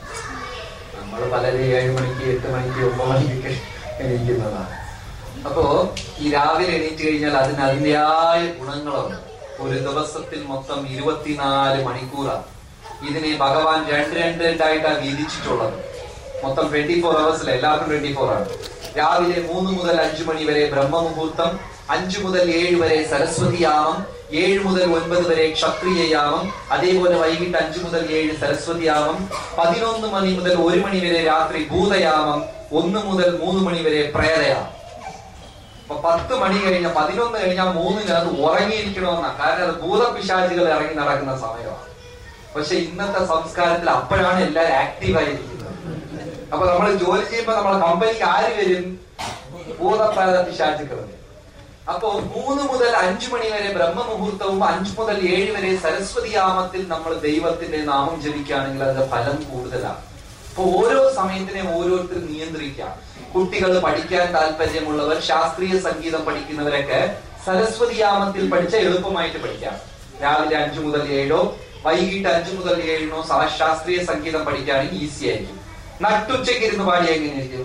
നമ്മൾ പലരും ഏഴ് മണിക്ക് എട്ട് മണിക്ക് ഒമ്പത് മണിക്ക് എണീക്കുന്നതാണ് അപ്പോ ഈ രാവിലെ എണീറ്റ് കഴിഞ്ഞാൽ അതിന് അതിൻ്റെതായ ഗുണങ്ങളുണ്ട് ഒരു ദിവസത്തിൽ മൊത്തം ഇരുപത്തിനാല് മണിക്കൂറാണ് ഇതിനെ ഭഗവാൻ രണ്ട് രണ്ട് രണ്ടായിട്ടാണ് വീതിച്ചിട്ടുള്ളത് മൊത്തം ട്വന്റി ഫോർ അവേഴ്സിൽ എല്ലാവർക്കും ട്വന്റി ഫോർ ആണ് രാവിലെ മൂന്ന് മുതൽ അഞ്ചു മണി വരെ ബ്രഹ്മമുഹൂർത്തം അഞ്ചു മുതൽ ഏഴ് വരെ സരസ്വതി യാമം ഏഴ് മുതൽ ഒൻപത് വരെ ക്ഷത്രിയ യാമം അതേപോലെ വൈകിട്ട് അഞ്ചു മുതൽ ഏഴ് സരസ്വതി യാമം പതിനൊന്ന് മണി മുതൽ ഒരു മണി വരെ രാത്രി ഭൂതയാമം ഒന്ന് മുതൽ മൂന്ന് മണി വരെ പ്രേതയാമം അപ്പൊ പത്ത് മണി കഴിഞ്ഞ പതിനൊന്ന് കഴിഞ്ഞാൽ മൂന്നിനകത്ത് ഉറങ്ങിയിരിക്കണമെന്നാ കാരണം അത് ഭൂതപിശാചികൾ ഇറങ്ങി നടക്കുന്ന സമയമാണ് പക്ഷെ ഇന്നത്തെ സംസ്കാരത്തിൽ അപ്പോഴാണ് എല്ലാവരും ആക്റ്റീവ് ആയിരിക്കുന്നത് അപ്പൊ നമ്മൾ ജോലി ചെയ്യുമ്പോ നമ്മളെ കമ്പനിക്ക് ആര് വരും ഭൂതപ്രേത പിശാചുക്കൾ വരും അപ്പോ മൂന്ന് മുതൽ അഞ്ചു മണി വരെ ബ്രഹ്മമുഹൂർത്തവും അഞ്ചു മുതൽ ഏഴ് വരെ സരസ്വതി യാമത്തിൽ നമ്മൾ ദൈവത്തിന്റെ നാമം ജപിക്കുകയാണെങ്കിൽ അതിന്റെ ഫലം കൂടുതലാണ് അപ്പൊ ഓരോ സമയത്തിനെ ഓരോരുത്തർ നിയന്ത്രിക്കാം കുട്ടികൾ പഠിക്കാൻ താല്പര്യമുള്ളവർ ശാസ്ത്രീയ സംഗീതം പഠിക്കുന്നവരൊക്കെ സരസ്വതി യാമത്തിൽ പഠിച്ച എളുപ്പമായിട്ട് പഠിക്കാം രാവിലെ അഞ്ചു മുതൽ ഏഴോ വൈകിട്ട് അഞ്ചു മുതൽ ഏഴിനോ സാ- ശാസ്ത്രീയ സംഗീതം പഠിക്കുകയാണെങ്കിൽ ഈസി ആയിരിക്കും നട്ടുച്ചയ്ക്ക് ഇരുന്ന് പാടിയ എങ്ങനെയായിരിക്കും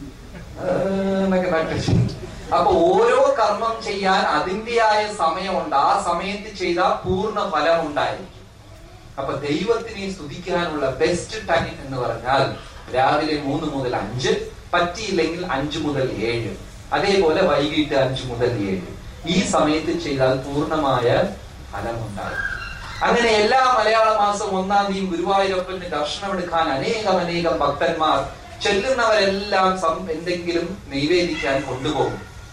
ഏഹ് എന്നൊക്കെ നട്ടുച്ച അപ്പൊ ഓരോ കർമ്മം ചെയ്യാൻ അതിന്റെയായ സമയമുണ്ട് ആ സമയത്ത് ചെയ്താൽ പൂർണ്ണ ഫലം ഉണ്ടായിരിക്കും അപ്പൊ ദൈവത്തിനെ സ്തുതിക്കാനുള്ള ബെസ്റ്റ് ടൈം എന്ന് പറഞ്ഞാൽ രാവിലെ മൂന്ന് മുതൽ അഞ്ച് പറ്റിയില്ലെങ്കിൽ അഞ്ചു മുതൽ ഏഴ് അതേപോലെ വൈകിട്ട് അഞ്ചു മുതൽ ഏഴ് ഈ സമയത്ത് ചെയ്താൽ പൂർണ്ണമായ ഫലമുണ്ടാകും അങ്ങനെ എല്ലാ മലയാള മാസം ഒന്നാം തീയതി ഗുരുവായൂരപ്പന് ദർശനം എടുക്കാൻ അനേകം അനേകം ഭക്തന്മാർ ചെല്ലുന്നവരെല്ലാം സം- എന്തെങ്കിലും നൈവേദിക്കാൻ കൊണ്ടുപോകും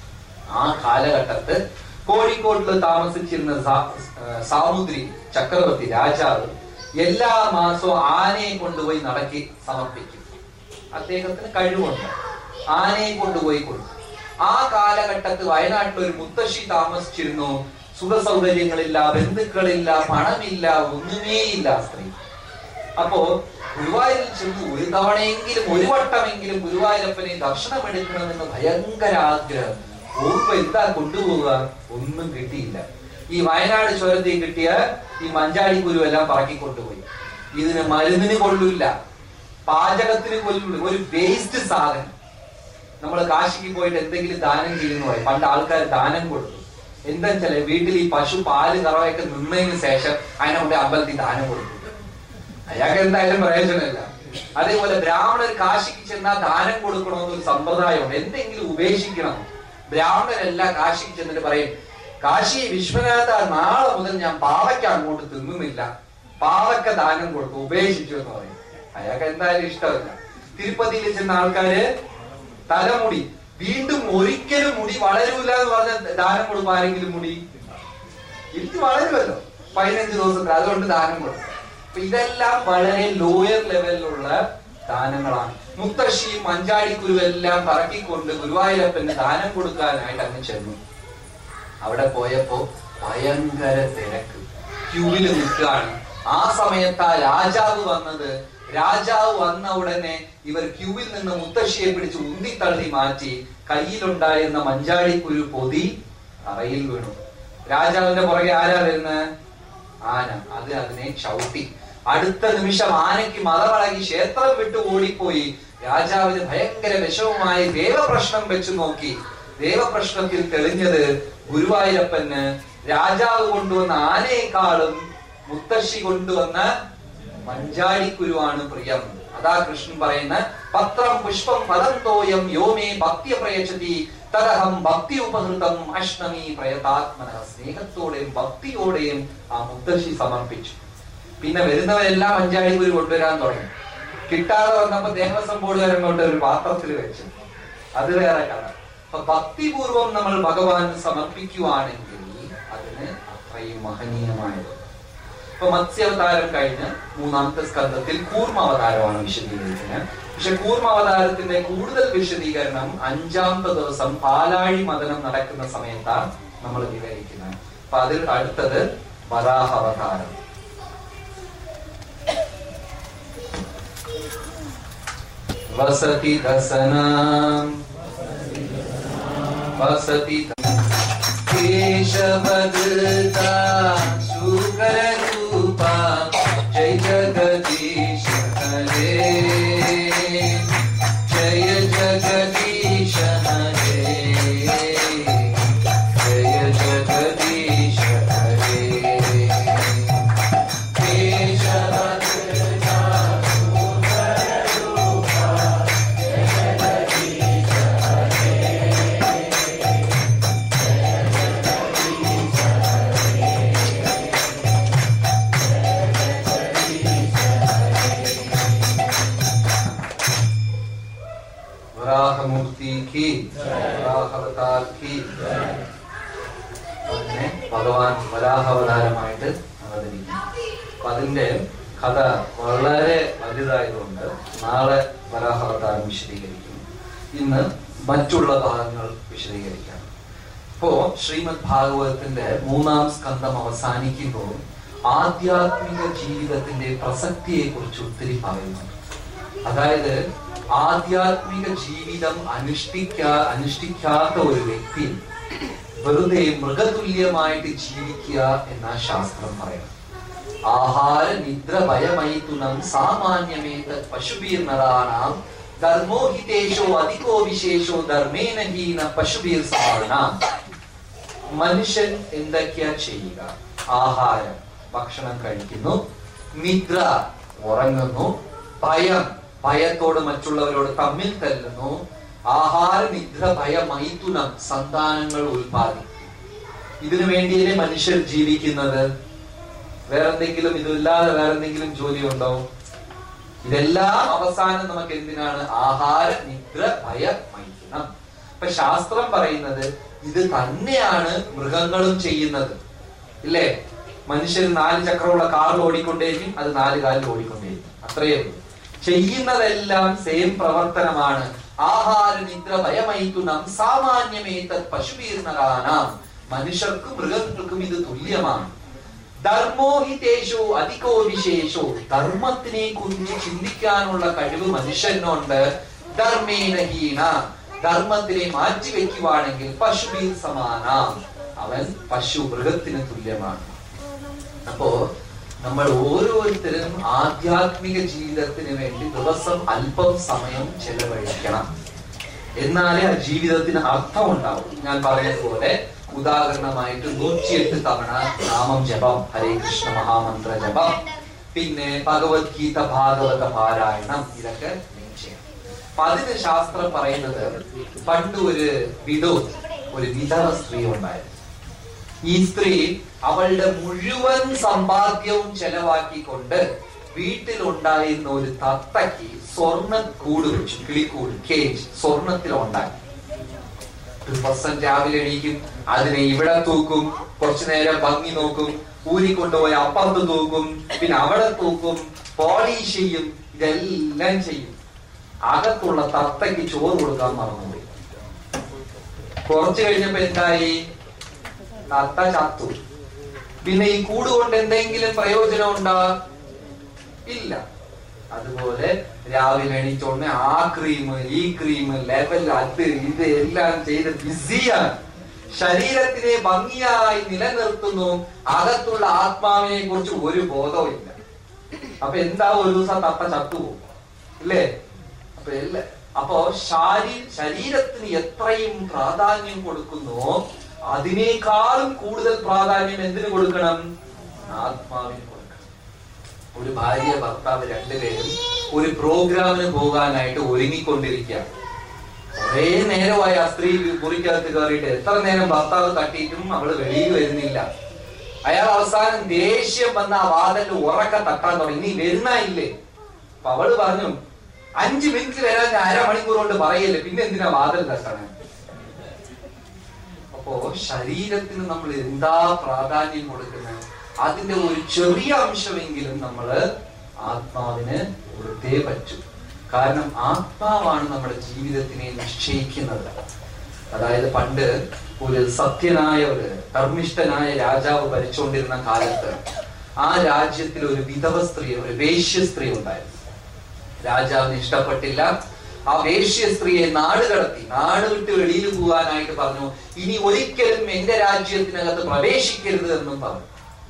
ആ കാലഘട്ടത്ത് കോഴിക്കോട്ടിൽ താമസിച്ചിരുന്ന സാ- ഏഹ് സാമുദ്രി ചക്രവർത്തി രാജാവ് എല്ലാ മാസവും ആനയെ കൊണ്ടുപോയി നടക്കി സമർപ്പിക്കും അദ്ദേഹത്തിന് കഴിവുണ്ട് ആനയെ കൊണ്ടുപോയി കൊടുക്കും ആ കാലഘട്ടത്ത് വയനാട്ടിൽ ഒരു മുത്തശ്ശി താമസിച്ചിരുന്നു സുഖ സൗകര്യങ്ങളില്ല ബന്ധുക്കളില്ല പണമില്ല ഒന്നുമേയില്ല ആ സ്ത്രീ അപ്പോ ഗുരുവായൂരിൽ ചെന്ന് ഒരു തവണയെങ്കിലും ഒരു വട്ടമെങ്കിലും ഗുരുവായൂരപ്പനെ ദർശനമെടുക്കണമെന്ന് ഭയങ്കര ആഗ്രഹം പോകുമ്പോ എന്താ കൊണ്ടുപോവുക ഒന്നും കിട്ടിയില്ല ഈ വയനാട് ചുരത്തിൽ കിട്ടിയ ഈ മഞ്ചാടി കുരു എല്ലാം പറക്കി കൊണ്ടുപോയി ഇതിന് മരുന്നിന് കൊള്ളൂല്ല പാചകത്തിന് കൊല്ലൂല ഒരു വേസ്റ്റ് സാധനം നമ്മൾ കാശിക്ക് പോയിട്ട് എന്തെങ്കിലും ദാനം ചെയ്യുന്നു പറയും പണ്ട് ആൾക്കാർ ദാനം കൊടുത്തു എന്താ വെച്ചാല് വീട്ടിൽ ഈ പശു പാല് കറവയൊക്കെ നിന്നതിന് ശേഷം അതിനെ കൊണ്ട് അമ്പലത്തിൽ ദാനം കൊടുത്തു അയാൾക്ക് എന്തായാലും പ്രയോജനമില്ല അതേപോലെ ബ്രാഹ്മണർ കാശിക്ക് ചെന്നാൽ ദാനം കൊടുക്കണമെന്നൊരു സമ്പ്രദായമുണ്ട് എന്തെങ്കിലും ഉപേക്ഷിക്കണം ബ്രാഹ്മണരെല്ലാം കാശിക്ക് ചെന്നിട്ട് പറയും കാശി വിശ്വനാഥ നാളെ മുതൽ ഞാൻ പാവയ്ക്ക് അങ്ങോട്ട് തിന്നുന്നില്ല പാവയ്ക്ക ദാനം കൊടുക്കും ഉപേക്ഷിച്ചു എന്ന് പറയും അയാൾക്ക് എന്തായാലും ഇഷ്ടമില്ല തിരുപ്പതിയിൽ ചെന്ന ആൾക്കാര് തലമുടി വീണ്ടും ഒരിക്കലും മുടി വളരൂല എന്ന് പറഞ്ഞ ദാനം കൊടുക്കും ആരെങ്കിലും മുടി ഇത് വളരുമല്ലോ പതിനഞ്ച് ദിവസത്തിൽ അതുകൊണ്ട് ദാനം കൊടുക്കും അപ്പൊ ഇതെല്ലാം വളരെ ലോയർ ലെവലിലുള്ള ദാനങ്ങളാണ് മുത്തശ്ശിയും മഞ്ചാടിക്കുരു എല്ലാം പറക്കിക്കൊണ്ട് ഗുരുവായൂരപ്പന് ദാനം കൊടുക്കാനായിട്ട് അങ്ങ് ചെന്നു അവിടെ പോയപ്പോ ഭയങ്കര തിരക്ക് ക്യൂവിൽ നിൽക്കുകയാണ് ആ സമയത്ത് ആ രാജാവ് വന്നത് രാജാവ് വന്ന ഉടനെ ഇവർ ക്യൂവിൽ നിന്ന് മുത്തശ്ശിയെ പിടിച്ച് ഉന്തിത്തള്ളി മാറ്റി കയ്യിലുണ്ടായിരുന്ന മഞ്ചാടിക്കുരു പൊതി അറയിൽ വീണു രാജാവിന്റെ പുറകെ ആരാ വരുന്നത് ആന അത് അതിനെ ചവിട്ടി അടുത്ത നിമിഷം ആനയ്ക്ക് മതമളകി ക്ഷേത്രം വിട്ടു ഓടിപ്പോയി രാജാവിന് ഭയങ്കര വിഷമമായി ദേവപ്രശ്നം വെച്ചു നോക്കി ദേവപ്രശ്നത്തിൽ തെളിഞ്ഞത് ഗുരുവായൂരപ്പന് രാജാവ് കൊണ്ടുവന്ന ആനയെക്കാളും മുത്തശ്ശി കൊണ്ടുവന്ന മഞ്ചാടിക്കുരുവാണ് പ്രിയം അതാ കൃഷ്ണൻ പറയുന്ന പത്രം പുഷ്പം ഫലം തോയം യോമേ ഭക്തി പ്രയച്ചതി തദഹം ഭക്തി ഉപഹൃതം അഷ്ണമി പ്രയതാത്മന സ്നേഹത്തോടെയും ഭക്തിയോടെയും ആ മുത്തശ്ശി സമർപ്പിച്ചു പിന്നെ വരുന്നവരെല്ലാം മഞ്ചാടിക്കുരു കൊണ്ടുവരാൻ തുടങ്ങി കിട്ടാതെ വന്നപ്പോ ദേവസ്വം ബോർഡുകാരൻ കൊണ്ട് ഒരു പാത്രത്തിൽ വെച്ചു അത് വേറെ കഥ അപ്പൊ ഭക്തിപൂർവം നമ്മൾ ഭഗവാൻ സമർപ്പിക്കുവാണെങ്കിൽ അതിന് അത്രയും മഹനീയമായത് ഇപ്പൊ മത്സ്യാവതാരം കഴിഞ്ഞ് മൂന്നാമത്തെ സ്കന്ധത്തിൽ കൂർമാവതാരമാണ് വിശദീകരിക്കുന്നത് പക്ഷെ കൂർമാവതാരത്തിന്റെ കൂടുതൽ വിശദീകരണം അഞ്ചാമത്തെ ദിവസം പാലാഴി മദനം നടക്കുന്ന സമയത്താണ് നമ്മൾ വിവരിക്കുന്നത് അപ്പൊ അതിൽ അടുത്തത് വരാഹാവതാരം വസതി ദസനം വസതി केशवदृता सुकररूपा जय जगदीश हरे जय जगदीश हरे जय जगदीश हरे केशवदृता വരാഹമൂർത്തി കി വരാഹവതാർ കി അങ്ങനെ ഭഗവാൻ വരാഹാവതാരമായിട്ട് അവതരിക്കും അപ്പൊ അതിന്റെ കഥ വളരെ വലുതായതുകൊണ്ട് നാളെ വരാഹാവതാരം വിശദീകരിക്കും ഇന്ന് മറ്റുള്ള ഭാഗങ്ങൾ വിശദീകരിക്കാം ഇപ്പോ ശ്രീമദ് ഭാഗവതത്തിന്റെ മൂന്നാം സ്കന്ധം അവസാനിക്കുമ്പോൾ ആധ്യാത്മിക ജീവിതത്തിന്റെ പ്രസക്തിയെ കുറിച്ച് ഒത്തിരി പറയുന്നുണ്ട് അതായത് ആധ്യാത്മിക ജീവിതം അനുഷ്ഠിക്കാ അനുഷ്ഠിക്കാത്ത ഒരു വ്യക്തി വെറുതെ മൃഗതുല്യമായിട്ട് ജീവിക്കുക എന്ന ശാസ്ത്രം പറയുന്നത് ആഹാര നിദ്ര ഭയമൈതുനം സാമാന്യമേത പശുബീർ നരാണാം ധർമ്മോഹിതേഷോ അധികോ വിശേഷോ ധർമ്മേന ഹീന പശുബീർ സമാനാം മനുഷ്യൻ എന്തൊക്കെയാ ചെയ്യുക ആഹാരം ഭക്ഷണം കഴിക്കുന്നു നിദ്ര ഉറങ്ങുന്നു ഭയം ഭയത്തോട് മറ്റുള്ളവരോട് തമ്മിൽ തല്ലുന്നു ആഹാര നിദ്ര ഭയ മൈഥുനം സന്താനങ്ങൾ ഉൽപാദിക്കും ഇതിനു വേണ്ടിയല്ലേ മനുഷ്യർ ജീവിക്കുന്നത് വേറെന്തെങ്കിലും ഇതില്ലാതെ വേറെന്തെങ്കിലും ജോലി ഉണ്ടോ ഇതെല്ലാം അവസാനം നമുക്ക് എന്തിനാണ് ആഹാര നിദ്ര ഭയ മൈഥുനം ഇപ്പൊ ശാസ്ത്രം പറയുന്നത് ഇത് തന്നെയാണ് മൃഗങ്ങളും ചെയ്യുന്നത് ഇല്ലേ മനുഷ്യർ നാല് ചക്രമുള്ള കാറിൽ ഓടിക്കൊണ്ടേയിരിക്കും അത് നാല് കാലിൽ ഓടിക്കൊണ്ടേയിരിക്കും അത്രയേ ഉള്ളൂ ചെയ്യുന്നതെല്ലാം സെയിം പ്രവർത്തനമാണ് ആഹാര നിദ്ര ഭയമൈത്തുനം സാമാന്യമേത പശുവീർണകാനാം മനുഷ്യർക്കും മൃഗങ്ങൾക്കും ഇത് തുല്യമാണ് ധർമ്മോഹിതേഷോ അധികോ വിശേഷോ ധർമ്മത്തിനെ കുറിച്ച് ചിന്തിക്കാനുള്ള കഴിവ് മനുഷ്യനുണ്ട് ധർമ്മേനഹീന ധർമ്മത്തിനെ മാറ്റിവെക്കുവാണെങ്കിൽ പശുവിൽ സമാന അവൻ പശു മൃഗത്തിന് തുല്യമാണ് അപ്പോ നമ്മൾ ഓരോരുത്തരും ആധ്യാത്മിക ജീവിതത്തിന് വേണ്ടി ദിവസം അല്പം സമയം ചെലവഴിക്കണം എന്നാലേ ആ ജീവിതത്തിന് അർത്ഥം ഉണ്ടാവും ഞാൻ പറഞ്ഞതുപോലെ ഉദാഹരണമായിട്ട് നൂറ്റിയെട്ട് തവണ നാമം ജപം ഹരേ കൃഷ്ണ മഹാമന്ത്ര ജപം പിന്നെ ഭഗവത്ഗീത ഭാഗവത പാരായണം ഇതൊക്കെ നീ ചെയ്യണം അപ്പൊ അതിന് ശാസ്ത്രം പറയുന്നത് പണ്ട് ഒരു വിധു ഒരു വിധവ സ്ത്രീ ഉണ്ടായിരുന്നു ഈ സ്ത്രീ അവളുടെ മുഴുവൻ സമ്പാദ്യവും ചെലവാക്കിക്കൊണ്ട് വീട്ടിലുണ്ടായിരുന്ന ഒരു തത്തയ്ക്ക് സ്വർണ്ണ കൂട് വെച്ചു കിളിക്കൂട് കേജ് സ്വർണത്തിൽ ഉണ്ടാക്കി ദിവസം രാവിലെ എണീക്കും അതിനെ ഇവിടെ തൂക്കും കുറച്ചു നേരം ഭംഗി നോക്കും ഊരിക്കൊണ്ടുപോയി അപ്പുറത്ത് തൂക്കും പിന്നെ അവിടെ തൂക്കും പോളിഷ് ചെയ്യും ഇതെല്ലാം ചെയ്യും അകത്തുള്ള തത്തയ്ക്ക് ചോറ് കൊടുക്കാൻ മറന്നുപോയി കുറച്ചു കഴിഞ്ഞപ്പോ എന്തായി തത്ത ചത്തു പിന്നെ ഈ കൂട് കൊണ്ട് എന്തെങ്കിലും പ്രയോജനം ഉണ്ടോ ഇല്ല അതുപോലെ രാവിലെ എണീച്ചോണ്ട് ആ ക്രീം ഈ ക്രീം ലെവൽ അത് ഇത് എല്ലാം ചെയ്ത് ബിസിയാണ് ശരീരത്തിനെ ഭംഗിയായി നിലനിർത്തുന്നു അകത്തുള്ള ആത്മാവിനെ കുറിച്ച് ഒരു ബോധവും ഇല്ല അപ്പൊ എന്താ ഒരു ദിവസം തത്ത ചത്തുപോകും ഇല്ലേ അപ്പൊ എല്ലാ അപ്പോ ശാരീ ശരീരത്തിന് എത്രയും പ്രാധാന്യം കൊടുക്കുന്നു അതിനേക്കാളും കൂടുതൽ പ്രാധാന്യം എന്തിനു കൊടുക്കണം ആത്മാവിന് കൊടുക്കണം ഒരു ഭാര്യ ഭർത്താവ് രണ്ടുപേരും ഒരു പ്രോഗ്രാമിന് പോകാനായിട്ട് ഒരുങ്ങിക്കൊണ്ടിരിക്കുകയാണ് കുറേ നേരമായി ആ സ്ത്രീ മുറിക്കകത്ത് കയറിയിട്ട് എത്ര നേരം ഭർത്താവ് തട്ടിയിട്ടും അവള് വെളിയിൽ വരുന്നില്ല അയാൾ അവസാനം ദേഷ്യം വന്ന ആ വാതിൽ ഉറക്ക തട്ടാൻ തുടങ്ങി നീ വരുന്ന ഇല്ലേ അപ്പൊ അവള് പറഞ്ഞു അഞ്ചു മിനിറ്റ് വരാൻ ഞാൻ അരമണിക്കൂർ കൊണ്ട് പറയല്ലേ പിന്നെ എന്തിനാ വാതിൽ തട്ടണേ അപ്പോ ശരീരത്തിന് നമ്മൾ എന്താ പ്രാധാന്യം കൊടുക്കുന്നത് അതിന്റെ ഒരു ചെറിയ അംശമെങ്കിലും നമ്മൾ ആത്മാവിന് കൊടുത്തേ പറ്റൂ കാരണം ആത്മാവാണ് നമ്മുടെ ജീവിതത്തിനെ നിശ്ചയിക്കുന്നത് അതായത് പണ്ട് ഒരു സത്യനായ ഒരു ധർമ്മിഷ്ഠനായ രാജാവ് ഭരിച്ചുകൊണ്ടിരുന്ന കാലത്ത് ആ രാജ്യത്തിൽ ഒരു വിധവ സ്ത്രീ ഒരു വേശ്യ സ്ത്രീ ഉണ്ടായിരുന്നു രാജാവിന് ഇഷ്ടപ്പെട്ടില്ല ആ വേശ്യ സ്ത്രീയെ നാട് കടത്തി നാട് വിട്ട് വെളിയിൽ പോകാനായിട്ട് പറഞ്ഞു ഇനി ഒരിക്കലും എന്റെ രാജ്യത്തിനകത്ത് പ്രവേശിക്കരുത് എന്നും പറഞ്ഞു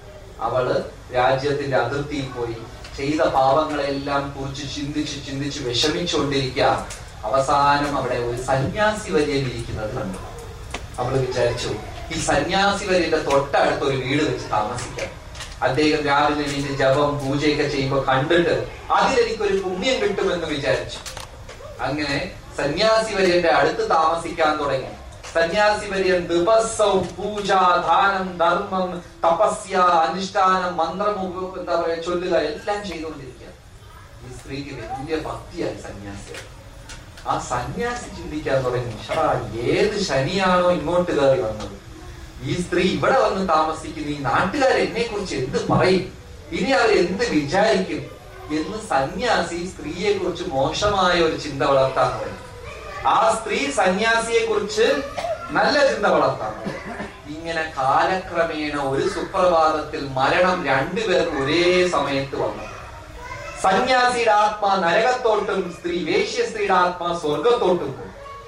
അവള് രാജ്യത്തിന്റെ അതിർത്തിയിൽ പോയി ചെയ്ത പാവങ്ങളെല്ലാം കുറിച്ച് ചിന്തിച്ച് ചിന്തിച്ച് വിഷമിച്ചുകൊണ്ടിരിക്കുക അവസാനം അവിടെ ഒരു സന്യാസി വര്യൻ ഇരിക്കുന്നത് കണ്ടു അവള് വിചാരിച്ചു ഈ സന്യാസി വര്യന്റെ തൊട്ടടുത്ത് ഒരു വീട് വെച്ച് താമസിക്കാം അദ്ദേഹം രാവിലെ എണീറ്റ് ജപം പൂജയൊക്കെ ചെയ്യുമ്പോൾ കണ്ടിട്ട് അതിലെനിക്കൊരു പുണ്യം കിട്ടുമെന്ന് വിചാരിച്ചു അങ്ങനെ സന്യാസി വര്യന്റെ അടുത്ത് താമസിക്കാൻ തുടങ്ങി സന്യാസി വര്യൻ ദിവസവും പൂജ ദാനം ധർമ്മം തപസ്യ അനുഷ്ഠാനം മന്ത്രം ഉപ- എന്താ പറയാ ചൊല്ലുക എല്ലാം ചെയ്തുകൊണ്ടിരിക്കുക ഈ സ്ത്രീക്ക് വലിയ ഭക്തിയായി സന്യാസി ആ സന്യാസി ചിന്തിക്കാൻ തുടങ്ങി ഷാ ഏത് ശനിയാണോ ഇങ്ങോട്ട് കയറി വന്നത് ഈ സ്ത്രീ ഇവിടെ വന്ന് താമസിക്കുന്ന ഈ നാട്ടുകാർ എന്നെ കുറിച്ച് എന്ത് പറയും ഇനി അവർ എന്ത് വിചാരിക്കും എന്ന് സന്യാസി സ്ത്രീയെ കുറിച്ച് മോശമായ ഒരു ചിന്ത വളർത്താൻ തുടങ്ങി ആ സ്ത്രീ സന്യാസിയെ കുറിച്ച് നല്ല ചിന്ത വളർത്താൻ തുടങ്ങി. ഇങ്ങനെ കാലക്രമേണ ഒരു സുപ്രഭാതത്തിൽ മരണം രണ്ടുപേർക്ക് ഒരേ സമയത്ത് വന്നു സന്യാസിയുടെ ആത്മാ നരകത്തോട്ടും സ്ത്രീ വേശ്യ സ്ത്രീയുടെ ആത്മാ സ്വർഗത്തോട്ടും പോയി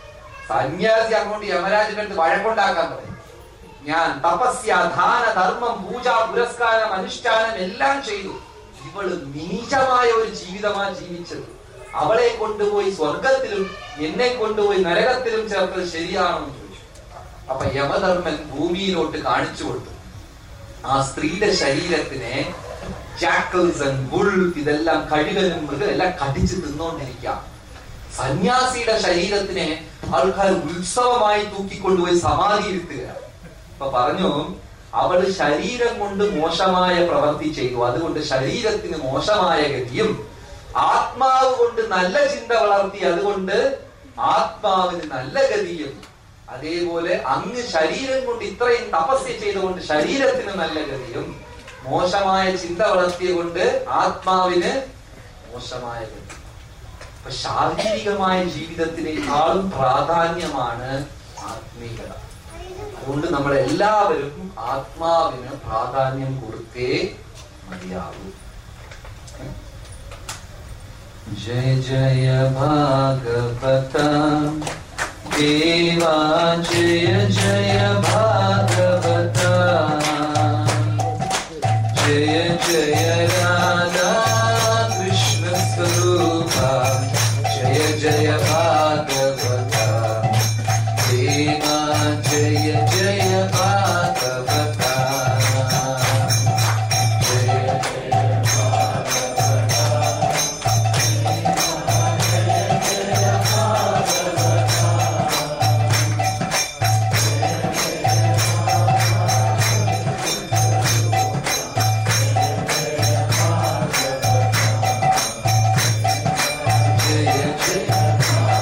സന്യാസി അങ്ങോട്ട് യമരാജന്റെ അടുത്ത് വഴക്കുണ്ടാക്കാൻ തുടങ്ങി ഞാൻ തപസ്യ ദാന ധർമ്മം പൂജ പുരസ്കാരം അനുഷ്ഠാനം എല്ലാം ചെയ്തു ഇവള് നീചമായ ഒരു ജീവിതമാ ജീവിച്ചത് അവളെ കൊണ്ടുപോയി സ്വർഗത്തിലും എന്നെ കൊണ്ടുപോയി നരകത്തിലും ചേർത്തത് ശരിയാണോ എന്ന് ചോദിച്ചു അപ്പൊ യമധർമ്മൻ ഭൂമിയിലോട്ട് കാണിച്ചു കൊടുത്തു ആ സ്ത്രീയുടെ ശരീരത്തിനെ ജാക്കൽസ് ആൻഡ് വുൾഫ് ഇതെല്ലാം കഴുകനും മൃഗം എല്ലാം കടിച്ചു തിന്നുകൊണ്ടിരിക്കാം സന്യാസിയുടെ ശരീരത്തിനെ ആൾക്കാർ ഉത്സവമായി തൂക്കിക്കൊണ്ടുപോയി സമാധിയിരുത്തുക അപ്പൊ പറഞ്ഞു അവള് ശരീരം കൊണ്ട് മോശമായ പ്രവൃത്തി ചെയ്തു അതുകൊണ്ട് ശരീരത്തിന് മോശമായ ഗതിയും ആത്മാവ് കൊണ്ട് നല്ല ചിന്ത വളർത്തി അതുകൊണ്ട് ആത്മാവിന് നല്ല ഗതിയും അതേപോലെ അങ്ങ് ശരീരം കൊണ്ട് ഇത്രയും തപസ്യ ചെയ്തുകൊണ്ട് ശരീരത്തിന് നല്ല ഗതിയും മോശമായ ചിന്ത വളർത്തിയ കൊണ്ട് ആത്മാവിന് മോശമായ ഗതി അപ്പൊ ശാരീരികമായ ജീവിതത്തിനേക്കാളും പ്രാധാന്യമാണ് ആത്മീയത അതുകൊണ്ട് നമ്മൾ എല്ലാവരും ആത്മാവിന് പ്രാധാന്യം കൊടുത്തേ മതിയാവൂ ജയ ജയ ഭാഗവത ദേവാ ജയ ജയ ഭാഗവത ജയ ജയ രാധാ കൃഷ്ണ സ്വരൂപ ജയ ജയ ഭാഗവത ദേവാ ജയ ജയ ഭാഗവത ജയ ജയ ജയ ജയ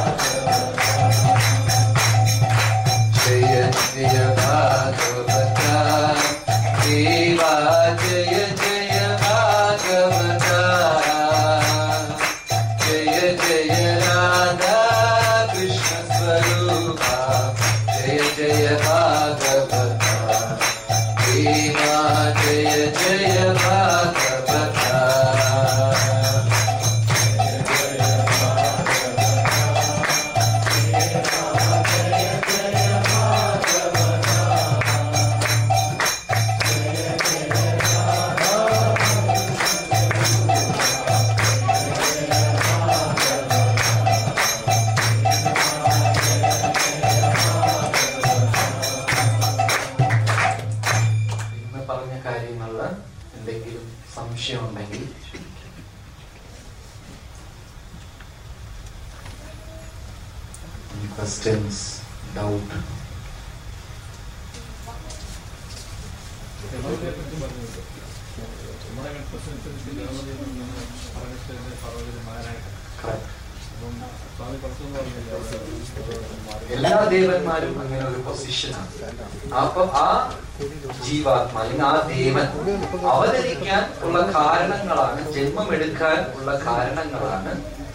സംശയമുണ്ടെങ്കിൽ ക്വസ്റ്റ്യൻസ് ഡൗട്ട് എല്ലാ ദേവന്മാരും അങ്ങനെ ഒരു പൊസിഷനാണ് അപ്പൊ ആ ജീവാത്മ അല്ലെങ്കിൽ ആ ദേവൻ അവതരിക്കാൻ ഉള്ള കാരണങ്ങളാണ് ജന്മമെടുക്കാൻ ഉള്ള കാരണങ്ങളാണ്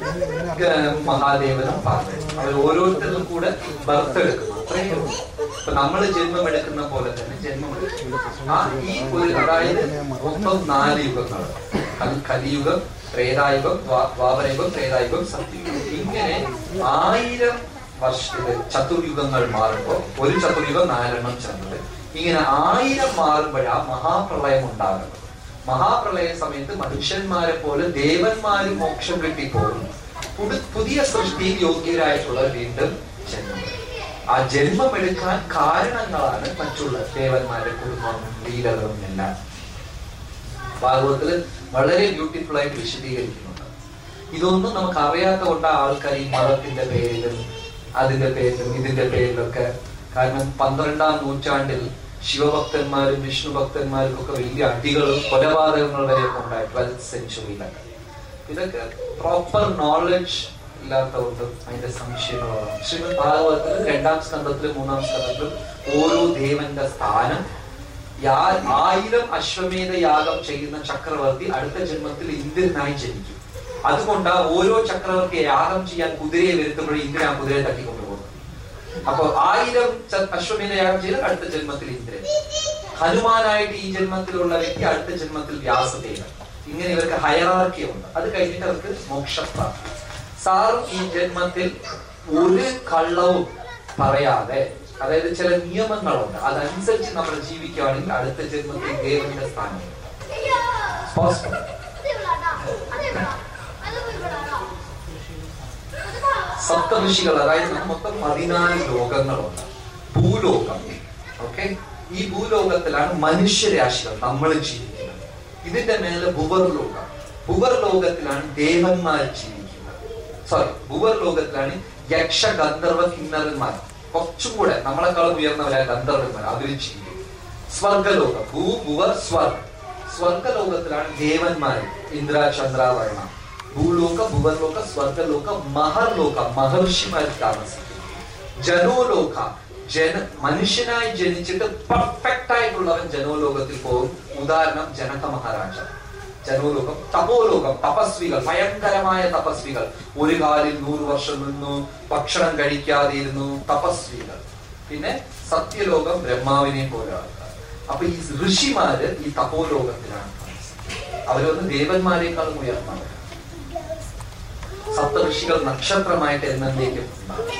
ഏഹ് മഹാദേവനും പാർവതി അവർ ഓരോരുത്തരും കൂടെ ബർത്ത് എടുക്കുന്നു അത്രയേ ഉള്ളൂ. ഇപ്പൊ നമ്മൾ ജന്മം എടുക്കുന്ന പോലെ തന്നെ ജന്മം എടുക്കും ആ ഈ ഒരു അതായത് മൊത്തം നാല് യുഗങ്ങൾ കൽ- കലിയുഗം ത്രേതായുഗം ദ്വാ- ദ്വാപരയുഗം ത്രേതായുഗം സത്യയുഗം ഇങ്ങനെ ആയിരം വർഷ ഇത് ചതുർയുഗങ്ങൾ മാറുമ്പോൾ ഒരു ചതുർയുഗം നാലെണ്ണം ചേർന്നത് ഇങ്ങനെ ആയിരം മാറുമ്പോഴാ മഹാപ്രളയം ഉണ്ടാകുന്നത് മഹാപ്രളയ സമയത്ത് മനുഷ്യന്മാരെ പോലെ ദേവന്മാരും മോക്ഷം കിട്ടിപ്പോകും പുതു- പുതിയ സൃഷ്ടിയിൽ യോഗ്യരായിട്ടുള്ള വീണ്ടും ജന്മം ആ ജന്മമെടുക്കാൻ കാരണങ്ങളാണ് മറ്റുള്ള ദേവന്മാരുടെ കുടുംബം ലീലകളും എല്ലാം ഭാഗവതത്തിൽ വളരെ ബ്യൂട്ടിഫുൾ ആയിട്ട് വിശദീകരിക്കുന്നുണ്ട് ഇതൊന്നും നമുക്ക് അറിയാത്ത കൊണ്ട് ആൾക്കാർ ഈ മതത്തിന്റെ പേരിലും അതിന്റെ പേരിലും ഇതിന്റെ പേരിലൊക്കെ കാരണം പന്ത്രണ്ടാം നൂറ്റാണ്ടിൽ ശിവഭക്തന്മാരും വിഷ്ണു ഭക്തന്മാരും ഒക്കെ വലിയ അടികളും കൊലപാതകങ്ങൾ വരെയൊക്കെ ഉണ്ടായി ട്വൽത്ത് സെഞ്ചുറിയിലൊക്കെ ഇതൊക്കെ പ്രോപ്പർ നോളജ് ഇല്ലാത്തതുകൊണ്ട് അതിന്റെ സംശയങ്ങളാണ് ശ്രീമദ് ഭാഗവതത്തിൽ രണ്ടാം സ്കന്ധത്തിലും മൂന്നാം സ്കന്ധത്തിലും ഓരോ ദേവന്റെ സ്ഥാനം യാ- ആയിരം അശ്വമേധ യാഗം ചെയ്യുന്ന ചക്രവർത്തി അടുത്ത ജന്മത്തിൽ ഇന്ദ്രനായി ജനിക്കും അതുകൊണ്ട് ഓരോ ചക്രവർത്തിയെ യാഗം ചെയ്യാൻ കുതിരയെ വരുത്തുമ്പോൾ ഇന്ദ്രൻ ആ കുതിരയെ തട്ടിക്കൊണ്ടുപോകും അപ്പൊ ആയിരം ച- അശ്വമേധ യാഗം ചെയ്ത് അടുത്ത ജന്മത്തിൽ ഇന്ദ്രൻ ഹനുമാനായിട്ട് ഈ ജന്മത്തിലുള്ള വ്യക്തി അടുത്ത ജന്മത്തിൽ വ്യാസദേവൻ ഇങ്ങനെ ഇവർക്ക് ഹയറാർക്കി ഉണ്ട് അത് കഴിഞ്ഞിട്ട് അവർക്ക് മോക്ഷപ്രാപ്തി സാറും ഈ ജന്മത്തിൽ ഒരു കള്ളവും പറയാതെ അതായത് ചില നിയമങ്ങളുണ്ട് അതനുസരിച്ച് നമ്മൾ ജീവിക്കുകയാണെങ്കിൽ അടുത്ത ജന്മത്തിൽ ദേവന്റെ സ്ഥാനം സ്പഷ്ടം സപ്തഋഷികൾ അതായത് നമുക്ക് മൊത്തം പതിനാല് ലോകങ്ങളുണ്ട് ഭൂലോകം ഓക്കെ ഈ ഭൂലോകത്തിലാണ് മനുഷ്യരാശികൾ നമ്മൾ ജീവിക്കുന്നത് ഇതിന്റെ മേലെ ഭുവർലോകം ഭുവർലോകത്തിലാണ് ദേവന്മാർ ജീവിക്കുന്നത് സോറി ഭുവർലോകത്തിലാണ് യക്ഷ ഗന്ധർവ കിന്നരന്മാർ കുറച്ചും കൂടെ നമ്മളെക്കാളും ഉയർന്നവരായ ഗന്ധർവന്മാർ അതിൽ ജീവിക്കും സ്വർഗലോകം ഭൂ ഭുവർ സ്വർഗ സ്വർഗലോകത്തിലാണ് ദേവന്മാർ ഇന്ദ്ര ചന്ദ്ര വർണ്ണ ഭൂലോക ഭുവർലോക സ്വർഗലോക മഹർലോക മഹർഷിമാർ താമസിക്കുന്നു ജനോലോക ജന മനുഷ്യനായി ജനിച്ചിട്ട് പെർഫെക്റ്റ് ആയിട്ടുള്ളവൻ ജനോലോകത്തിൽ പോകും ഉദാഹരണം ജനക മഹാരാജ ജനോലോകം തപോലോകം തപസ്വികൾ ഭയങ്കരമായ തപസ്വികൾ ഒരു കാലിൽ നൂറ് വർഷം നിന്നു ഭക്ഷണം കഴിക്കാതെ ഇരുന്നു തപസ്വികൾ പിന്നെ സത്യലോകം ബ്രഹ്മാവിനെ പോലെ ആൾക്കാർ അപ്പൊ ഈ ഋഷിമാര് ഈ തപോലോകത്തിലാണ് താമസിക്കുന്നത്. അവരൊന്ന് ദേവന്മാരെക്കാളും ഉയർന്നവരാണ് സപ്തഋഷികൾ നക്ഷത്രമായിട്ട് എന്നേക്കും ഉണ്ടാകും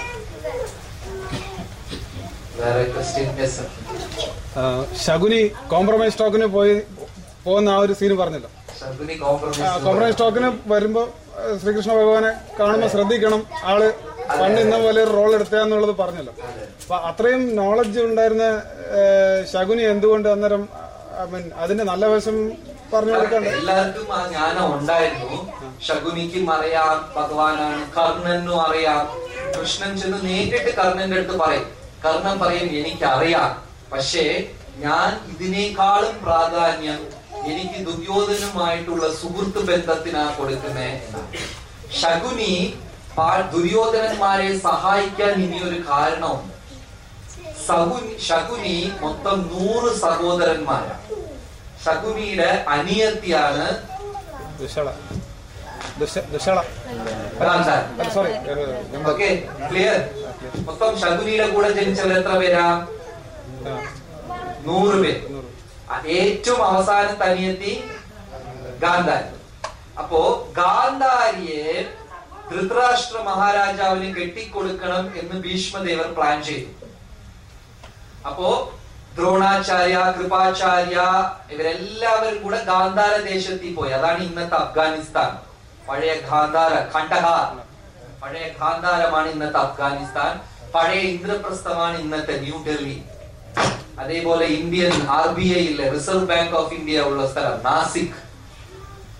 വേറെ ക്വസ്റ്റ്യൻ യെസ് ആ, ശകുനി കോംപ്രമൈസ് ടോക്കിന് പോയി പോകുന്ന ആ ഒരു സീന് പറഞ്ഞല്ലോ ശകുനി കോംപ്രമൈസ് കോംപ്രമൈസ് ടോക്കിന് വരുമ്പോ ആ, ശ്രീകൃഷ്ണ ഭഗവാനെ കാണുമ്പോൾ ശ്രദ്ധിക്കണം ആള് പണ്ട് ഇന്ന പോലെ ഒരു റോൾ എടുത്തതെന്നുള്ളത് പറഞ്ഞല്ലോ അപ്പൊ അത്രയും നോളജ് ഉണ്ടായിരുന്ന ഏ, ശകുനി എന്തുകൊണ്ട് അന്നേരം ഐ മീൻ അതിന്റെ നല്ല വശം പറഞ്ഞു കൊടുക്കണ്ടേ എല്ലാവർക്കും ആ ജ്ഞാനം ഉണ്ടായിരുന്നു ശകുനിക്കും അറിയാം ഭഗവാനാണ് കർണനും അറിയാം കൃഷ്ണൻ ചെന്ന് നേരിട്ട് കർണന്റെ അടുത്ത് പറയും കർണൻ പറയും എനിക്കറിയാം പക്ഷേ ഞാൻ ഇതിനേക്കാളും പ്രാധാന്യം എനിക്ക് ദുര്യോധനുമായിട്ടുള്ള സുഹൃത്ത് ബന്ധത്തിനാ കൊടുക്കുന്നേ എന്നാണ് ശകുനി പാ- ദുര്യോധനന്മാരെ സഹായിക്കാൻ ഇനിയൊരു കാരണമുണ്ട് സകുനി ശകുനി മൊത്തം നൂറ് സഹോദരന്മാരാണ് ശകുനിയുടെ അനിയത്തിയാണ് ദുഷള ദുഷ- Dushala Gandhari sorry okay clear മൊത്തം ശകുനിയുടെ കൂടെ ജനിച്ചവർ എത്ര പേരാ നൂറ് പേര് ആ ഏറ്റവും അവസാനത്തെ അനിയത്തി ഗാന്ധാരി അപ്പോ ഗാന്ധാരിയെ ധൃതരാഷ്ട്ര മഹാരാജാവിന് കെട്ടിക്കൊടുക്കണം എന്ന് ഭീഷ്മദേവർ പ്ലാൻ ചെയ്തു അപ്പോ ദ്രോണാചാര്യ കൃപാചാര്യ ഇവരെല്ലാവരും കൂടെ ഗാന്ധാര ദേശത്തിൽ പോയി അതാണ് ഇന്നത്തെ അഫ്ഗാനിസ്ഥാൻ പഴയ ഗാന്ധാര ഖണ്ഡഹാർ പഴയ ഗാന്ധാരമാണ് ഇന്നത്തെ അഫ്ഗാനിസ്ഥാൻ പഴയ ഇന്ദ്രപ്രസ്ഥമാണ് ഇന്നത്തെ ന്യൂഡൽഹി അതേപോലെ Indian R B I reserve bank of India ഉള്ള സ്ഥലം നാസിക്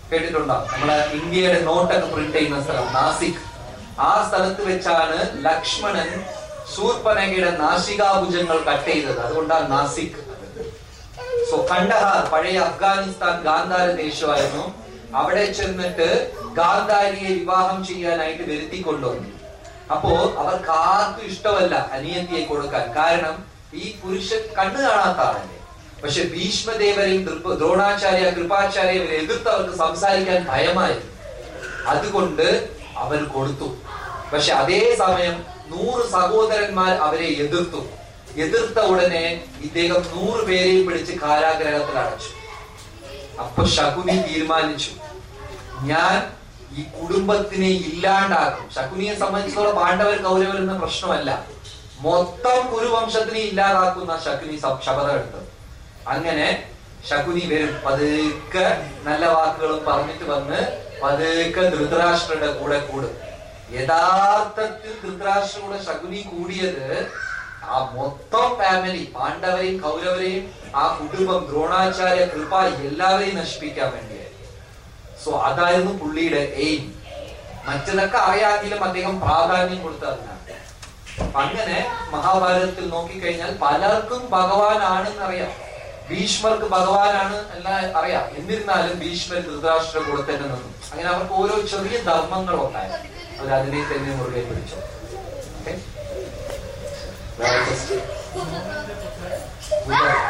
കേട്ടിട്ടുണ്ടോ നമ്മളെ ഇന്ത്യയുടെ നോട്ടൊക്കെ പ്രിന്റ് ചെയ്യുന്ന സ്ഥലം നാസിക് ആ സ്ഥലത്ത് വെച്ചാണ് ലക്ഷ്മണൻ ശൂർപ്പനകയുടെ നാസികാഭുജങ്ങൾ കട്ട് ചെയ്തത് അതുകൊണ്ടാണ് നാസിക് സോ കണ്ടഹാർ പഴയ അഫ്ഗാനിസ്ഥാൻ ഗാന്ധാര ദേശമായിരുന്നു അവിടെ ചെന്നിട്ട് ഗാന്ധാരിയെ വിവാഹം ചെയ്യാനായിട്ട് വരുത്തി കൊണ്ടുവന്നു അപ്പോ അവർക്ക് ആർക്കും ഇഷ്ടമല്ല അനിയത്തിയെ കൊടുക്കാൻ കാരണം ഈ പുരുഷൻ കണ്ണു കാണാത്ത ആളല്ലേ പക്ഷെ ഭീഷ്മദേവരെയും ദൃപ- ദ്രോണാചാര്യ കൃപാചാര്യ ഇവരെ എതിർത്ത് അവർക്ക് സംസാരിക്കാൻ ഭയമായിരുന്നു അതുകൊണ്ട് അവർ കൊടുത്തു പക്ഷെ അതേ സമയം നൂറ് സഹോദരന്മാർ അവരെ എതിർത്തു എതിർത്ത ഉടനെ ഇദ്ദേഹം നൂറ് പേരെയും പിടിച്ച് കാരാഗ്രഹത്തിൽ അടച്ചു അപ്പൊ ശകുനി തീരുമാനിച്ചു ഞാൻ ഈ കുടുംബത്തിനെ ഇല്ലാണ്ടാക്കും ശകുനിയെ സംബന്ധിച്ചിടത്തോളം പാണ്ഡവർ കൗരവർ എന്ന പ്രശ്നമല്ല മൊത്തം കുരുവംശത്തിനെ ഇല്ലാതാക്കുന്ന ശകുനി സ- ശപഥം എടുത്തത് അങ്ങനെ ശകുനി വരും പതുക്കെ നല്ല വാക്കുകളും പറഞ്ഞിട്ട് വന്ന് പതുക്കെ ധൃതരാഷ്ട്രയുടെ കൂടെ കൂടും യഥാർത്ഥത്തിൽ ധൃതരാഷ്ട്ര കൂടെ ശകുനി കൂടിയത് ആ മൊത്തം ഫാമിലി പാണ്ഡവരെയും കൗരവരെയും ആ കുടുംബം ദ്രോണാചാര്യ കൃപ എല്ലാവരെയും നശിപ്പിക്കാൻ വേണ്ടിയായിരുന്നു സോ അതായിരുന്നു പുള്ളിയുടെ എയിം മറ്റതൊക്കെ അറിയാമെങ്കിലും അദ്ദേഹം പ്രാധാന്യം കൊടുത്തതിനാണ് അപ്പൊ അങ്ങനെ മഹാഭാരതത്തിൽ നോക്കിക്കഴിഞ്ഞാൽ പലർക്കും ഭഗവാനാണെന്ന് അറിയാം ഭീഷ്മർക്ക് ഭഗവാനാണ് എല്ലാം അറിയാം എന്നിരുന്നാലും ഭീഷ്മർ ധൃതരാഷ്ട്ര കൂടെ തന്നെ നിന്നു അങ്ങനെ അവർക്ക് ഓരോ ചെറിയ ധർമ്മങ്ങളും ഉണ്ടായിരുന്നു അവർ അതിനെ തന്നെ മുറുകെ പിടിച്ചു Okay? വേറെ question? ഉണ്ടോ?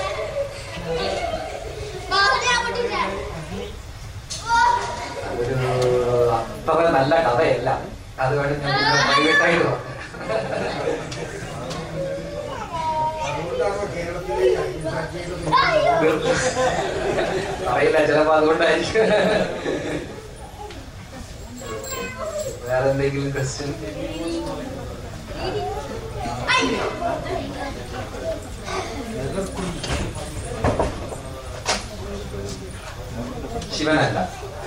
അതൊരു അത്ര നല്ല കഥയല്ല അത് വേണ്ടി ഞാൻ പ്രൈവറ്റ് ആയിട്ട് പറഞ്ഞു അറിയില്ല ചിലപ്പോ അതുകൊണ്ടായിരിക്കും വേറെ എന്തെങ്കിലും ക്വസ്റ്റ്യൻ ശിവനല്ല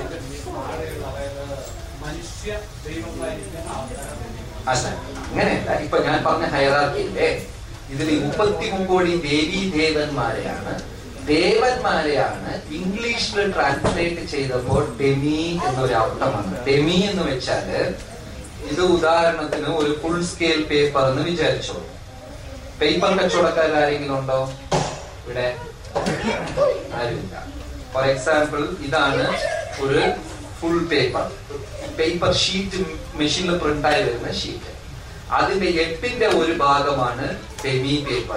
അല്ല അങ്ങനെയല്ല ഇപ്പൊ ഞാൻ പറഞ്ഞ ഹൈറാർക്കിയില്ലേ ഇതിൽ മുപ്പത്തി മുക്കോടി ദേവി ദേവന്മാരെയാണ് ദേവന്മാരെയാണ് ഇംഗ്ലീഷിൽ ട്രാൻസ്ലേറ്റ് ചെയ്തപ്പോൾ ഡെമി എന്നൊരു അർത്ഥമാണ് ഡെമി എന്ന് വെച്ചാല് ഇത് ഉദാഹരണത്തിന് ഒരു ഫുൾ സ്കെയിൽ പേപ്പർ എന്ന് വിചാരിച്ചോ പേപ്പർ കച്ചവടക്കാർ ആരെങ്കിലും ഉണ്ടോ ഇവിടെ ആരുമില്ല ഫോർ എക്സാമ്പിൾ ഇതാണ് ഒരു ഫുൾ പേപ്പർ പേപ്പർ ഷീറ്റ് മെഷീനിൽ പ്രിന്റ് ആയി വരുന്ന ഷീറ്റ് അതിന്റെ എട്ടിന്റെ ഒരു ഭാഗമാണ് ഡെമി പേപ്പർ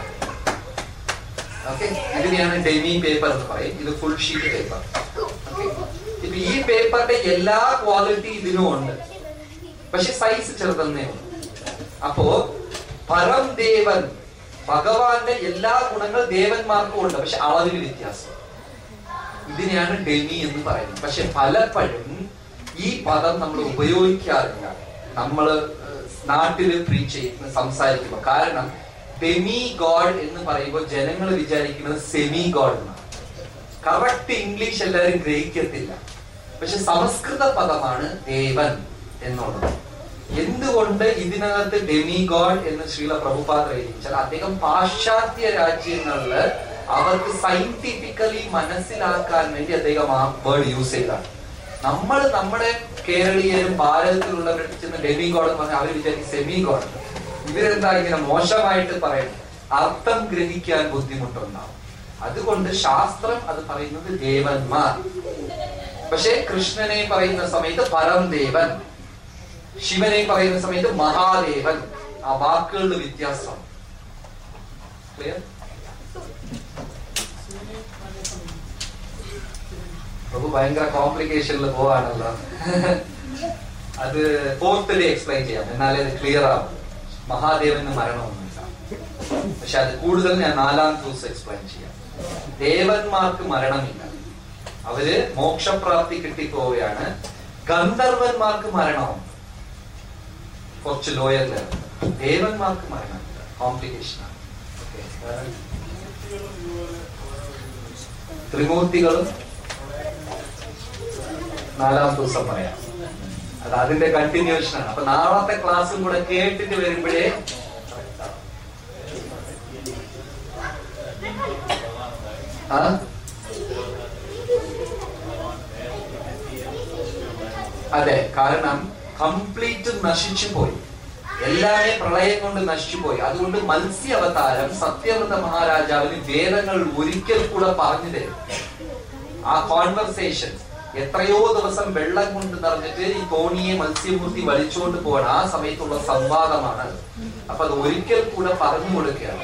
ഓക്കെ ഇതിനെയാണ് ഡെമി പേപ്പർ എന്ന് പറയും ഇത് ഫുൾ ഷീറ്റ് പേപ്പർ ഇപ്പൊ ഈ പേപ്പറിന്റെ എല്ലാ ക്വാളിറ്റി ഇതിനും ഉണ്ട് പക്ഷെ സൈസ് ചെറുതന്നേ ഉള്ളൂ അപ്പോ പരം ദേവൻ ഭഗവാന്റെ എല്ലാ ഗുണങ്ങൾ ദേവന്മാർക്കും ഉണ്ട് പക്ഷെ അളവിന് വ്യത്യാസം ഇതിനെയാണ് ഡെമി എന്ന് പറയുന്നത് പക്ഷെ പലപ്പോഴും ഈ പദം നമ്മൾ ഉപയോഗിക്കാറില്ല നമ്മൾ നാട്ടിൽ പ്രീച്ച് ചെയ്യുന്ന സംസാരിക്കുമ്പോൾ കാരണം ഡെമി ഗോഡ് എന്ന് പറയുമ്പോൾ ജനങ്ങൾ വിചാരിക്കുന്നത് സെമി ഗോഡ് എന്നാണ് കറക്റ്റ് ഇംഗ്ലീഷ് എല്ലാവരും ഗ്രഹിക്കത്തില്ല പക്ഷെ സംസ്കൃത പദമാണ് ദേവൻ എന്നുള്ളത് എന്തുകൊണ്ട് ഇതിനകത്ത് ഡെമി ഗോഡ് എന്ന് ശ്രീല പ്രഭുപാദ് എഴുതിച്ചാൽ അദ്ദേഹം പാശ്ചാത്യ രാജ്യങ്ങളില് അവർക്ക് സയന്റിഫിക്കലി മനസ്സിലാക്കാൻ വേണ്ടി അദ്ദേഹം ആ വേർഡ് യൂസ് ചെയ്താണ് നമ്മൾ നമ്മുടെ കേരളീയരും ഭാരതത്തിലുള്ളവരുടെ ചെന്ന് ഡെമി ഗോഡ് എന്ന് പറഞ്ഞാൽ അവർ വിചാരിക്കും സെമി ഗോഡ് ഇവരെന്താ ഇങ്ങനെ മോശമായിട്ട് പറയുന്നത് അർത്ഥം ഗ്രഹിക്കാൻ ബുദ്ധിമുട്ടുണ്ടാവും അതുകൊണ്ട് ശാസ്ത്രം അത് പറയുന്നത് ദേവന്മാർ പക്ഷെ കൃഷ്ണനെ പറയുന്ന സമയത്ത് പരംദേവൻ ശിവനെ പറയുന്ന സമയത്ത് മഹാദേവൻ ആ വാക്കുകളുടെ വ്യത്യാസം ക്ലിയർ പ്രഭു ഭയങ്കര കോംപ്ലിക്കേഷനിൽ പോവാണല്ലോ അത് ഫോർത്തില് എക്സ്പ്ലെയിൻ ചെയ്യാം എന്നാലേ അത് ക്ലിയർ ആവും മഹാദേവന് മരണമൊന്നുമില്ല പക്ഷെ അത് കൂടുതൽ ഞാൻ നാലാം ദിവസം എക്സ്പ്ലെയിൻ ചെയ്യാം ദേവന്മാർക്ക് മരണമില്ല അവര് മോക്ഷപ്രാപ്തി കിട്ടിപ്പോവുകയാണ് ഗന്ധർവന്മാർക്ക് മരണമുണ്ട് കുറച്ച് ലോയർ ലെവൽ ദേവന്മാർക്ക് മരണമില്ല കോംപ്ലിക്കേഷൻ ആണ് Okay. ത്രിമൂർത്തികളും നാലാം ദിവസം പറയാം അത് അതിന്റെ കണ്ടിന്യൂഷൻ ആണ് അപ്പൊ നാളത്തെ ക്ലാസ്സും കൂടെ കേട്ടിട്ട് വരുമ്പോഴേ ആ അതെ കാരണം കംപ്ലീറ്റ് നശിച്ചു പോയി എല്ലാമേ പ്രളയം കൊണ്ട് നശിച്ചു പോയി അതുകൊണ്ട് മത്സ്യ അവതാരം സത്യവ്രത മഹാരാജാവിന് വേദങ്ങൾ ഒരിക്കൽ കൂടെ പറഞ്ഞു തരും ആ കോൺവെർസേഷൻ എത്രയോ ദിവസം വെള്ളം കൊണ്ട് നിറഞ്ഞിട്ട് ഈ തോണിയെ മത്സ്യമൂർത്തി വലിച്ചുകൊണ്ട് പോകണം ആ സമയത്തുള്ള സംവാദമാണ് അത്. അപ്പൊ അത് ഒരിക്കൽ കൂടെ പറഞ്ഞു കൊടുക്കുകയാണ്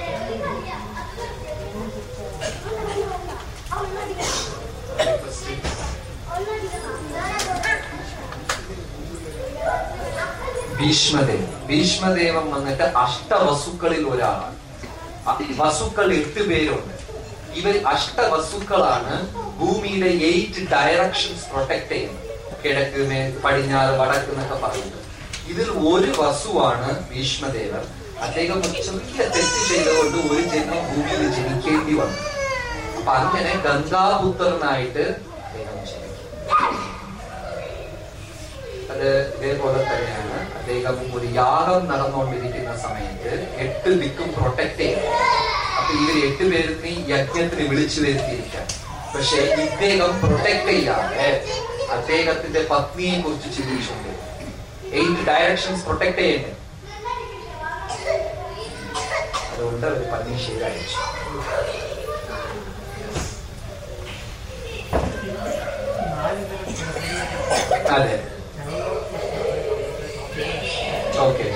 ഭീഷ്മദേവൻ ഭീഷ്മദേവൻ വന്നിട്ട് അഷ്ടവസുക്കളിൽ ഒരാളാണ് അ- വസുക്കൾ എട്ട് പേരുണ്ട് ഇവർ അഷ്ടവസുക്കളാണ് ഭൂമിയിലെ എയ്റ്റ് ഡയറക്ഷൻസ് പ്രൊട്ടക്ട് ചെയ്യുന്നത് കിഴക്ക് മേൽ പടിഞ്ഞാറ് വടക്ക് എന്നൊക്കെ പറയുന്നത് ഇതിൽ ഒരു വസുവാണ് ഭീഷ്മദേവൻ അദ്ദേഹം ഒരു ചെറിയ തെറ്റ് ചെയ്തുകൊണ്ട് ഒരു ജന്മം ഭൂമിയിൽ ജനിക്കേണ്ടി വന്നു അപ്പൊ അങ്ങനെ ഗംഗാപുത്രനായിട്ട് അദ്ദേഹം ജനിക്കും അത് ഇതേപോലെ തന്നെയാണ് അദ്ദേഹം ഒരു യാഗം നടന്നുകൊണ്ടിരിക്കുന്ന സമയത്ത് എട്ട് ദിക്കും പ്രൊട്ടക്ട് ചെയ്യും അപ്പൊ ഇവർ എട്ട് പേരിനെ യജ്ഞത്തിന് വിളിച്ചു വരുത്തിയിരിക്കാം പക്ഷെ ഇദ്ദേഹം പ്രൊട്ടക്ട് ചെയ്യാതെ അദ്ദേഹത്തിന്റെ പത്നിയെ കുറിച്ച് ചിന്തിച്ചുകൊണ്ട് എയ്റ്റ് ഡയറക്ഷൻസ് പ്രൊട്ടക്ട് ചെയ്യണ്ടേ അതുകൊണ്ട് അവർ പന്നീശ്ശേരി അയച്ചു അതെ ഓക്കെ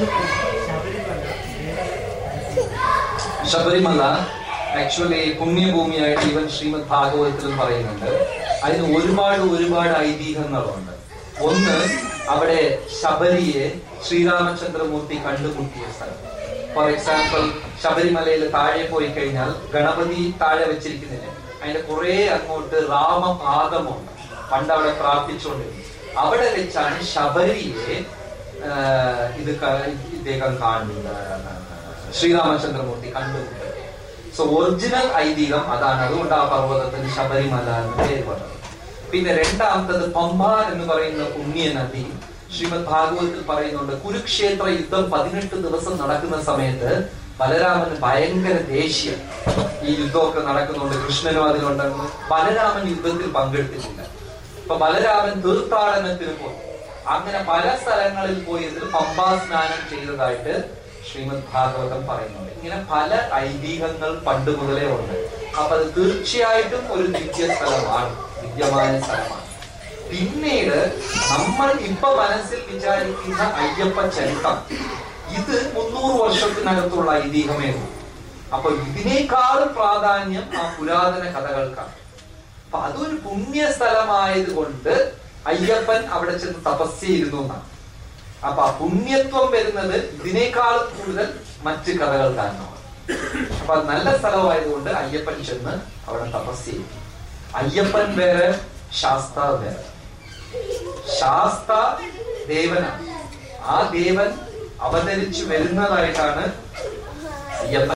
ശബരിമല ആക്ച്വലി പുണ്യഭൂമിയായിട്ട് ഈവൻ ശ്രീമദ് ഭാഗവതത്തിലും പറയുന്നുണ്ട് അതിന് ഒരുപാട് ഒരുപാട് ഐതിഹ്യങ്ങളുണ്ട് ഒന്ന് അവിടെ ശബരിയെ ശ്രീരാമചന്ദ്രമൂർത്തി കണ്ടുമുട്ടിയ സ്ഥലം ഫോർ എക്സാമ്പിൾ ശബരിമലയിൽ താഴെ പോയി കഴിഞ്ഞാൽ ഗണപതി താഴെ വെച്ചിരിക്കുന്നില്ല അതിന്റെ കുറെ അങ്ങോട്ട് രാമപാദമുണ്ട് പണ്ട് അവിടെ പ്രാർത്ഥിച്ചുകൊണ്ടിരുന്നു അവിടെ വെച്ചാണ് ശബരിയെ ആ, ഇത് ക- ഇദ്ദേഹം കാണുന്നത് ശ്രീരാമചന്ദ്രമൂർത്തി കണ്ടുമുട്ടത് സോ ഒറിജിനൽ ഐതിഹ്യം അതാണ് അതുകൊണ്ട് ആ പർവ്വതത്തിന് ശബരിമല എന്ന് പേര് പറഞ്ഞത് പിന്നെ രണ്ടാമത്തത് പമ്പ എന്ന് പറയുന്ന പുണ്യ നദി ശ്രീമദ് ഭാഗവതത്തിൽ പറയുന്നുണ്ട് കുരുക്ഷേത്ര യുദ്ധം പതിനെട്ട് ദിവസം നടക്കുന്ന സമയത്ത് ബലരാമന് ഭയങ്കര ദേഷ്യം ഈ യുദ്ധമൊക്കെ നടക്കുന്നുണ്ട് കൃഷ്ണനും അതിലുണ്ടെന്ന് ബലരാമൻ യുദ്ധത്തിൽ പങ്കെടുത്തിട്ടില്ല അപ്പൊ ബലരാമൻ തീർത്ഥാടനത്തിന് പോയി അങ്ങനെ പല സ്ഥലങ്ങളിൽ പോയി ഇതിൽ പമ്പാ സ്നാനം ചെയ്തതായിട്ട് ശ്രീമദ് ഭാഗവതം പറയുന്നുണ്ട് ഇങ്ങനെ പല ഐതിഹ്യങ്ങൾ പണ്ട് മുതലേ ഉണ്ട് അപ്പൊ അത് തീർച്ചയായിട്ടും ഒരു ദിവ്യ സ്ഥലമാണ് ദിവ്യമായ സ്ഥലമാണ് പിന്നീട് നമ്മൾ ഇപ്പൊ മനസ്സിൽ വിചാരിക്കുന്ന അയ്യപ്പ ചരിത്രം ഇത് മുന്നൂറ് വർഷത്തിനകത്തുള്ള ഐതിഹ്യമേ ഉള്ളൂ അപ്പൊ ഇതിനേക്കാളും പ്രാധാന്യം ആ പുരാതന കഥകൾക്കാണ് അപ്പൊ അതൊരു പുണ്യ സ്ഥലമായത് കൊണ്ട് അയ്യപ്പൻ അവിടെ ചെന്ന് തപസ് ചെയ്തിരുന്നു എന്നാണ് അപ്പൊ ആ പുണ്യത്വം വരുന്നത് ഇതിനേക്കാളും കൂടുതൽ മറ്റ് കഥകൾ കാരണമാണ് അപ്പൊ അത് നല്ല സ്ഥലമായതുകൊണ്ട് അയ്യപ്പൻ ചെന്ന് അവിടെ തപസ് ചെയ്യും അയ്യപ്പൻ വേറെ ശാസ്ത വേറെ ശാസ്ത ദേവനാണ് ആ ദേവൻ അവതരിച്ചു വരുന്നതായിട്ടാണ് അയ്യപ്പൻ